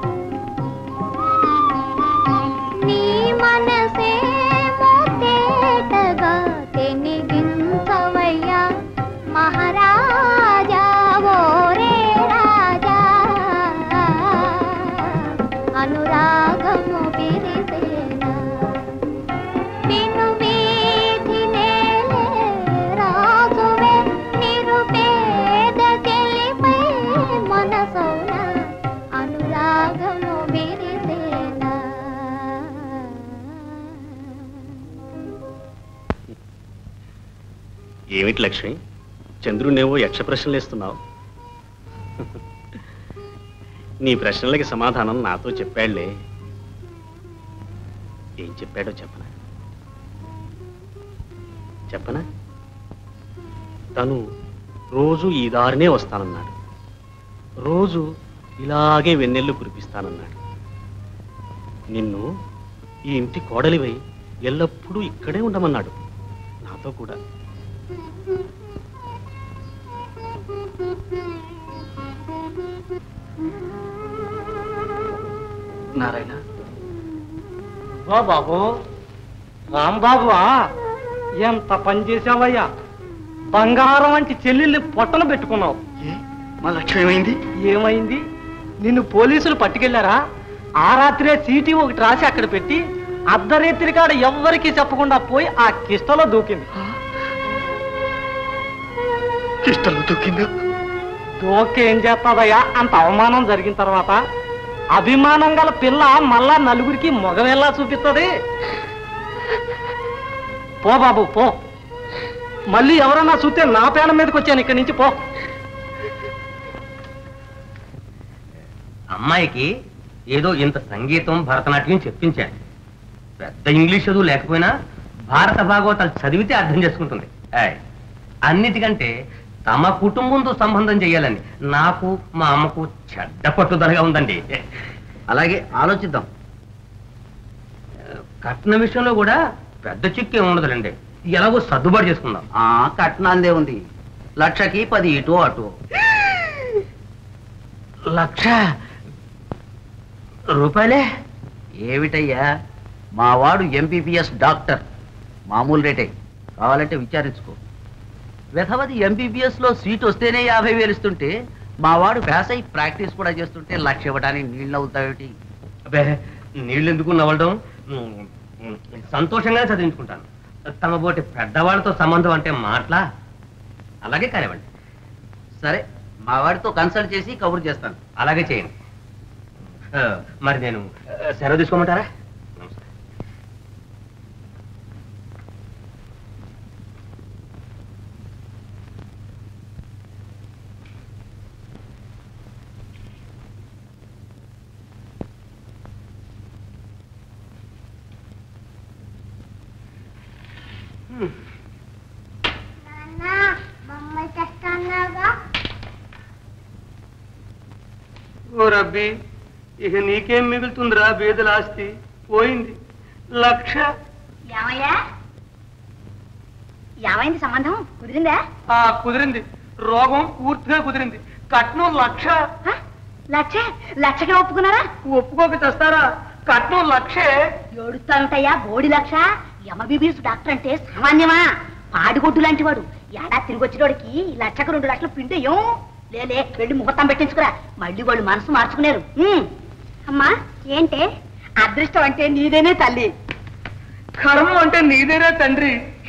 నీ మనసేమో తేటగా తెనిగించవయ్యా మహారాజా ఓరే రాజా అనురాగము విరిసేనా విను వీధి నేలే రాజువే నిరుపేద చెలిపై మనసౌన అనురాగము విరిసేనా ఏమిటి లక్ష్మి చంద్రునేవో యక్ష ప్రశ్నలు వేస్తున్నావు నీ ప్రశ్నలకి సమాధానం నాతో చెప్పాడులే ఏం చెప్పాడో చెప్పనా చెప్పనా తను రోజు ఈ దారినే వస్తానన్నాడు రోజు ఇలాగే వెన్నెళ్ళు కురిపిస్తానన్నాడు నిన్ను ఈ ఇంటి కోడలివై ఎల్లప్పుడూ ఇక్కడే ఉండమన్నాడు నాతో కూడా నారాయణ వా బాబు రాంబాబువా ఎంత పని చేసావయ్యా బంగారం వంటి చెల్లెల్ని పొట్టన పెట్టుకున్నావు మా లక్ష్యం ఏమైంది ఏమైంది నిన్ను పోలీసులు పట్టుకెళ్లారా ఆ రాత్రే సీటీ ఒకటి రాసి అక్కడ పెట్టి అర్ధరేత్రి కాడ ఎవ్వరికీ చెప్పకుండా పోయి ఆ కిష్టలో దూకింది కిష్టలో దూకిందా దూకి ఏం చేస్తాదయ్యా అంత అవమానం జరిగిన తర్వాత అభిమానం గల పిల్ల మళ్ళా నలుగురికి మగవెల్లా చూపిస్తుంది పో బాబు పో మళ్ళీ ఎవరన్నా చూస్తే నా పేడ మీదకి వచ్చాను ఇక్కడి నుంచి పో అమ్మాయికి ఏదో ఇంత సంగీతం భరతనాట్యం చెప్పించాను పెద్ద ఇంగ్లీష్ చదువు లేకపోయినా భారత భాగవతాలు చదివితే అర్థం చేసుకుంటుంది ఏయ్, అన్నిటికంటే తమ కుటుంబంతో సంబంధం చేయాలని నాకు మా అమ్మకు చెడ్డ పట్టుదలగా ఉందండి అలాగే ఆలోచిద్దాం కట్న విషయంలో కూడా పెద్ద చిక్కు ఏమి ఉండదులండి ఎలాగో సర్దుబాటు చేసుకుందాం ఆ కట్నాందే ఉంది లక్షకి పది ఇటు అటు లక్ష రూపాయలే ఏమిటయ్యా మా వాడు ఎంబీబీఎస్ డాక్టర్ మామూలు రేటే కావాలంటే విచారించుకో వెధవది ఎంబీబీఎస్ లో సీట్ వస్తేనే యాభై వేలు ఇస్తుంటే మా వాడు పాస్ అయి ప్రాక్టీస్ కూడా చేస్తుంటే లక్ష ఇవ్వడానికి నీళ్ళు అవుతావేటి అబ్బే నీళ్ళు ఎందుకు నవ్వడం ఉమ్, ఉమ్, సంతోషంగానే చదివించుకుంటాను తమ బోటి పెద్దవాళ్ళతో సంబంధం అంటే మాటలా అలాగే కానివ్వండి సరే మా వాడితో కన్సల్ట్ చేసి కబురు చేస్తాను అలాగే చేయండి ఆ, మరి నేను ఆ, సెలవు తీసుకోమంటారా బొమ్మ తెస్తాన్నాగా ఓ రబ్బీ ఇక నీకేం మిగులుతుందిరా బీదల ఆస్తి పోయింది లక్ష ఏమయ్యా ఏమైంది సంబంధం కుదిరిందా ఆ కుదిరింది రోగం పూర్తిగా కుదిరింది కట్నం లక్ష లక్ష లక్షగా ఒప్పుకున్నారా ఒప్పుకోక తెస్తారా కట్నం లక్షే ఏడుస్తానుంటయ్యా బోడి లక్ష యమబీబీఎస్ డాక్టర్ అంటే సామాన్యమా పాడిగొడ్డు లాంటి వాడు ఏడా తిరిగి వచ్చినోడికి లక్షకు రెండు లక్షలు పిండేయం లేలే వెళ్ళి ముహూర్తం పెట్టించుకురా మళ్ళీ వాళ్ళు మనసు మార్చుకున్నారు ఉమ్. అమ్మా ఏంటే అదృష్టం అంటే నీదేనే తల్లి కర్మ అంటే నీదేరా తండ్రి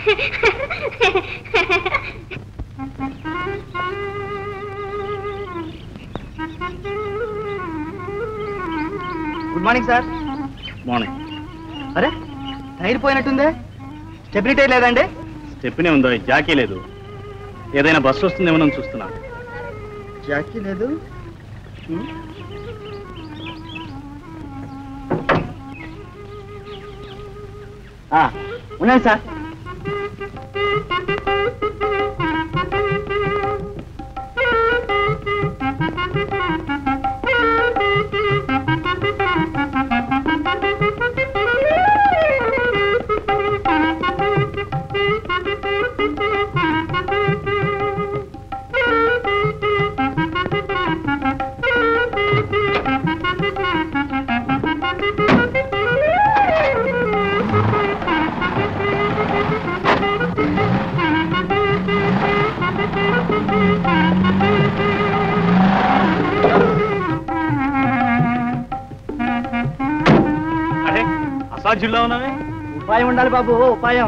గుడ్ మార్నింగ్ సార్ మార్నింగ్ అరే టైర్ పోయినట్టుందే స్టెబిలిటీ టైర్ లేదండి స్టెప్నే ఉందో జాకీ లేదు ఏదైనా బస్సు వస్తుందేమో చూస్తున్నా జాకీ లేదు ఉన్నాను సార్ అరే అసాధ్యుల్లో ఉన్నావే ఉపాయం ఉండాలి బాబు ఉపాయం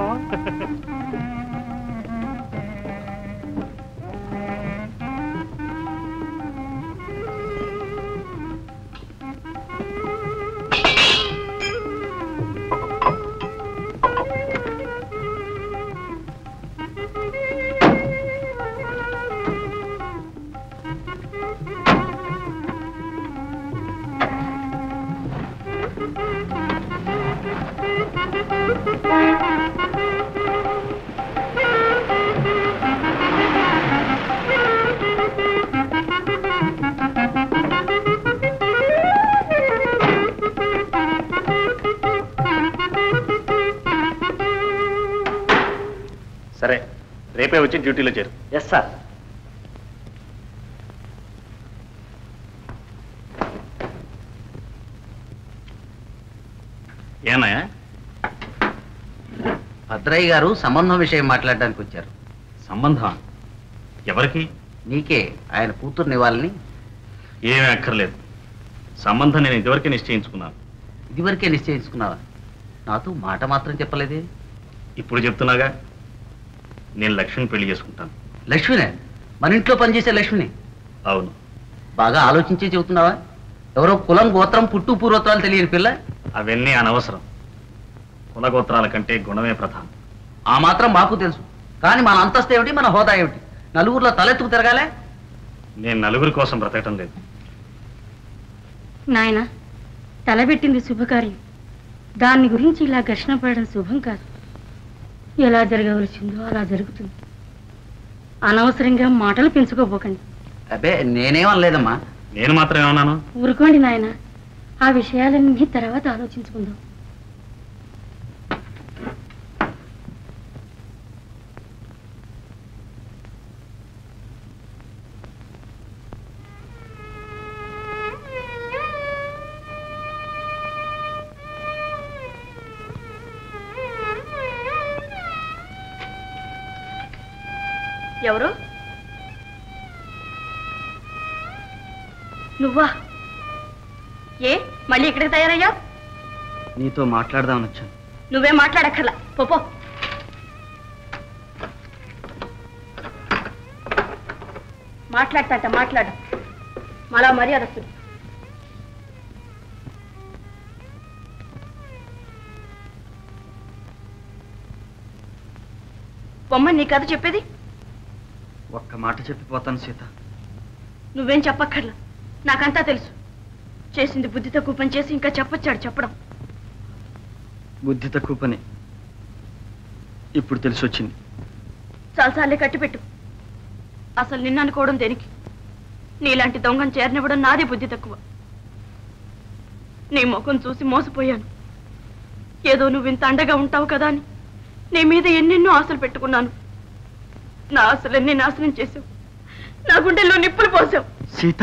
సరే రేపే వచ్చి డ్యూటీలో చేరు ఎస్ సార్ ఏనాయా భద్రయ్య గారు సంబంధం విషయం మాట్లాడడానికి వచ్చారు సంబంధం ఎవరికి నీకే ఆయన కూతుర్ని ఇవ్వాలని ఏమీ అక్కర్లేదు సంబంధం నేను ఇదివరకే నిశ్చయించుకున్నాను ఇదివరకే నిశ్చయించుకున్నావా నాతో మాట మాత్రం చెప్పలేదే ఇప్పుడు చెప్తున్నాగా నేను లక్ష్మిని పెళ్లి చేసుకుంటాను లక్ష్మినే మన ఇంట్లో పనిచేసే లక్ష్మిని అవును బాగా ఆలోచించే చెబుతున్నావా ఎవరో కులం గోత్రం పుట్టు పూర్వత్రాలు తెలియని పిల్ల అవన్నీ అనవసరం కులగోత్రాల కంటే గుణమే ప్రధానం ఆ మాత్రం మాకు తెలుసు కానీ మన అంతస్తు ఏమిటి మన హోదా ఏమిటి నలుగురిలో తలెత్తుకు తిరగాలే నేను నలుగురి కోసం బ్రతకటం లేదు నాయన తలబెట్టింది శుభకార్యం దాన్ని గురించి ఇలా ఘర్షణ పడడం శుభం కాదు ఎలా జరగవలసిందో అలా జరుగుతుంది అనవసరంగా మాటలు పెంచుకోబోకండి అబ్బే నేనేమనలేదమ్మా నేను మాత్రం ఏమన్నాను ఊరుకోండి నాయన ఆ విషయాలన్నీ తర్వాత ఆలోచించుకుందాం ఎవరు నువ్వా ఏ మళ్ళీ ఇక్కడికి తయారయ్యా నీతో మాట్లాడదామని వచ్చాను నువ్వే మాట్లాడక్కర్లా పోపో మాట్లాడతాట మాట్లాడు మళ్ళా మర్యాదస్తుడు బొమ్మ నీ కథ చెప్పేది ఒక్క మాట చెప్పిపోతాను సీత నువ్వేం చెప్పక్కర్లా నాకంతా తెలుసు చేసింది బుద్ధి తక్కువ పని చేసి ఇంకా చెప్పొచ్చాడు చెప్పడం బుద్ధి తక్కువ పని ఇప్పుడు తెలిసి వచ్చింది చాలాసార్లే కట్టిపెట్టు అసలు నిన్ను అనుకోవడం దేనికి నీలాంటి దొంగను చేరనివ్వడం నాదే బుద్ధి తక్కువ నీ ముఖం చూసి మోసపోయాను ఏదో నువ్వు ఇంత అండగా ఉంటావు కదా అని నీ మీద ఎన్నెన్నో ఆశలు పెట్టుకున్నాను నా ఆశలన్నీ నాశనం చేసావు నా గుండెల్లో నిప్పులు పోసావు సీత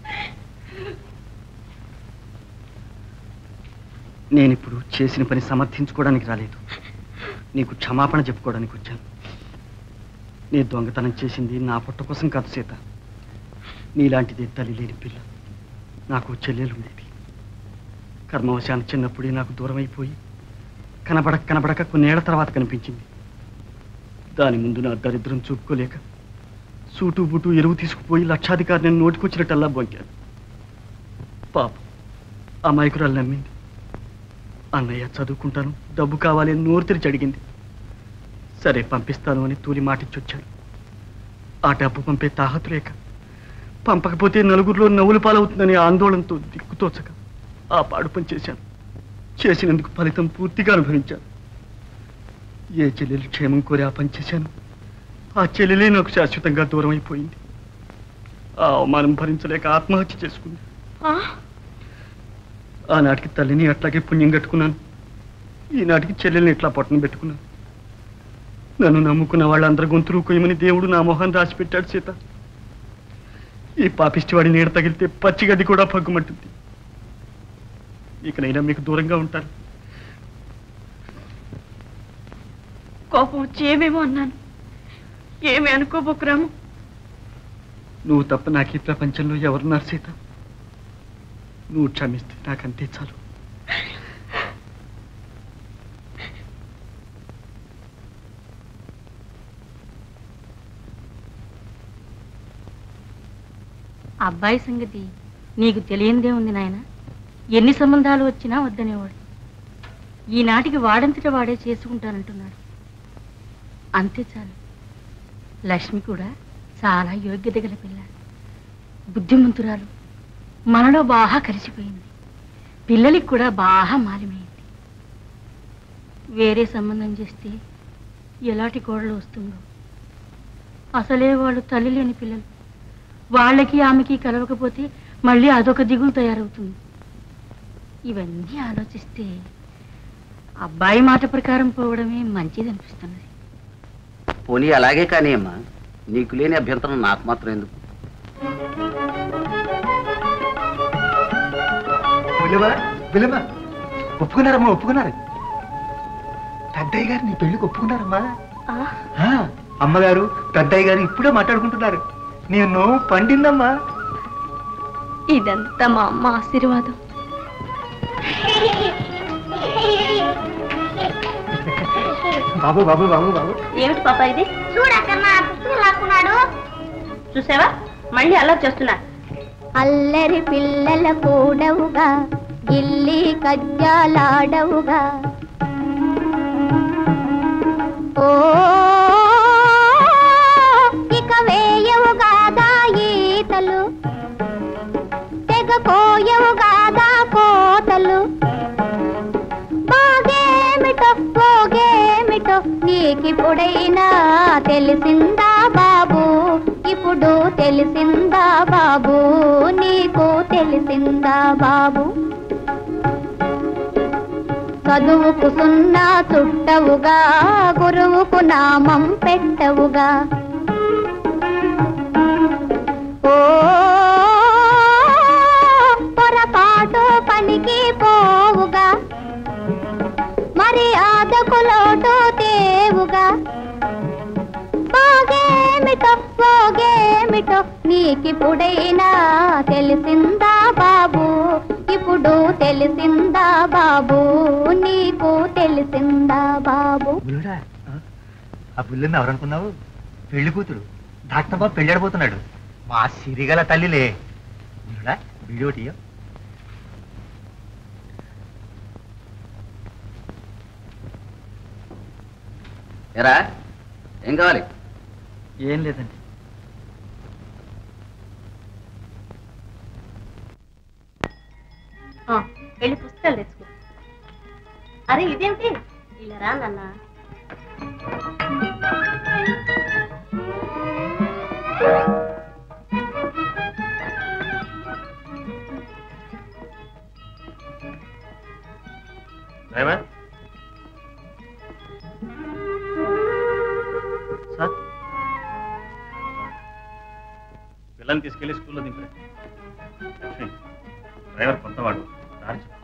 నేనిప్పుడు చేసిన పని సమర్థించుకోవడానికి రాలేదు నీకు క్షమాపణ చెప్పుకోవడానికి వచ్చాను నీ దొంగతనం చేసింది నా పుట్ట కోసం కాదు సీత నీలాంటిది తల్లి లేని పిల్ల నాకు చెల్లెలు ఉండేది కర్మవశాన్ని చిన్నప్పుడే నాకు దూరం అయిపోయి కనబడక కనబడక కొన్నేళ్ల తర్వాత కనిపించింది దాని ముందు నా దరిద్రం చూపుకోలేక సూటు బుటు ఎరువు తీసుకుపోయి లక్షాధికారిని నోటికొచ్చినట్టల్లా బొంకాను పాప అమాయకురాలు నమ్మింది అన్నయ్య చదువుకుంటాను డబ్బు కావాలి అని నోరు తెరిచి అడిగింది సరే పంపిస్తాను అని తూలి మాటిచ్చొచ్చాను ఆ డబ్బు పంపే తాహతు లేక పంపకపోతే నలుగురిలో నవ్వులు పాలవుతుందని ఆందోళనతో దిక్కుతోచక ఆ పాడు పని చేశాను చేసినందుకు ఫలితం పూర్తిగా అనుభవించాను ఏ చెల్లెలు క్షేమం కోరి ఆ పని చేశాను ఆ చెల్లెలే నాకు శాశ్వతంగా దూరం అయిపోయింది ఆ అవమానం భరించలేక ఆత్మహత్య చేసుకుంది ఆనాటికి తల్లిని అట్లాగే పుణ్యం కట్టుకున్నాను ఈనాటికి చెల్లెల్ని ఇట్లా పొట్టను పెట్టుకున్నాను నన్ను నమ్ముకున్న వాళ్ళందరూ గొంతులు కొయ్యమని దేవుడు నా మొహాన్ని రాసి పెట్టాడు సీత ఈ పాపిష్టి వాడి నీడ తగిలితే పచ్చిగడ్డి కూడా పగ్గుమంటుంది ఇకనైనా మీకు దూరంగా ఉంటాను కోపం వచ్చి ఏమేమో అన్నాను ఏమి అనుకోబోకు రాము నువ్వు తప్ప నాకు ఈ ప్రపంచంలో ఎవరున్నారు సీత నువ్వు క్షమిస్తే నాకంతే చాలు అబ్బాయి సంగతి నీకు తెలియందే ఉంది నాయన ఎన్ని సంబంధాలు వచ్చినా వద్దనేవాడు ఈనాటికి వాడంతట వాడే చేసుకుంటానంటున్నాడు అంతే చాలు లక్ష్మి కూడా చాలా యోగ్యత గల పిల్ల బుద్ధిమంతురాలు మనలో బాగా కలిసిపోయింది పిల్లలకి కూడా బాగా మాలిమైంది వేరే సంబంధం చేస్తే ఎలాంటి కోడలు వస్తుందో అసలే వాళ్ళు తల్లి లేని పిల్లలు వాళ్ళకి ఆమెకి కలవకపోతే మళ్ళీ అదొక దిగులు తయారవుతుంది ఇవన్నీ ఆలోచిస్తే అబ్బాయి మాట ప్రకారం పోవడమే మంచిది అనిపిస్తున్నది పోనీ అలాగే కానీ అమ్మా నీకు లేని అభ్యంతరం నాకు మాత్రం ఎందుకు విలువా విలువా ఒప్పుకున్నారమ్మా ఒప్పుకున్నారు పెద్దయ్య గారు నీ పెళ్లికి ఒప్పుకున్నారమ్మా ఆ, అమ్మగారు పెద్దయ్య గారు ఇప్పుడే మాట్లాడుకుంటున్నారు నేను పండిందమ్మా ఇదంతా మా అమ్మ ఆశీర్వాదం బాబు బాబు బాబు బాబు ఏమిటి పాప ఇది చూడక్కమ్మ పుస్తకం లాక్కున్నాడు చూసావా మళ్ళీ అలా చేస్తున్నా అల్లరి పిల్లల కూడవుగా గిల్లి కజ్జాలాడవుగా ఓ ఇక వేయవు కాదా ఈతలు తెగ కోయవు కాదా కోతలు బాగేమిటో పోగేమిటో నీకిప్పుడైనా తెలిసిందా బాబు ఇప్పుడు తెలిసిందా బాబు నీకు తెలిసిందా బాబు చదువుకు సున్నా చుట్టవుగా గురువుకు నామం పెట్టవుగా ఓ పొరపాటు పనికి పోవుగా మరి ఆదకు లోటు తేవుగా బాగేమిటో పోగేమిటో నీకిప్పుడైనా తెలిసిందా బాబు ఇప్పుడు తెలిసిందా బాబు నీకు తెలిసిందా బాబు బుల్లుడా ఆ బుల్లుని ఎవరనుకున్నావు పెళ్లి కూతురు డాక్టర్ బాబు పెళ్ళాడిపోతున్నాడు మా సిరిగల తల్లిలే బుల్లుడా వీడియోటి ఎరా ఏం కావాలి ఏం లేదండి ఆ, వెళ్ళి పుస్తకాలు తెచ్చుకో అరే ఇదేమిటి ఇలా రా నాన్న రాయమా సార్ పిల్లల్ని తీసుకెళ్లి స్కూల్లో దింపే లక్ష్మి డ్రైవర్ కొత్తవాడు దారి చెప్పు.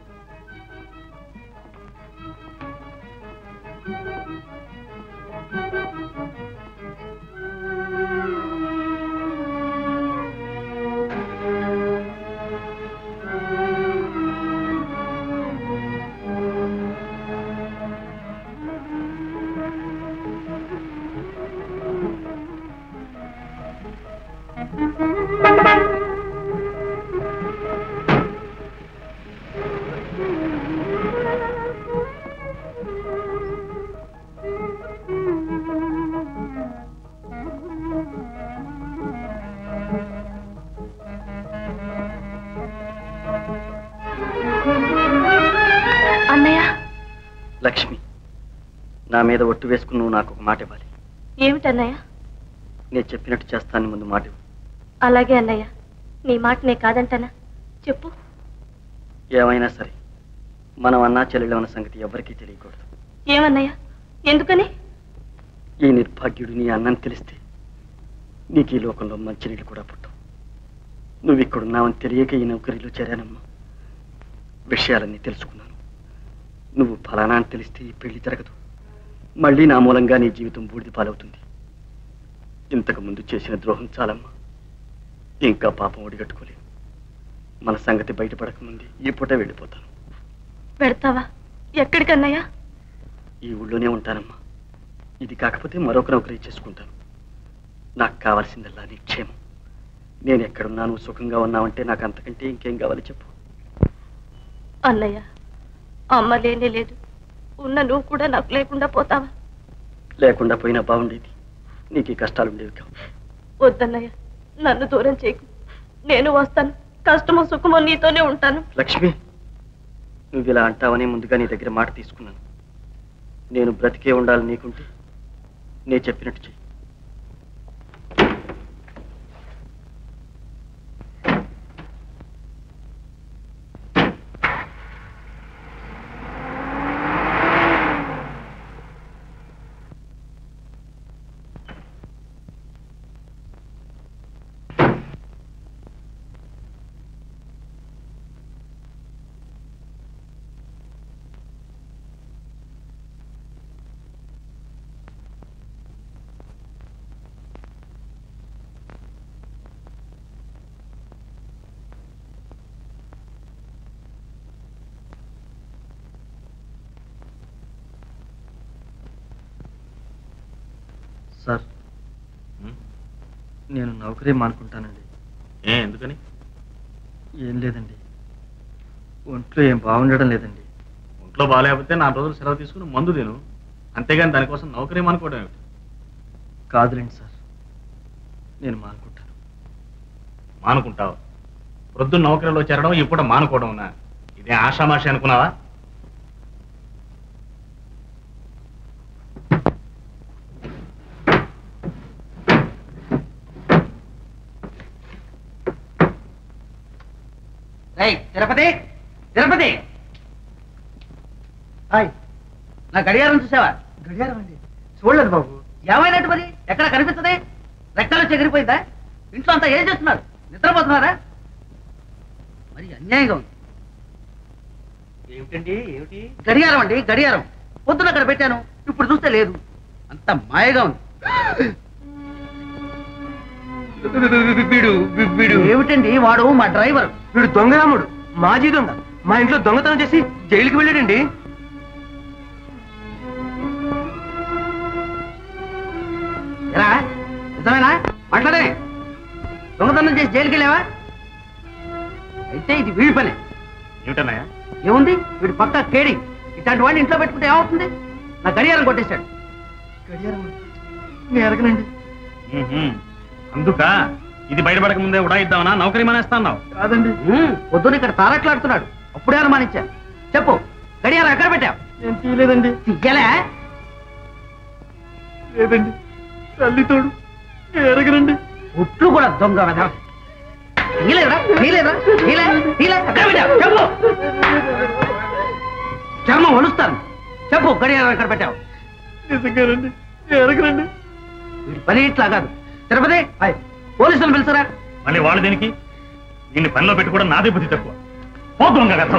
అన్నయ్య లక్ష్మి నా మీద ఒట్టు వేసుకుని నువ్వు నాకు ఒక మాట ఇవ్వాలి ఏమిటన్నయ్య నేను చెప్పినట్టు చేస్తాను ముందు మాట ఇవ్వు అలాగే అన్నయ్య నీ మాట నే కాదంటానా చెప్పు ఏమైనా సరే మనం అన్నా చెల్లెలు అన్న సంగతి ఎవరికీ తెలియకూడదు ఏమన్నయ్య ఎందుకని ఈ నిర్భాగ్యుడు నీ అన్నని తెలిస్తే నీకు ఈ లోకంలో మంచినీళ్ళు కూడా పుట్టవు నువ్వు ఇక్కడున్నావని తెలియక ఈ నౌకరీలో చేరానమ్మా విషయాలన్నీ తెలుసుకున్నాను నువ్వు ఫలానా అని తెలిస్తే ఈ పెళ్లి జరగదు మళ్ళీ నా మూలంగా నీ జీవితం బూడిద పాలవుతుంది ఇంతకు ముందు చేసిన ద్రోహం చాలమ్మా ఇంకా పాపం ఒడిగట్టుకోలేను మన సంగతి బయటపడకముందే ఈ పూట వెళ్ళిపోతాను పెడతావా ఎక్కడికన్నయ్య ఈ ఊళ్ళోనే ఉంటానమ్మా ఇది కాకపోతే మరొక నౌకరీ చేసుకుంటాను నాకు కావాల్సిందల్లా నీ క్షేమం నేను ఎక్కడున్నాను సుఖంగా ఉన్నావంటే నాకు అంతకంటే ఇంకేం కావాలి చెప్పు అన్నయ్య అమ్మ లేనే లేదు ఉన్న నువ్వు కూడా నాకు లేకుండా పోతావా లేకుండా పోయినా బాగుండేది నీకు ఈ కష్టాలు ఉండేవి కావు వద్దన్నయ్య నన్ను దూరం చేయకు నేను వస్తాను కష్టమో సుఖమో నీతోనే ఉంటాను లక్ష్మి నువ్వు ఇలా అంటావని ముందుగా నీ దగ్గర మాట తీసుకున్నాను నేను బ్రతికే ఉండాలి నీకుంటే నేను చెప్పినట్టు చెయ్యి సార్ నేను నౌకరీ మానుకుంటానండి ఏ ఎందుకని ఏం లేదండి ఒంట్లో ఏం బాగుండడం లేదండి ఒంట్లో బాగాలేకపోతే నాలుగు రోజులు సెలవు తీసుకుని మందు తిను అంతేగాని దానికోసం నౌకరీ అనుకోవడం ఏమిటి కాదులేండి సార్ నేను మానుకుంటాను మానుకుంటావు ప్రొద్దున నౌకరీలో చేరడం ఇప్పుడు మానుకోవడం ఉన్నా ఇదే ఆషామాషి అనుకున్నావా రై తిరుపతి తిరుపతి హాయ్ నా గడియారం చూసావా గడియారం అండి చూడలేదు బాబు ఏమైనట్టు మరి ఎక్కడ కనిపిస్తుంది రెక్కలు చెగిరిపోయిందా ఇంట్లో అంతా ఏం చేస్తున్నారు నిద్రపోతున్నారా మరి అన్యాయంగా ఉంది ఏమిటండి ఏమిటి గడియారం అండి గడియారం పొద్దున అక్కడ పెట్టాను ఇప్పుడు చూస్తే లేదు అంత మాయగా ఉంది వీడు వీడు ఏమిటండి వాడు మా డ్రైవర్ వీడు దొంగరాముడు మాజీ దొంగ మా ఇంట్లో దొంగతనం చేసి జైలుకి వెళ్ళాడండి ఎలా నిజమేనా మాట్లాడే దొంగతనం చేసి జైలుకి వెళ్ళావా అయితే ఇది వీడి పని ఏమిటన్నాయా ఏముంది వీడు పక్క కేడి ఇట్లాంటి వాడిని ఇంట్లో పెట్టుకుంటే ఏమవుతుంది నా గడియారం కొట్టేశాడు గడియారం నేను ఎరగనండి అందుక ఇది బయటపడక ముందే ఉడాయిద్దామనా నౌకరీ మానేస్తా అన్నావు కాదండి పొద్దున ఇక్కడ తారట్లాడుతున్నాడు అప్పుడే అనుమానించా చెప్పు గడియారం ఎక్కడ పెట్టావు నేను తీయలేదండి తీయలే లేదండి తల్లి తోడు నేను ఎరగనండి ఒట్లు కూడా దొంగ వెధవ. తీయలేదురా తీయలేదురా తీయలే తీయలే ఎక్కడ పెట్టావు చెప్పు చర్మం వలుస్తాను చెప్పు గడియారం ఎక్కడ పెట్టావు నిజంగానండి నేను ఎరగనండి వీడి పని ఇట్లా కాదు తిరుపతి పోలీసులు పిలుచురా మళ్ళీ వాళ్ళు దేనికి దీన్ని పనిలో పెట్టుకోవడం నాదే బుద్ధి తక్కువ పోద్దాం కదా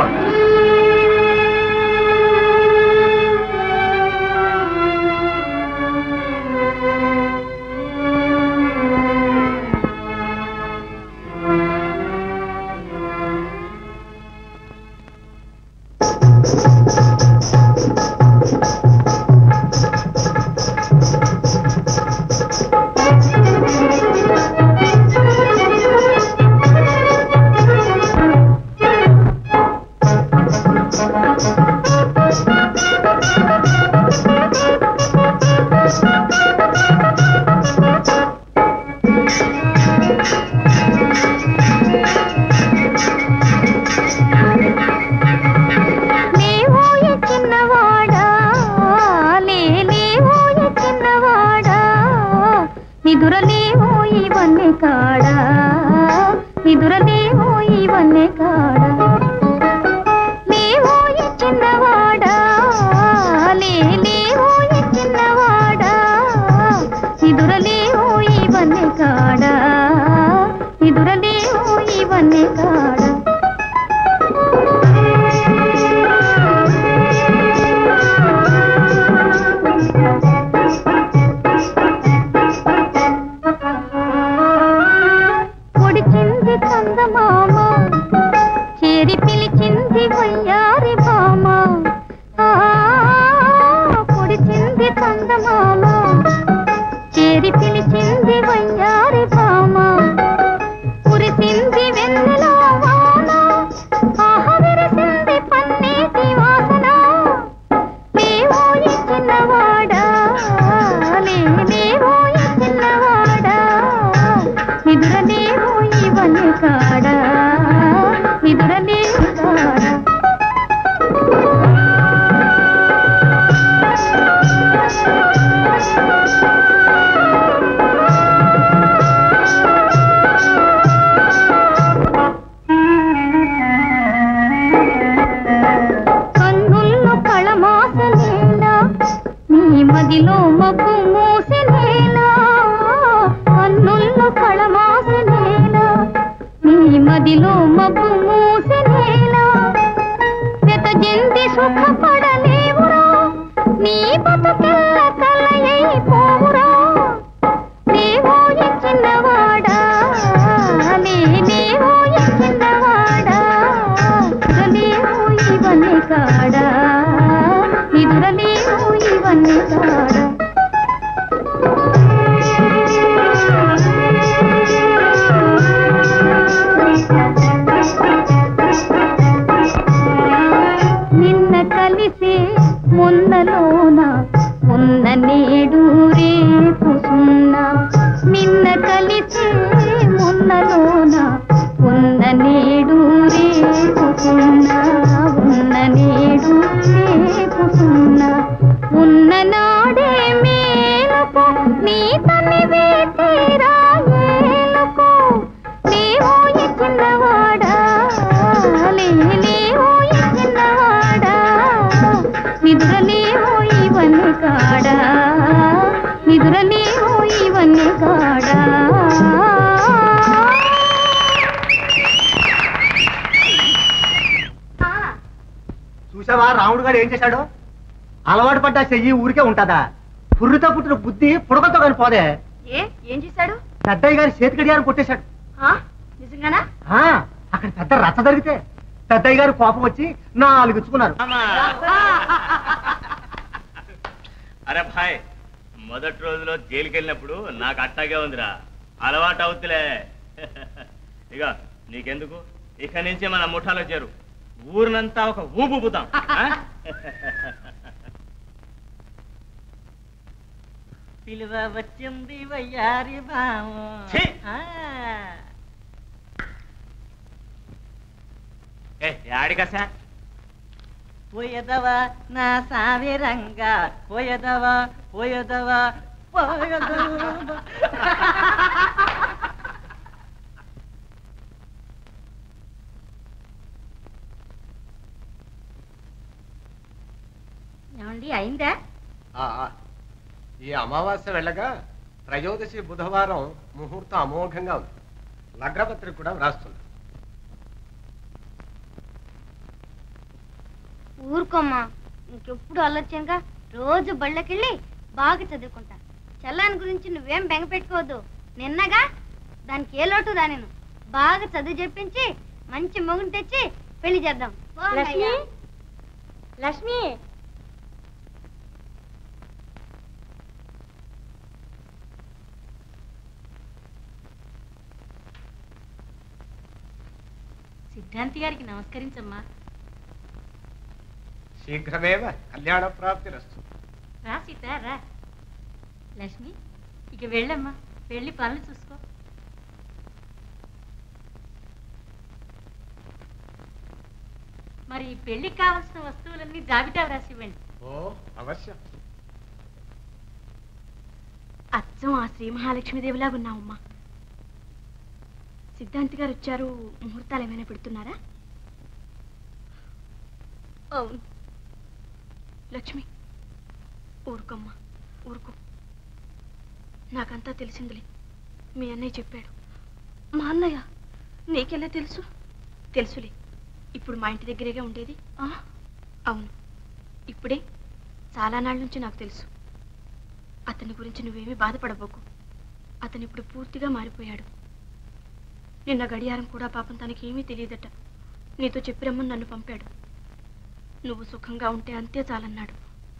లేవోయే చిన్నవాడా లే లేవోయే చిన్నవాడా నిదురలేవో ఇవన్నీ కాడా నిదురలేవో ఇవన్నీ కాడా లేవోయే చిన్నవాడా లే లేవోయే చిన్నవాడా నిదురలేవో ఇవన్నీ కాడా నిదురలేవో ఇవన్నీ కాడా పొడిచింది చందమామ చేరి పిలిచింది వయ్యారి భామ ఆ, పొడిచింది చందమామ చేరి పిలిచింది వయ్యారి భామ కురిసింది వెన్నెల వాన ఆహ విరిసింది పన్నీటి వాసన లేవోయి చిన్నవాడా లే లేవోయి చిన్నవాడా నిదురలేవో ఇవన్నీ కాడా నిదురలేవు కాడా కన్నుల్లో కళమాసనేలా నీ మదిలో మబ్బు మూసనేలా కన్నుల్లో కళమాసనేలా నీ మదిలో మబ్బు మూసనేలా వెత జంతి సుఖపడలేవురా నీ బతుకెల్ల కలయైపోవురా లేవోయి చిన్నవాడా లే లేవోయి చిన్నవాడా నిదురలేవో ఇవన్నీ కాడా నిదురలేవో ఇవన్నీ కాడా నిన్న కలిసే మొన్నలోన ఉన్న నేడు రేపు సున్నా నిన్న కలిసే మొన్నలోన ఉన్న నేడు రేపు సున్నా ఉన్న నేడు రేపు సున్నా ఉన్న నాడే మేలుకో నీ తనివే తీరా ఏలుకో లేవోయి చిన్నవాడా లే లేవోయి చిన్నవాడా నిదురలేవో ఇవన్నీ కాడా నిదురలేవో ఇవన్నీ కాడా చూసావా రాముడు గారు ఏం చేశాడు అలవాటు పడ్డా చెయ్యి ఊరికే ఉంటుందా పుర్రితో పుట్టిన బుద్ధి పుడకతో కానీ పోదే ఏ ఏం చేశాడు పెద్దయ్య గారి చేతి గడియారం కొట్టేశాడు ఆ? నిజంగానా ఆ, అక్కడ పెద్ద రచ్చ జరిగితే పెద్దయ్య గారు కోపం వచ్చి నాలుగు ఇచ్చుకున్నారు అరే భాయ్ మొదటి రోజులో జైలుకి వెళ్ళినప్పుడు నాకు అట్టాగే ఉందిరా అలవాటు అవుతులే ఇక నీకెందుకు ఇక నుంచి మన ముఠాలో చేరు ఊరినంతా ఒక ఊపుపుతాం పిలువ వచ్చింది వయ్యారి భామ ఛీ! ఏ ఆడికసా పోయదవా నా సావిరంగా పోయదవా పోయదవా పోయదవా ఏమండి అయిందా ఆ, ఆ. ఈ అమావాస్య వెళ్ళగా త్రయోదశి బుధవారం ముహూర్తం అమోఘంగా ఉంది లగ్నపత్రిక కూడా వ్రాస్తున్నా ఊరుకోమ్మా ఇంకెప్పుడు ఆలోచనగా రోజు బళ్ళకెళ్ళి బాగా చదువుకుంటా చెల్లాని గురించి నువ్వేం బెంగ పెట్టుకోవద్దు నిన్నగా దానికి ఏ లోటు రానేను బాగా చదువు చెప్పించి మంచి మొగుని తెచ్చి పెళ్లి చేద్దాం లక్ష్మి లక్ష్మి సిద్ధాంతి గారికి నమస్కరించమ్మా శీఘ్రమేవ కళ్యాణ ప్రాప్తి రస్తు రా సీత రా లక్ష్మి ఇక వెళ్ళమ్మా వెళ్ళి పనులు చూసుకో మరి పెళ్లికి కావాల్సిన వస్తువులన్నీ జాబితా వ్రాసి ఇవ్వండి ఓ అవశ్యం అచ్చం ఆ శ్రీ మహాలక్ష్మీదేవిలాగా ఉన్నావమ్మా సిద్ధాంతి గారు వచ్చారు ముహూర్తాలు ఏమైనా పెడుతున్నారా అవును లక్ష్మి ఊరుకోమ్మా ఊరుకో నాకంతా తెలిసిందిలే మీ అన్నయ్య చెప్పాడు మా అన్నయ్య నీకెలా తెలుసు తెలుసులే ఇప్పుడు మా ఇంటి దగ్గరేగా ఉండేది ఆ, అవును ఇప్పుడే చాలా నాళ్ళ నుంచి నాకు తెలుసు అతని గురించి నువ్వేమీ బాధపడబోకు అతను ఇప్పుడు పూర్తిగా మారిపోయాడు నిన్న గడియారం కూడా పాపం తనకేమీ తెలియదట నీతో చెప్పి రమ్మని నన్ను పంపాడు నువ్వు సుఖంగా ఉంటే అంతే చాలన్నాడు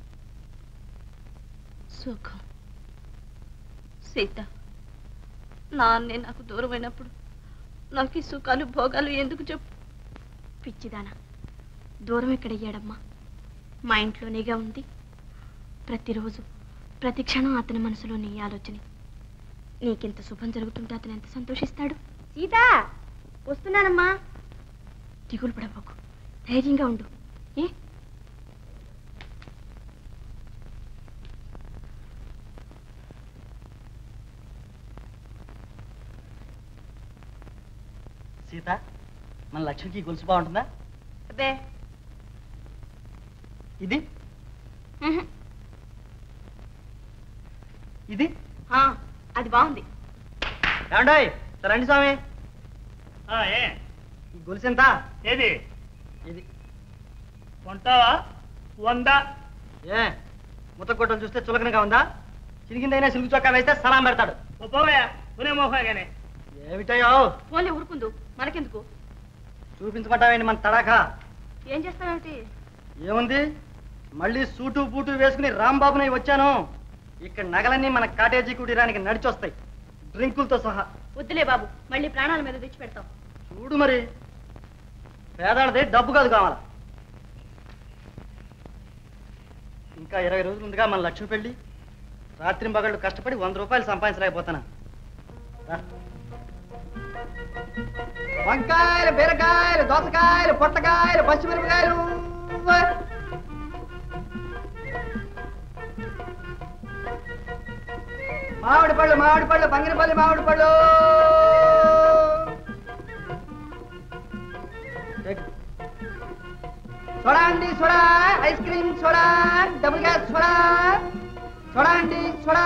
సుఖం సీత నాన్నే నాకు దూరమైనప్పుడు నాకు ఈ సుఖాలు భోగాలు ఎందుకు చెప్పు పిచ్చిదానా దూరం ఎక్కడయ్యాడమ్మా మా ఇంట్లోనేగా ఉంది ప్రతిరోజు ప్రతి క్షణం అతని మనసులో నీ ఆలోచనే నీకింత శుభం జరుగుతుంటే అతను ఎంత సంతోషిస్తాడు సీత వస్తున్నానమ్మా దిగులు పడబోకు ధైర్యంగా ఉండు ఏ సీత మన లక్ష్మికి గొలుసు బాగుంటుందా అదే ఇది ఇది అది బాగుంది ఏమండోయ్ రండి స్వామి ఏ ఈ గొలుసు ఎంత ఏది ఇది కొంటావా వంద ఏ ముత్తకొట్టలు చూస్తే చులకనగా ఉందా చిరిగిందైనా సిలుగు చొక్కా వేస్తే సలాం పెడతాడు పోవయా పునే మోహగానే ఏమిటయో ఫోన్లే ఊరుకుందు మనకెందుకు చూపించమంటావేంటి మన తడాకా ఏం చేస్తావేమిటి ఏముంది మళ్ళీ సూటు బూటు వేసుకుని రాంబాబునై వచ్చాను ఇక్కడ నగలన్నీ మన కాటేజీ కుటీరానికి నడిచొస్తాయి డ్రింకులతో సహా వద్దులే బాబు మళ్ళీ ప్రాణాల మీద తెచ్చి పెడతాం చూడు మరి పేదాడది డబ్బు కాదు కావాలా ఇంకా ఇరవై రోజులు ఉందిగా మన లక్ష్మి పెళ్ళి రాత్రి పగళ్ళు కష్టపడి వంద రూపాయలు సంపాదించలేకపోతానా రా. వంకాయలు బీరకాయలు దోసకాయలు పొట్టకాయలు పచ్చిమిరపకాయలు మామిడి పళ్ళు మామిడి పళ్ళు బంగినపల్లి మామిడి పళ్ళు సోడా అండి soda ice cream soda double gas soda soda అండి సోడా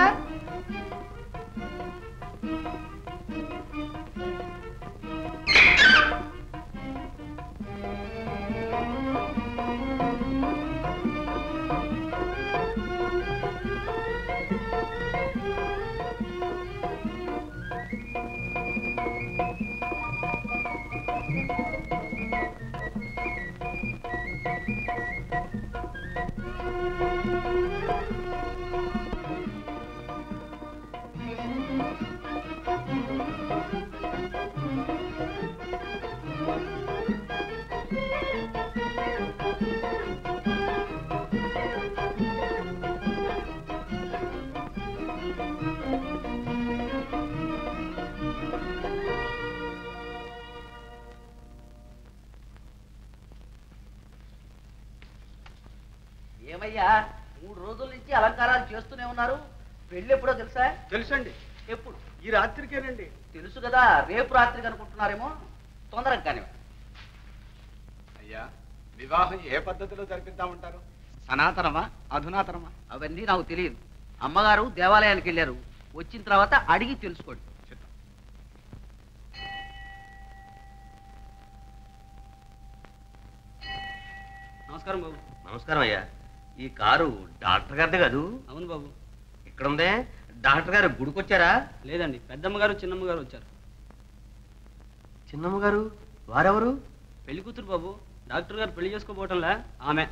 ఏమయ్యా మూడు రోజుల నుంచి అలంకారాలు చేస్తూనే ఉన్నారు పెళ్ళి ఎప్పుడో తెలుసా తెలుసండి ఎప్పుడు ఈ రాత్రికేనండి తెలుసు కదా రేపు రాత్రికి అనుకుంటున్నారేమో తొందరగా కానీ అయ్యా వివాహం ఏ పద్ధతిలో జరిపిద్దామంటారు సనాతనమా అధునాతనమా అవన్నీ నాకు తెలియదు అమ్మగారు దేవాలయానికి వెళ్ళారు వచ్చిన తర్వాత అడిగి తెలుసుకోండి నమస్కారం బాబు నమస్కారం అయ్యా ఈ కారు డాక్టర్ గారిదే కాదు అవును బాబు ఇక్కడ ఉందే డాక్టర్ గారు గుడికొచ్చారా లేదండి పెద్దమ్మ గారు చిన్నమ్మ గారు వచ్చారు చిన్నమ్మ గారు వారెవరు పెళ్లి కూతురు బాబు డాక్టర్ గారు పెళ్లి చేసుకోపోవటంలా ఆమె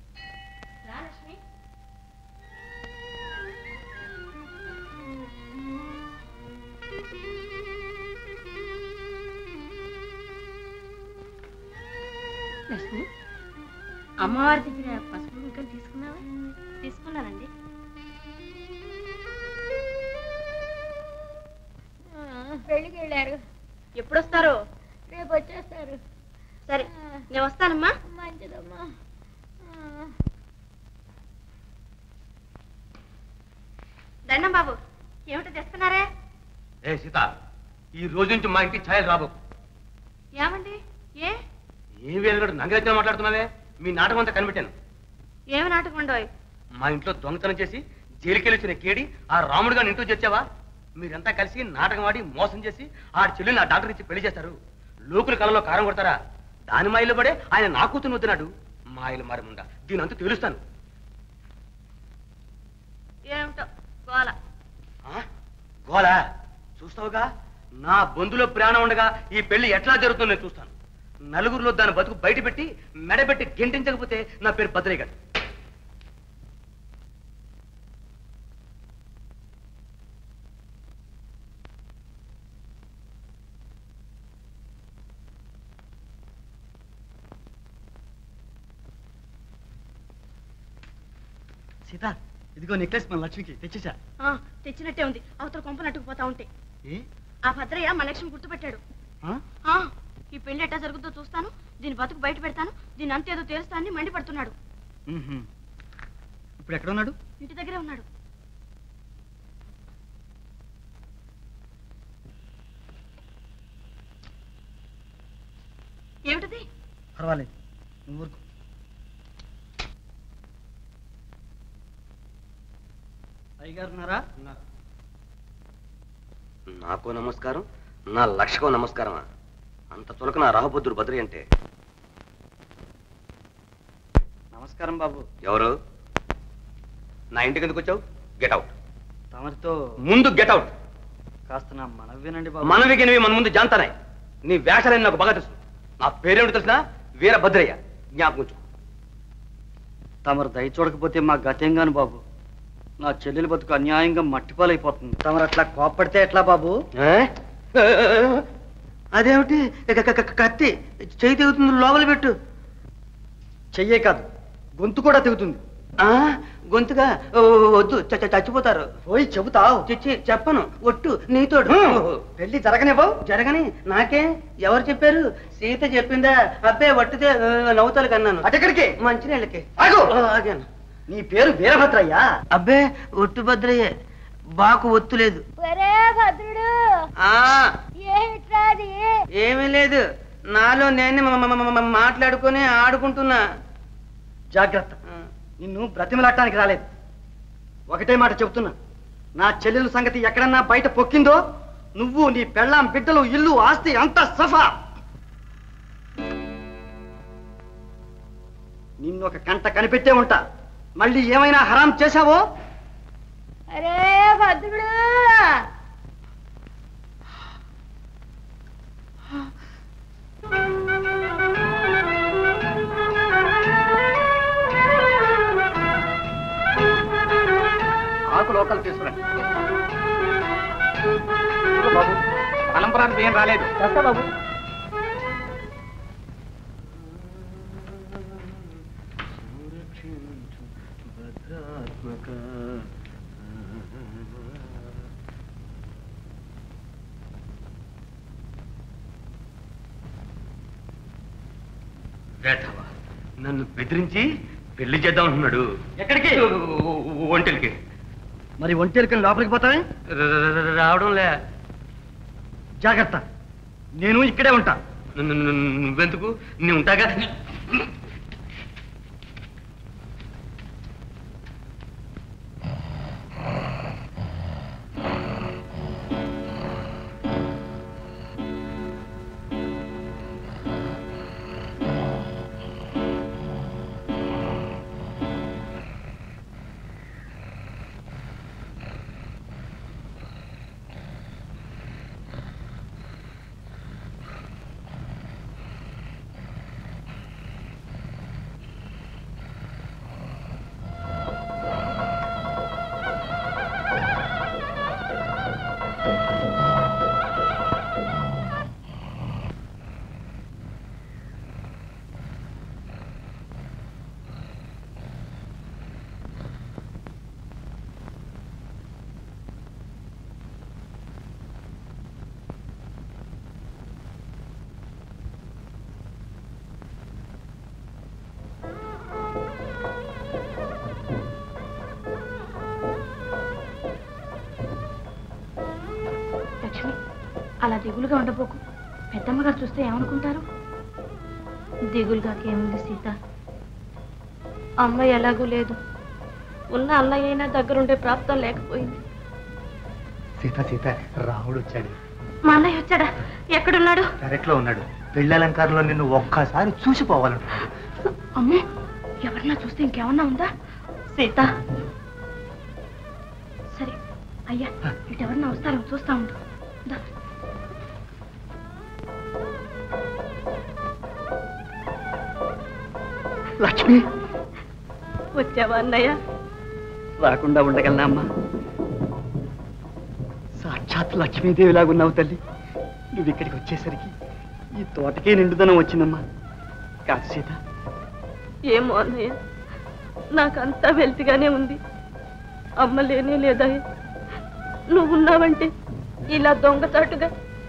లక్ష్మి అమ్మవారి దగ్గర పసుపు కుంకం తీసుకున్నావా తీసుకున్నానండి పెళ్ళికి వెళ్ళారు ఎప్పుడు వస్తారు రేపు వచ్చేస్తారు సరే నేను వస్తానమ్మా మంచిదమ్మా దండం బాబు ఏమిటో తెస్తున్నారే ఏ సీత ఈ రోజు నుంచి మా ఇంటికి ఛాయలు రాబో ఏమండి ఏ ఏ వేరుగడు నంగరెచ్చిన మాట్లాడుతున్నావే మీ నాటకం అంతా కనిపెట్టాను ఏమి నాటకం ఉండవు మా ఇంట్లో దొంగతనం చేసి జైలుకెళ్ళి వచ్చిన కేడి ఆ రాముడు గారిని ఇంటికి చేర్చావా మీరంతా కలిసి నాటకం ఆడి మోసం చేసి ఆ చెల్లిని ఆ డాక్టర్ ఇచ్చి పెళ్లి చేస్తారు లోకుల కళలో కారం కొడతారా దాని మాయలో పడే ఆయన నా కూతురు వద్దున్నాడు మాయలు మారముండా దీని అంతా తెలుస్తాను ఏమిటో గోల గోలా చూస్తావుగా నా బంధులో ప్రాణం ఉండగా ఈ పెళ్లి ఎట్లా జరుగుతుందో నేను చూస్తాను నలుగురిలో దాని బతుకు బయట పెట్టి మెడబెట్టి గెంటించకపోతే నా పేరు భద్రయ్య గారు సీత ఇదిగో నెక్లెస్ మన లక్ష్మికి తెచ్చేసా ఆ, తెచ్చినట్టే ఉంది అవతల కొంప నట్టుకుపోతా ఉంటే ఏ ఆ భద్రయ్య మా లక్ష్మి గుర్తుపెట్టాడు ఆ? ఆ, ఈ పెళ్లి ఎట్టా జరుగుతుందో చూస్తాను దీని బతుకు బయట పెడతాను దీని అంతేదో తేలుస్తానని మండిపడుతున్నాడు మ్మ్హ్మ్. ఇప్పుడు ఎక్కడ ఉన్నాడు ఇంటి దగ్గరే ఉన్నాడు ఏమిటది పర్వాలేదు నువ్వు ఊరుకో అయ్యగారు ఉన్నారా నాకు నమస్కారం నా లక్షకో నమస్కారమా అంత చులక నా రాహబుద్ధుడు భద్రి అంటే నమస్కారం బాబు ఎవరు నా ఇంటికి ఎందుకు వచ్చావు గెట్ అవుట్ తమరితో ముందు గెట్ అవుట్ కాస్త నా మనవి వినండి బాబు మనవికి మన ముందు జాంతానాయి నీ వేషాలని నాకు బాగా తెలుసు నా పేరేమిటి తెలిసిన వీర భద్రయ్య జ్ఞాపకం ఉంచు తమరు దయ చూడకపోతే మా గతేంగాను బాబు నా చెల్లెలి బతుకు అన్యాయంగా మట్టిపాలైపోతుంది తమరు అట్లా కోప్పడితే ఎట్లా బాబు అదేమిటి క- క- క- కత్తి చేయి తెగుతుంది లోపల పెట్టు చెయ్యే కాదు గొంతు కూడా తెగుతుంది ఆ గొంతుగా ఓ, వద్దు చ- చ- చచ్చిపోతారు పోయి చెబుతావు చిచ్చి చెప్పను ఒట్టు నీతోడు పెళ్లి జరగనివ్వవు జరగని నాకే ఎవరు చెప్పారు సీత చెప్పిందా అబ్బే వట్టితే ఆ, నవ్వుతాలు కన్నాను అటెక్కడికి మంచినీళ్ళకి ఆగు! ఆ, ఆగాను నీ పేరు వీరభద్రయ్యా అబ్బే ఒట్టు భద్రయ్యే బాకు ఒత్తు లేదు ఒరే భద్రుడు ఆ ఏమిట్రాది ఏమీ లేదు నాలో నేను మ- మ- మ- మ- మాట్లాడుకొని ఆడుకుంటున్నా జాగ్రత్త నిన్ను బ్రతిమలాడటానికి రాలేదు ఒకటే మాట చెబుతున్నా నా చెల్లెల సంగతి ఎక్కడన్నా బయట పొక్కిందో నువ్వు నీ పెళ్ళాం బిడ్డలు ఇల్లు ఆస్తి అంతా సఫా నిన్ను ఒక కంట కనిపెట్టే ఉంటా మళ్ళీ ఏమైనా హరాం చేశావో అరే భద్రుడు ఆకు లోకల్ తీసుకురండి ఇదిగో బాబు అనంతరానికి ఏం రాలేదు బాబు వేధవ నన్ను బెదిరించి పెళ్లి చేద్దాం అంటున్నాడు ఎక్కడికి ఒంటెలకి మరి ఒంటేరుకని లోపలికి పోతావే రావడం లే జాగ్రత్త నేను ఇక్కడే ఉంటా ను- ను- ను- నువ్వెందుకు నీ ఉంటాగా అలా దిగులుగా ఉండబోకు పెద్దమ్మగారు చూస్తే ఏమనుకుంటారు దిగులుగా ఏముంది సీత అమ్మ ఎలాగూ లేదు ఉన్న అన్నయ్య అయినా దగ్గరుండే ప్రాప్తం లేకపోయింది సీత సీత రాముడు వచ్చాడు మా అన్నయ్య వచ్చాడా ఎక్కడున్నాడు పెరట్లో ఉన్నాడు పెళ్లి అలంకారంలో నిన్ను ఒక్కసారి చూసిపోవాలంటున్నాడు అమ్మో ఎవరన్నా చూస్తే ఇంకేమన్నా ఉందా సీత సరే అయ్యా ఇటు ఎవరన్నా వస్తారో చూస్తా ఉండు దా. లక్ష్మి వచ్చావా అన్నయ్య రాకుండా ఉండగలనా అమ్మా సాక్షాత్ లక్ష్మీదేవిలాగున్నావు తల్లి నువ్వు ఇక్కడికి వచ్చేసరికి ఈ తోటకే నిండుదనం వచ్చిందమ్మా కాదు సీత ఏమో అన్నయ్య నాకంతా వెల్తిగానే ఉంది అమ్మ లేనే లేదా నువ్వున్నావంటే ఇలా దొంగచాటుగా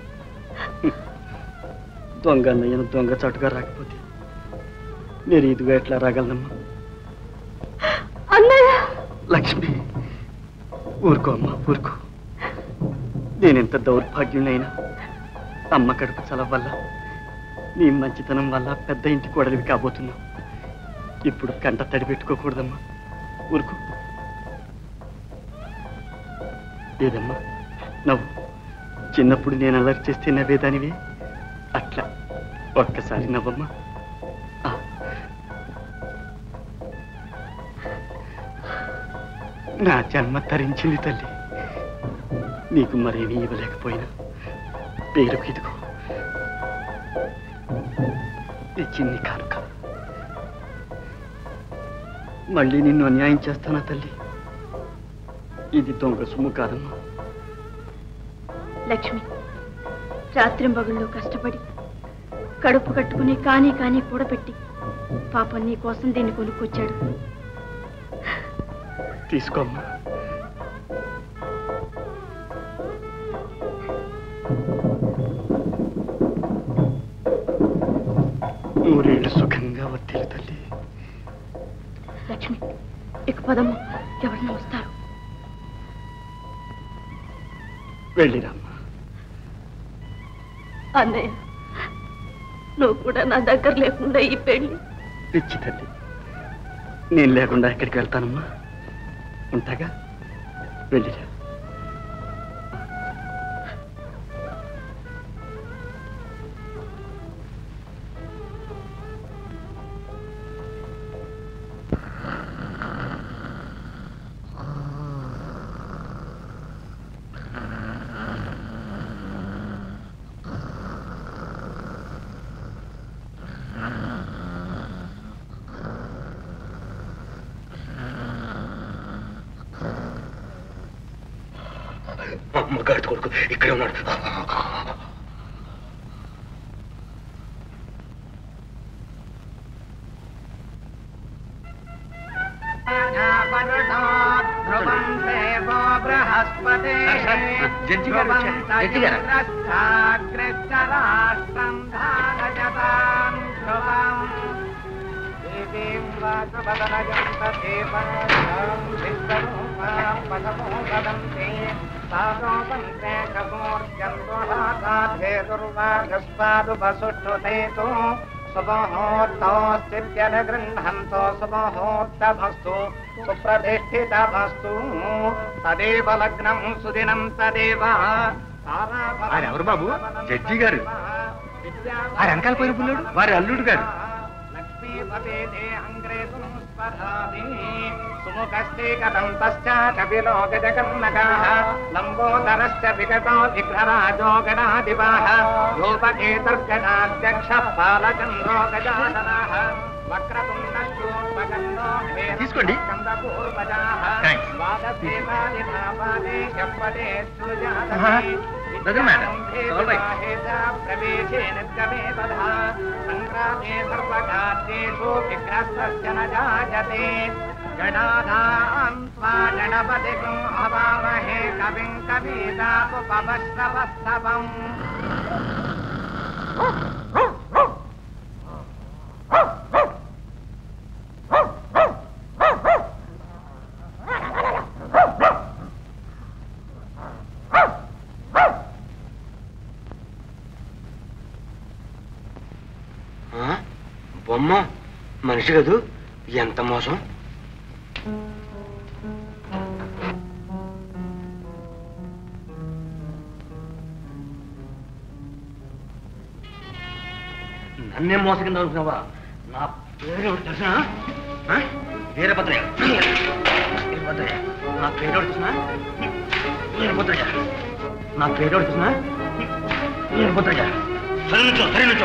దొంగ అన్నయ్యను దొంగ చాటుగా రాకపోతే నేను ఇదిగా ఎట్లా రాగలనమ్మా అన్నయ్య లక్ష్మి ఊరుకో అమ్మా ఊరుకో నేనెంత దౌర్భాగ్యునైనా అమ్మ కడుపు చలవ వల్ల నీ మంచితనం వల్ల పెద్ద ఇంటి కోడలివి కాబోతున్నావు ఇప్పుడు కంట తడి పెట్టుకోకూడదమ్మా ఊరుకో లేదమ్మా నవ్వు చిన్నప్పుడు నేను అల్లరి చేస్తే నవ్వేదానివి అట్లా ఒక్కసారి నవ్వమ్మా ఆ. నా జన్మ తరించింది తల్లి నీకు మరేమీ ఇవ్వలేకపోయినా పేరుకు ఇదిగో ఈ చిన్ని కానుక మళ్ళీ నిన్ను అన్యాయం చేస్తానా తల్లి ఇది దొంగ సొమ్ము కాదమ్మా లక్ష్మి రాత్రింబగుళ్ళు కష్టపడి కడుపు కట్టుకుని కానీ కానీ కూడబెట్టి పాపం నీ కోసం దీన్ని కొనుక్కొచ్చాడు తీసుకోమ్మా నూరేళ్ళు సుఖంగా వత్తిలు తల్లి లక్ష్మి ఇక పదము ఎవరన్నా వస్తారు వెళ్ళిరమ్మా అన్నయ్య నువ్వు కూడా నా దగ్గర లేకుండా ఈ పెళ్లి పిచ్చి తల్లి నేను లేకుండా ఎక్కడికి వెళ్తానమ్మా ఉంటాగా వెళ్ళిరా అమ్మగాడి కొడుకు ఇక్కడే ఉన్నాడు జడ్జి గారు వచ్చారు. జడ్జి గారు. సుముహూర్తోస్తిత్యనుగృహంతో సుముహూర్తమస్తు సుప్రతిష్ఠితమస్తు తదేవ లగ్నం సుదినం తదేవ ఆయన ఎవరు బాబు జడ్జి గారు ఆ వెనకాల పోయిన పుల్లుడు వారి అల్లుడు గారు సుముఖస్తే కథం పశ్చాకపిలో గజకర్ణకాः లంబోదరశ్చ విగతో విఘ్నరాజో గణాదివాः రూపకేతర్గణాధ్యక్ష పాలచంద్రో గజాననాः వక్రతుండశూర్పగన్నో తీసుకోండి. Thanks. ఆహా. Doesn't matter. It's all right. ప్రవేశే నిర్గమే తథా సంగ్రామే సర్వకార్యేషు విగ్రస్తస్య న జాయతే గణానాం త్వా గణపతికం అవామహే కవిం కవీదాపుపవశ్రవస్తవం బొమ్మ మనిషి కదూ ఎంత మోసం నన్నే మోసం కింద అనుకున్నావా నా పేరు ఎవరు తెలుసా ఆ? వీరభద్రయ్య వీరభద్రయ్య నా పేరు ఎవరు తెలుసా వీరభద్రయ్య నా పేరు ఎవరు తెలుసా వీరభద్రయ్య సరే నుంచో సరే నుంచో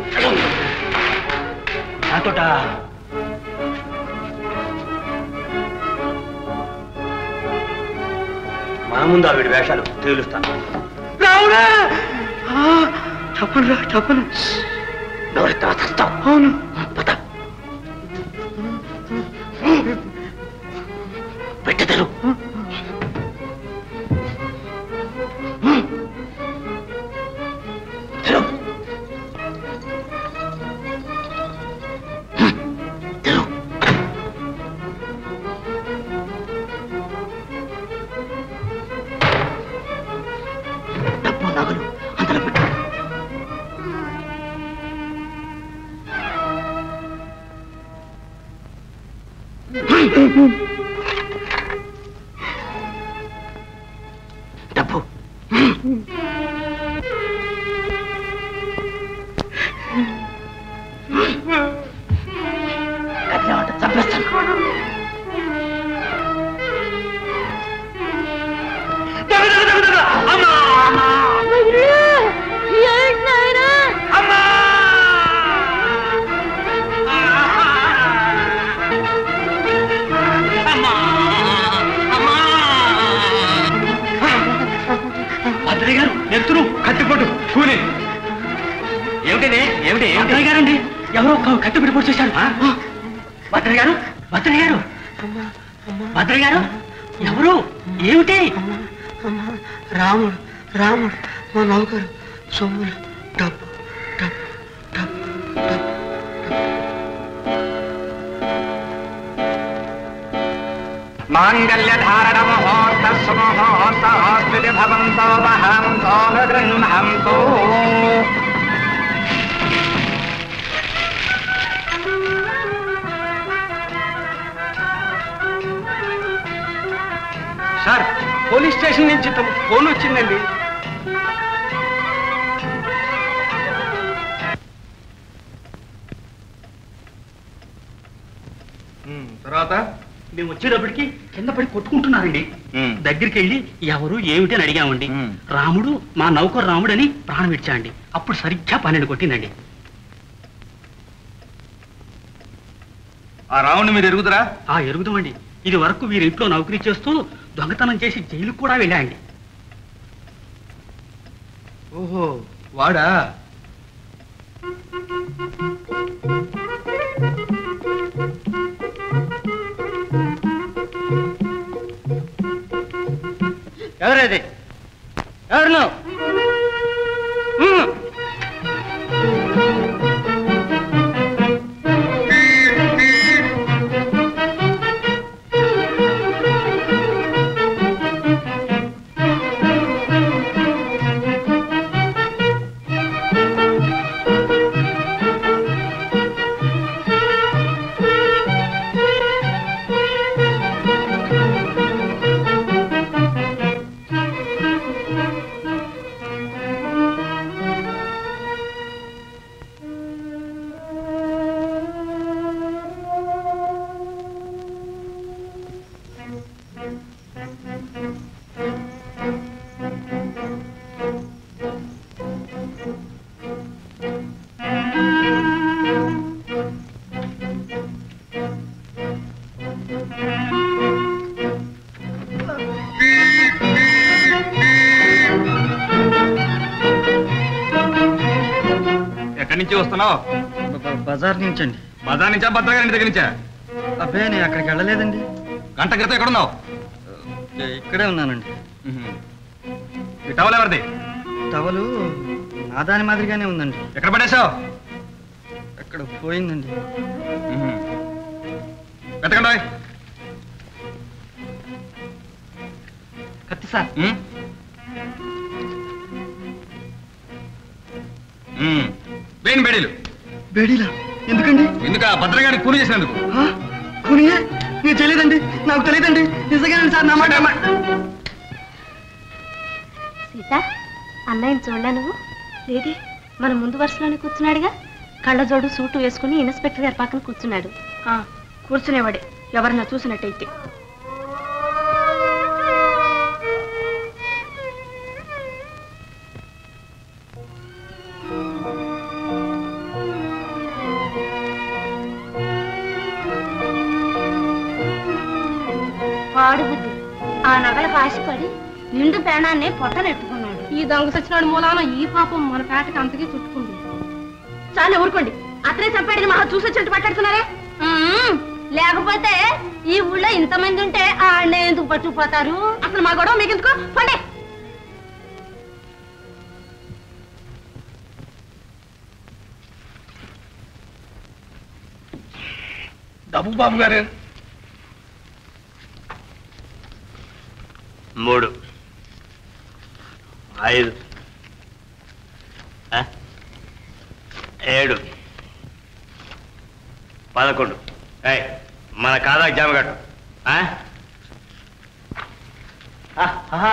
నాతోట మన ముందు ఆ వీడి వేషాలు తేలుస్తాను రావురా చెప్పను రా చెప్పను అవును పెట్టెదరు డబ్బు నగలు అందులో పెట్టు డబ్బు చంపేస్తాను భద్రయ్య గారు ఎత్తురు కత్తిపొట్టు కూని ఏమిటి ఏమిటి భద్రయ్య గారండి ఎవరో క- కత్తి పెట్టి పొడి చేశారు భద్రయ్య గారు భద్రయ్య గారు భద్రయ్య గారు ఎవరు ఏమిటి రాముడు రాముడు మా నౌకరు సొమ్ములు డబ్బు డబ్బు డబ్బు మాంగళ్యధారణ ముహూర్త సుముహూర్త భవంతో వహంతో గృహంతో సార్ పోలీస్ స్టేషన్ నుంచి తమ ఫోన్ వచ్చిందండి తర్వాత మేము వచ్చేటప్పటికి కింద పడి కొట్టుకుంటున్నారండి దగ్గరికి వెళ్ళి ఎవరు ఏమిటి అని అడిగామండి రాముడు మా నౌకరు రాముడు అని ప్రాణం ఇచ్చాండి అప్పుడు సరిగ్గా పన్నెండు కొట్టిందండి ఆ రావుని మీరు ఎరుగుదరా ఆ ఎరుగుదామండి ఇది వరకు వీరి ఇంట్లో నౌకరీ చేస్తూ దొంగతనం చేసి జైలుకు కూడా వెళ్ళాండి ఓహో వాడా ఎవరది ఎవరు నువ్వు ఎక్కడి నుంచి వస్తున్నావు బజార్ నుంచి అండి బజార్ నుంచా భద్రగారి ఇంటి దగ్గర నుంచా అబ్బే నేను అక్కడికి వెళ్ళలేదండి గంట క్రితం ఎక్కడున్నావు ఇక్కడే ఉన్నానండి ఈ టవల్ ఎవరిది టవలు నా దాని మాదిరిగానే ఉందండి ఎక్కడ పడేశావు ఎక్కడ పోయిందండి వెతకండి ఓయ్. కత్తి సార్ ఉమ్. ఉమ్. వేయండి బేడీలు బేడీలా ఎందుకండి ఎందుక భద్రగాడికి కూలి చేసినందుకు కూలియే నేను తెలియదండి నాకు తెలియదండి నిజంగానండి సార్ నా మాట నా మాట. సీత అన్నయ్యని చూడలే నువ్వు లేదే మన ముందు వరుసలోనే కూర్చున్నాడుగా కళ్ళజోడు సూటు వేసుకుని ఇన్స్పెక్టర్ గారి పక్కన కూర్చున్నాడు ఆ, కూర్చునేవాడే ఎవరన్నా చూసినట్టయితే పాడు బుద్ధి ఆ నగలకు ఆశపడి నిండు ప్రాణాన్ని పొట్టనెట్టుకున్నాడు ఈ దొంగ సచ్చినాడు మూలాన ఈ పాపం మన పేటకి అంతకీ చుట్టుకుంది చాలే ఊరుకోండి అతనే చంపాడని మహా చూసొచ్చినట్టు మాట్లాడుతున్నారే మ్మ్. లేకపోతే ఈ ఊళ్ళో ఇంతమంది ఉంటే ఆ అన్నయ్య ఎందుకు పట్టుకుపోతారు అసలు మా గొడవ మీకు ఎందుకో పండే డబ్బు బాబు గారు మూడు ఐదు ఆ? ఏడు పదకొండు ఏయ్ మన కాదా జామ కట్టు ఆ? ఆహా.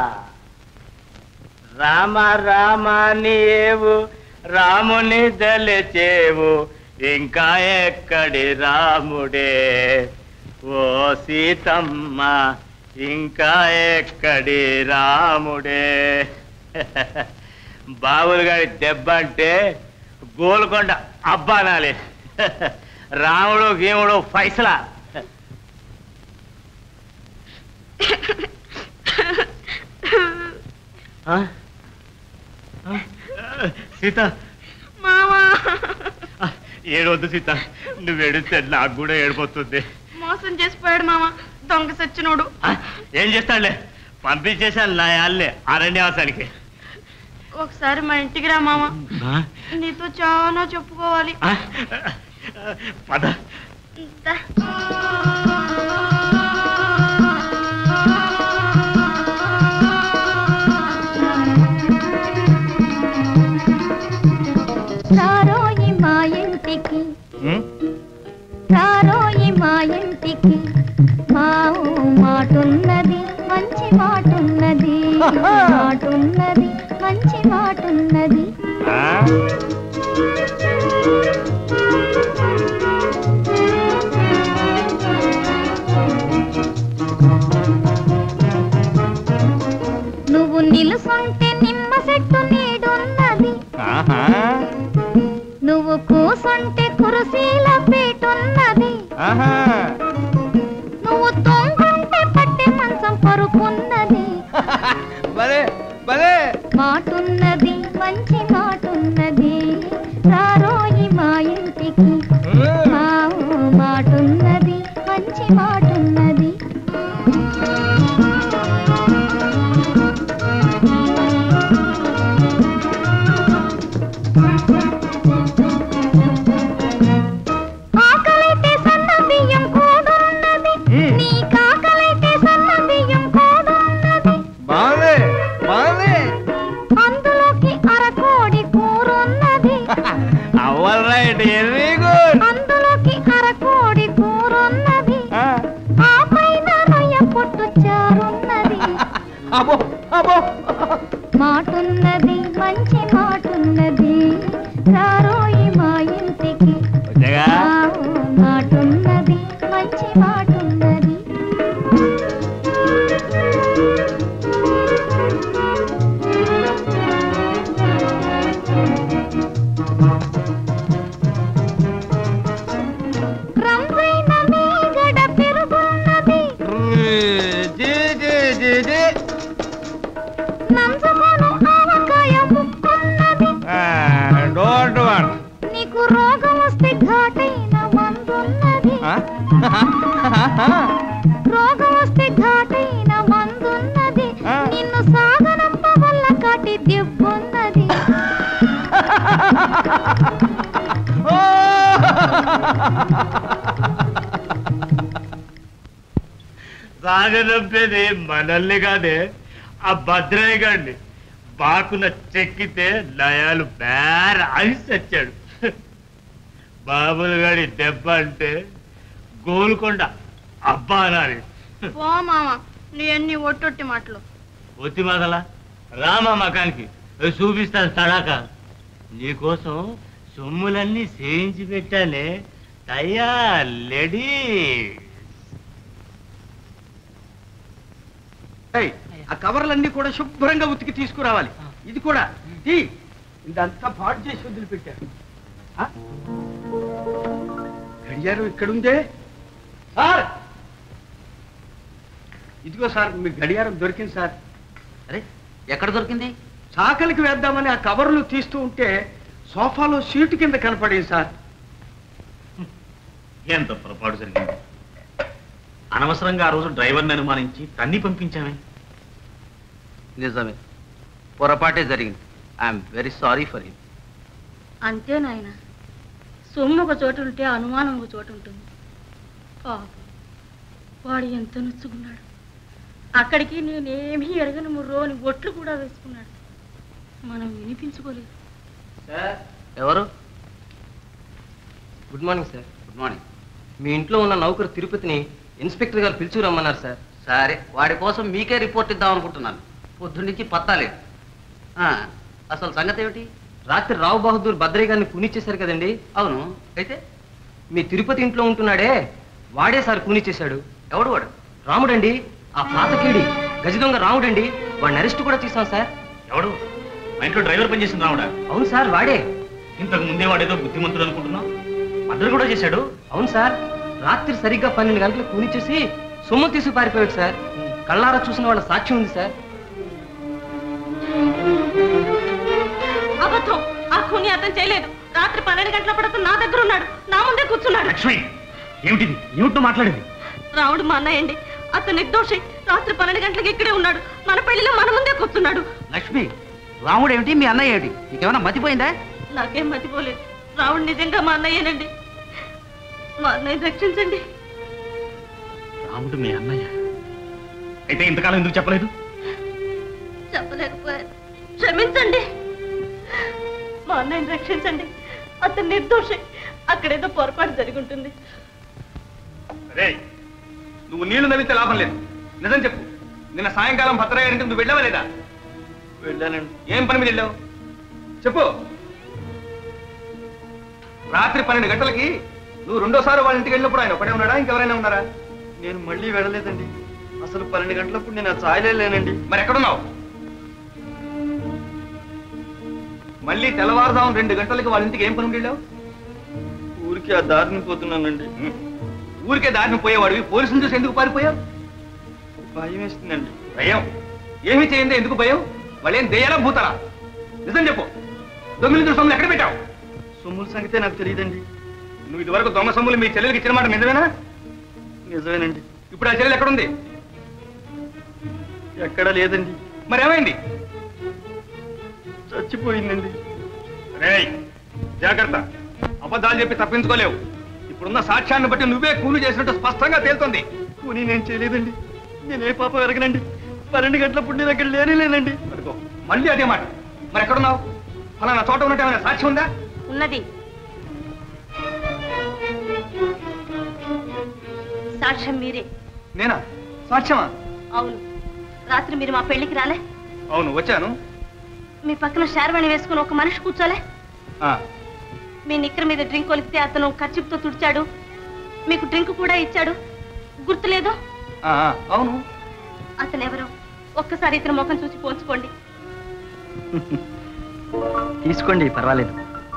రామ రామ నీవు రాముని దలచేవు ఇంకా ఎక్కడి రాముడే ఓ సీతమ్మ ఇంకా ఎక్కడి రాముడే బాబులు గారి దెబ్బ అంటే గోల్కొండ అబ్బానాలి రాముడు గీముడు ఫైసలా ఆ? ఆ? సీత మావా ఏడవద్దు సీత నువ్వు ఏడిస్తే నాకు కూడా ఏడిపోతుంది మోసం చేసిపోయాడు మామ దొంగ సచ్చినోడు ఆ? ఏం చేస్తాడులే పంపించేశాను నా యాళ్ళే అరణ్యవాసానికి ఒకసారి మా ఇంటికి రా మామ నీతో చాలా చెప్పుకోవాలి ఆ? పద దా. రారోయి మా ఇంటికి రారోయి మా ఇంటికి మా ఊ మాటున్నది మంచి మాటున్నది మాటున్నది మంచి మాటున్నది నువ్వు నిలుసుంటే నిమ్మ చెట్టు నీడున్నది నువ్వు కూసుంటే కురసీల పీటున్నది నువ్వు తొంగుంటే పట్టె మంచం పరుకున్నది భలే భలే మాటున్నది మంచి మాటున్నది రారోయి మా ఇంటికి మా ఊ మాటున్నది మంచి మాటున్నది ఆకలైతే సన్న బియ్యం కూడున్నది నీ కాకలైతే సన్న బియ్యం కూడున్నది బాగుంది బాగుంది అందులోకి అరకోడి కూరున్నది అవల్ రైట్ వెరీ గుడ్ అందులోకి అరకోడి కూరున్నది ఆ పైన రొయ్య పొట్టు చారున్నది అబ్బో అబ్బో మాటున్నది మంచి మాటున్నది రారోయి మా ఇంటికి వచ్చాగా ఆ ఊ మాటున్నది మంచి మాటున్నది రంగైన మేగడ పెరుగున్నది జీ జీ జీ జీ నంచుకొను ఆవకాయ ముక్కున్నది డోంట్ వాంట్ నీకు రోగం వస్తే ఘాటైన మందున్నది రోగం వస్తే ఘాటైన మందున్నది నిన్ను సాగనంప వల్ల కాటి దెబ్బున్నది సాగనంపేది మనల్ని కాదే ఆ భద్రయ్య గారిని బాకున చెక్కితే నయాలు బేర అని చచ్చాడు బాబులు గాడి దెబ్బ అంటే గోల్కొండ అబ్బా అనాలి పో మామ నీ అన్ని ఒట్టొట్టి మాటలు ఒత్తి మొదల రామా మకానికి అవి చూపిస్తాను తడాక నీకోసం సొమ్ములన్నీ చేయించి పెట్టానే తయ్యా లెడీ ఏయ్, ఆ కవర్లన్నీ కూడా శుభ్రంగా ఉతికి తీసుకురావాలి ఇది కూడా తీ ఇదంతా పాడు చేసి వదిలిపెట్టారు ఆ? గడియారం ఇక్కడుందే సార్ ఇదిగో సార్ మీ గడియారం దొరికింది సార్ అరే ఎక్కడ దొరికింది చాకలికి వేద్దామని ఆ కవర్లు తీస్తూ ఉంటే సోఫాలో సీటు కింద కనపడింది సార్ ఎంత పొరపాటు జరిగింది అనవసరంగా ఆ రోజు డ్రైవర్ని అనుమానించి తన్ని పంపించామే నిజమే పొరపాటే జరిగింది I'm very sorry for him అంతే నాయన సొమ్ము ఒక చోట ఉంటే అనుమానం ఒక చోట ఉంటుంది పాపం వాడు ఎంత నొచ్చుకున్నాడు అక్కడికి నేనేమీ ఎరగని ముర్రోని బొట్లు కూడా వేసుకున్నాడు మనం వినిపించుకోలేదు ఎవరు good morning sir good morning మీ ఇంట్లో ఉన్న నౌకరు తిరుపతిని ఇన్స్పెక్టర్ గారు పిలిచి రమ్మన్నారు సార్ సరే వాడి కోసం మీకే రిపోర్ట్ ఇద్దాం అనుకుంటున్నాను పొద్దు నుంచి పత్తా లేదు ఆ, అసలు సంగతి ఏమిటి రాత్రి రావు బహదూర్ భద్రయ్య గారిని కూనిచ్చేశారు కదండి అవును అయితే మీ తిరుపతి ఇంట్లో ఉంటున్నాడే వాడే సార్ కూనిచ్చేశాడు ఎవడు వాడు రాముడండి ఆ పాతకీడి గజదొంగ రాముడండి వాడిని అరెస్ట్ కూడా చేశాం సార్ ఎవడు మా ఇంట్లో డ్రైవర్ పనిచేసిన రావుడా అవును సార్ వాడే ఇంతకు ముందే వాడేదో బుద్ధిమంతుడు అనుకుంటున్నావు మద్దరు కూడా చేశాడు అవును సార్ రాత్రి సరిగ్గా పన్నెండు గంటలకు కూనిచ్చేసి సొమ్ము తీసి పారిపోయాడు సార్ కళ్ళారా చూసిన వాళ్ళ సాక్ష్యం ఉంది సార్ అబద్ధం ఆ ఖూని అతను చేయలేదు రాత్రి పన్నెండు గంటలప్పుడు అతను నా దగ్గర ఉన్నాడు నా ముందే కూర్చున్నాడు లక్ష్మి ఏమిటిది ఏమిటో మాట్లాడేది రావుడు మా అన్నయ్యండి అతను నిర్దోషి రాత్రి పన్నెండు గంటలకు ఇక్కడే ఉన్నాడు మన పెళ్లిలో మన ముందే కూర్చున్నాడు లక్ష్మి రాముడు ఏమిటి మీ అన్నయ్య ఏమిటి నీకేమైనా మతిపోయిందా నాకేం మతిపోలేదు రావుడు నిజంగా మా అన్నయ్యేనండి మా అన్నయ్య రక్షించండి రాముడు మీ అన్నయ్య అయితే ఇంతకాలం ఎందుకు చెప్పలేదు చెప్పలేకపోయాను క్షమించండి మా అన్నయ్యని రక్షించండి అతను నిర్దోషి అక్కడేదో పొరపాటు జరిగి ఉంటుంది రే నువ్వు నీళ్లు నవ్వితే లాభం లేదు నిజం చెప్పు నిన్న సాయంకాలం భద్రయ్య గారింటికి నువ్వు వెళ్ళావా లేదా వెళ్ళానండి ఏం పని మీద వెళ్ళావు చెప్పు రాత్రి పన్నెండు గంటలకి నువ్వు రెండోసారి వాళ్ళ ఇంటికి వెళ్ళినప్పుడు ఆయన ఒకడే ఉన్నాడా ఇంకెవరైనా ఉన్నారా నేను మళ్ళీ వెళ్ళలేదండి అసలు పన్నెండు గంటలప్పుడు నేను ఆ ఛాయలే లేనండి మరి ఎక్కడున్నావు మళ్ళీ తెల్లవారుజాము రెండు గంటలకి వాళ్ళ ఇంటికి ఏం పని ఉండి వెళ్ళావు ఊరికి ఆ దారిని పోతున్నానండి ఊరికే దారిని పోయేవాడివి పోలీసులు చూసి ఎందుకు పారిపోయావు భయం వేస్తుందండి భయం ఏమీ చేయండి ఎందుకు భయం వాళ్ళేం దెయ్యాలా భూతారా నిజం చెప్పు దొంగలు సొమ్ములు ఎక్కడ పెట్టావు సొమ్ముల సంగతే నాకు తెలియదండి నువ్వు ఇదివరకు దొంగ సొమ్ములు మీ చెల్లెలకి ఇచ్చిన మాట నిజమేనా నిజమేనండి ఇప్పుడు ఆ చెల్లెలు ఎక్కడుంది ఎక్కడా లేదండి మరి ఏమైంది చచ్చిపోయిందండి రేయ్ జాగ్రత్త అబద్ధాలు చెప్పి తప్పించుకోలేవు ఇప్పుడున్న సాక్ష్యాన్ని బట్టి నువ్వే కూలి చేసినట్టు స్పష్టంగా తేలుతోంది కూని నేను చేయలేదండి నేనే పాపం ఎరగనండి పన్నెండు గంటలప్పుడు నేను అక్కడ లేనే లేనండి అదిగో మళ్ళీ అదే మాట మరి ఎక్కడున్నావు ఫలానా చోట ఉన్నట్టు ఏమైనా సాక్ష్యం ఉందా ఉన్నది సాక్ష్యం మీరే నేనా సాక్ష్యమా అవును రాత్రి మీరు మా పెళ్లికి రాలే అవును వచ్చాను మీ పక్కన శారవాణి వేసుకుని ఒక మనిషి కూర్చోలే ఆ, మీ నిక్కర మీద డ్రింక్ కొలిపితే అతను ఖర్చుతో తుడిచాడు మీకు డ్రింక్ కూడా ఇచ్చాడు గుర్తులేదు ఆ, ఆ, అవును అతను ఎవరు ఒక్కసారి ఇతని ముఖం చూసి పోల్చుకోండి తీసుకోండి పర్వాలేదు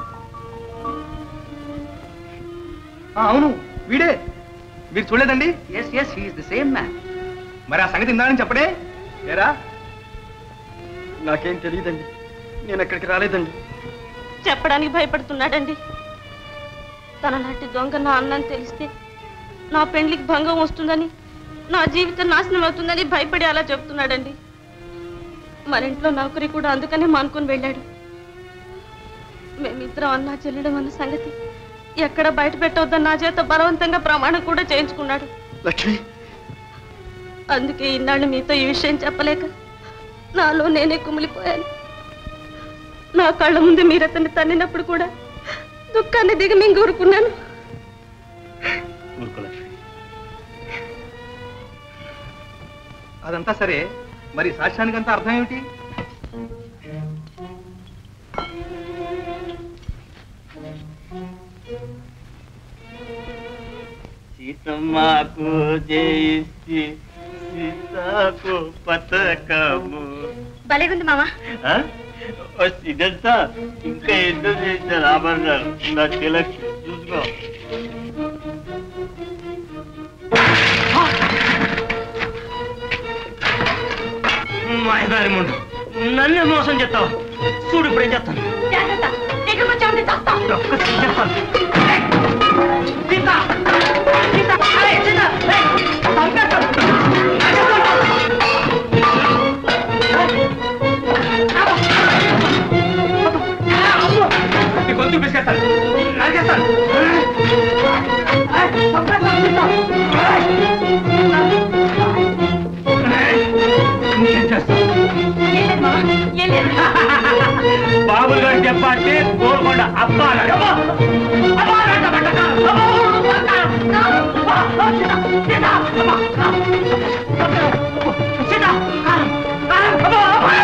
ఆ, అవును వీడే మీరు చూడలేదండి yes yes he's the same man మరి ఆ సంగతి ఇందానని చెప్పడే ఏరా నాకేం తెలియదండి నేను అక్కడికి రాలేదండి చెప్పడానికి భయపడుతున్నాడండి తన లాంటి దొంగ నా అన్నని తెలిస్తే నా పెండ్లికి భంగం వస్తుందని నా జీవితం నాశనం అవుతుందని భయపడి అలా చెప్తున్నాడండి మన ఇంట్లో నౌకరి కూడా అందుకనే మానుకొని వెళ్ళాడు మేమిద్దరం అన్నా చెల్లడం అన్న సంగతి ఎక్కడ బయట పెట్టవద్దని నా చేత బలవంతంగా ప్రమాణం కూడా చేయించుకున్నాడు లక్ష్మి అందుకే ఇన్నాళ్ళు మీతో ఈ విషయం చెప్పలేక నాలో నేనే కుమిలిపోయాను నా కళ్ళ ముందు మీరు అతన్ని తన్నినప్పుడు కూడా దుఃఖాన్ని దిగమింగూరుకున్నాను ఊరుకో లక్ష్మి అదంతా సరే మరి సాక్ష్యానికంతా అర్థం ఏమిటి సీతమ్మకు జయిసి సీతాకు పతకము భలేగుంది మామ ఆ? ఓ ఇదంతా ఇంకా ఎందుకు చేశారు ఆభరణాలు నా తిలక్ చూసుకో మాయదారి ముందు నన్నే మోసం చేస్తావా చూడు ఇప్పుడు ఏం చేస్తాను జాగ్రత్త దగ్గరకు వచ్చామంటే చస్తాం ఒక్కసారి చేస్తాను సీత! సీత! ఏయ్, సీత! ఏయ్, చంపేస్తాను! నీ గొంతు పిసికేస్తాను నరికేస్తాను ఇంకేం చేస్తావు బాబులు గారు చెప్పంటే కోరుకొండ అబ్బా అబ్బా! అబ్బా రంట పట్టక! అబ్బా! సీత! అబ్బా! సీత! కారం! కారం! అబ్బా!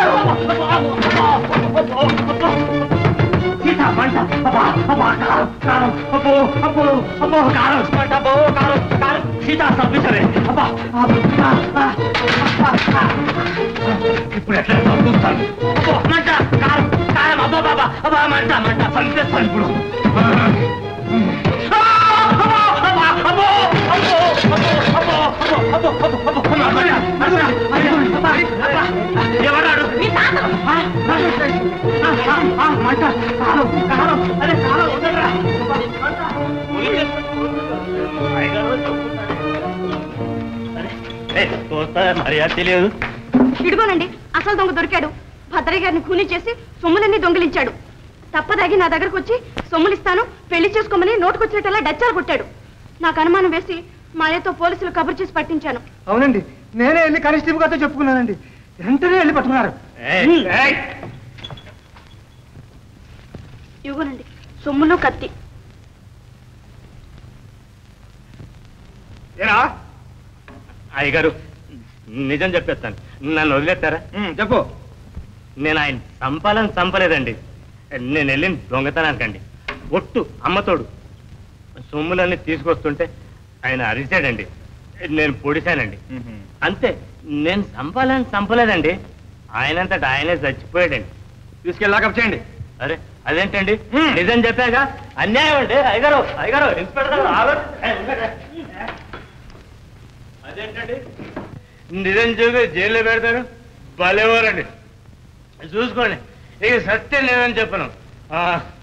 అబ్బా! సీత మంట అబ్బా అబ్బా కారం కారం అబ్బో అబ్బో అబ్బో కారం మంట అబ్బో కారం కారం సీత తప్పించలే అబ్బా అబ్బా! అబ్బా! అబ్బా! ఇప్పుడు ఎట్లా చూస్తాను అబ్బో మంట కారం కారం అబ్బా బాబా అబ్బా మంట మంట చంపేస్తాను ఇప్పుడు ఆ! అబ్బో! అబ్బా! అబ్బో! అబ్బో! అబ్బో! అబ్బో! అబ్బో! అబ్బో! అబ్బో! అబ్బో! అబ్బో! అబ్బా! అబ్బా! అబ్బా! అబ్బా! ఎవరాడు ఆ! ఆ! ఆ! ఆ! మంట కారం కారం అరే కారం వదలరా మంట మర్యాద తెలియదు ఇదిగోనండి అసలు దొంగ దొరికాడు భద్రయ్య గారిని కూని చేసి సొమ్ములన్నీ దొంగిలించాడు తప్పదాగి నా దగ్గరకు వచ్చి సొమ్ములిస్తాను పెళ్లి చేసుకోమని నోటుకొచ్చినట్టల్లా డచ్చాలు కొట్టాడు నాకు అనుమానం వేసి మాయతో పోలీసులు కబురు చేసి పట్టించాను అవునండి నేనే వెళ్ళి కానిస్టేబుల్ గారితో చెప్పుకున్నానండి వెంటనే వెళ్ళి పట్టుకున్నారు ఇవ్వనండి సొమ్ములు కత్తి ఏరా అయ్యగారు నిజం చెప్పేస్తాను నన్ను వదిలేస్తారా చెప్పు నేను ఆయన చంపాలని చంపలేదండి నేను వెళ్ళిన దొంగతనానికండి ఒట్టు అమ్మతోడు సొమ్ములన్నీ తీసుకొస్తుంటే ఆయన అరిచాడండి నేను పొడిశానండి అంతే నేను చంపాలని చంపలేదండి ఆయనంతట ఆయనే చచ్చిపోయాడండి తీసుకెళ్ళాక చేయండి అరే అదేంటండి నిజం చెప్పాక అన్యాయం అండి అయ్యగారు అయ్యగారు ఇన్స్పెక్టర్ గారు ఆలోచించ అదేంటండి నిజం చూపి జైల్లో పెడతారు భలేవారండి చూసుకోండి ఇక సత్యం లేదని చెప్పను ఆ,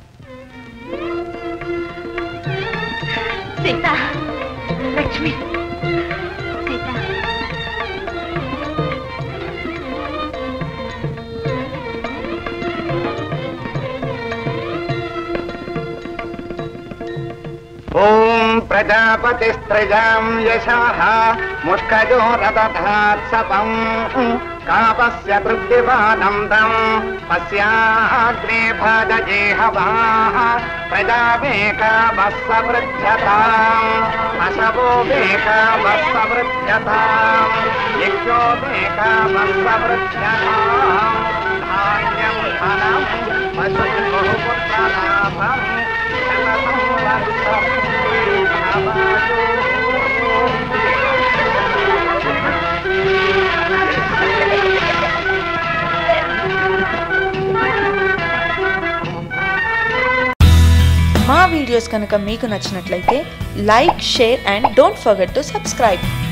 సీత లక్ష్మి సీత ॐ प्रजापतिस्त्रजां यशः मुष्कजो रदधात् सपम् कापस्य तृप्तिपानं तम् पश्याग्रे भदजेहवाः प्रजावेकामस्सवृध्यताम् अशवो वेकामस्सवृध्यताम् यज्ञो वेकामस्सवृध्यताम् धान्यं धनं पशुः बहुपुत्रलाभम् మా వీడియోస్ కనుక మీకు నచ్చినట్లయితే like share and don't forget to subscribe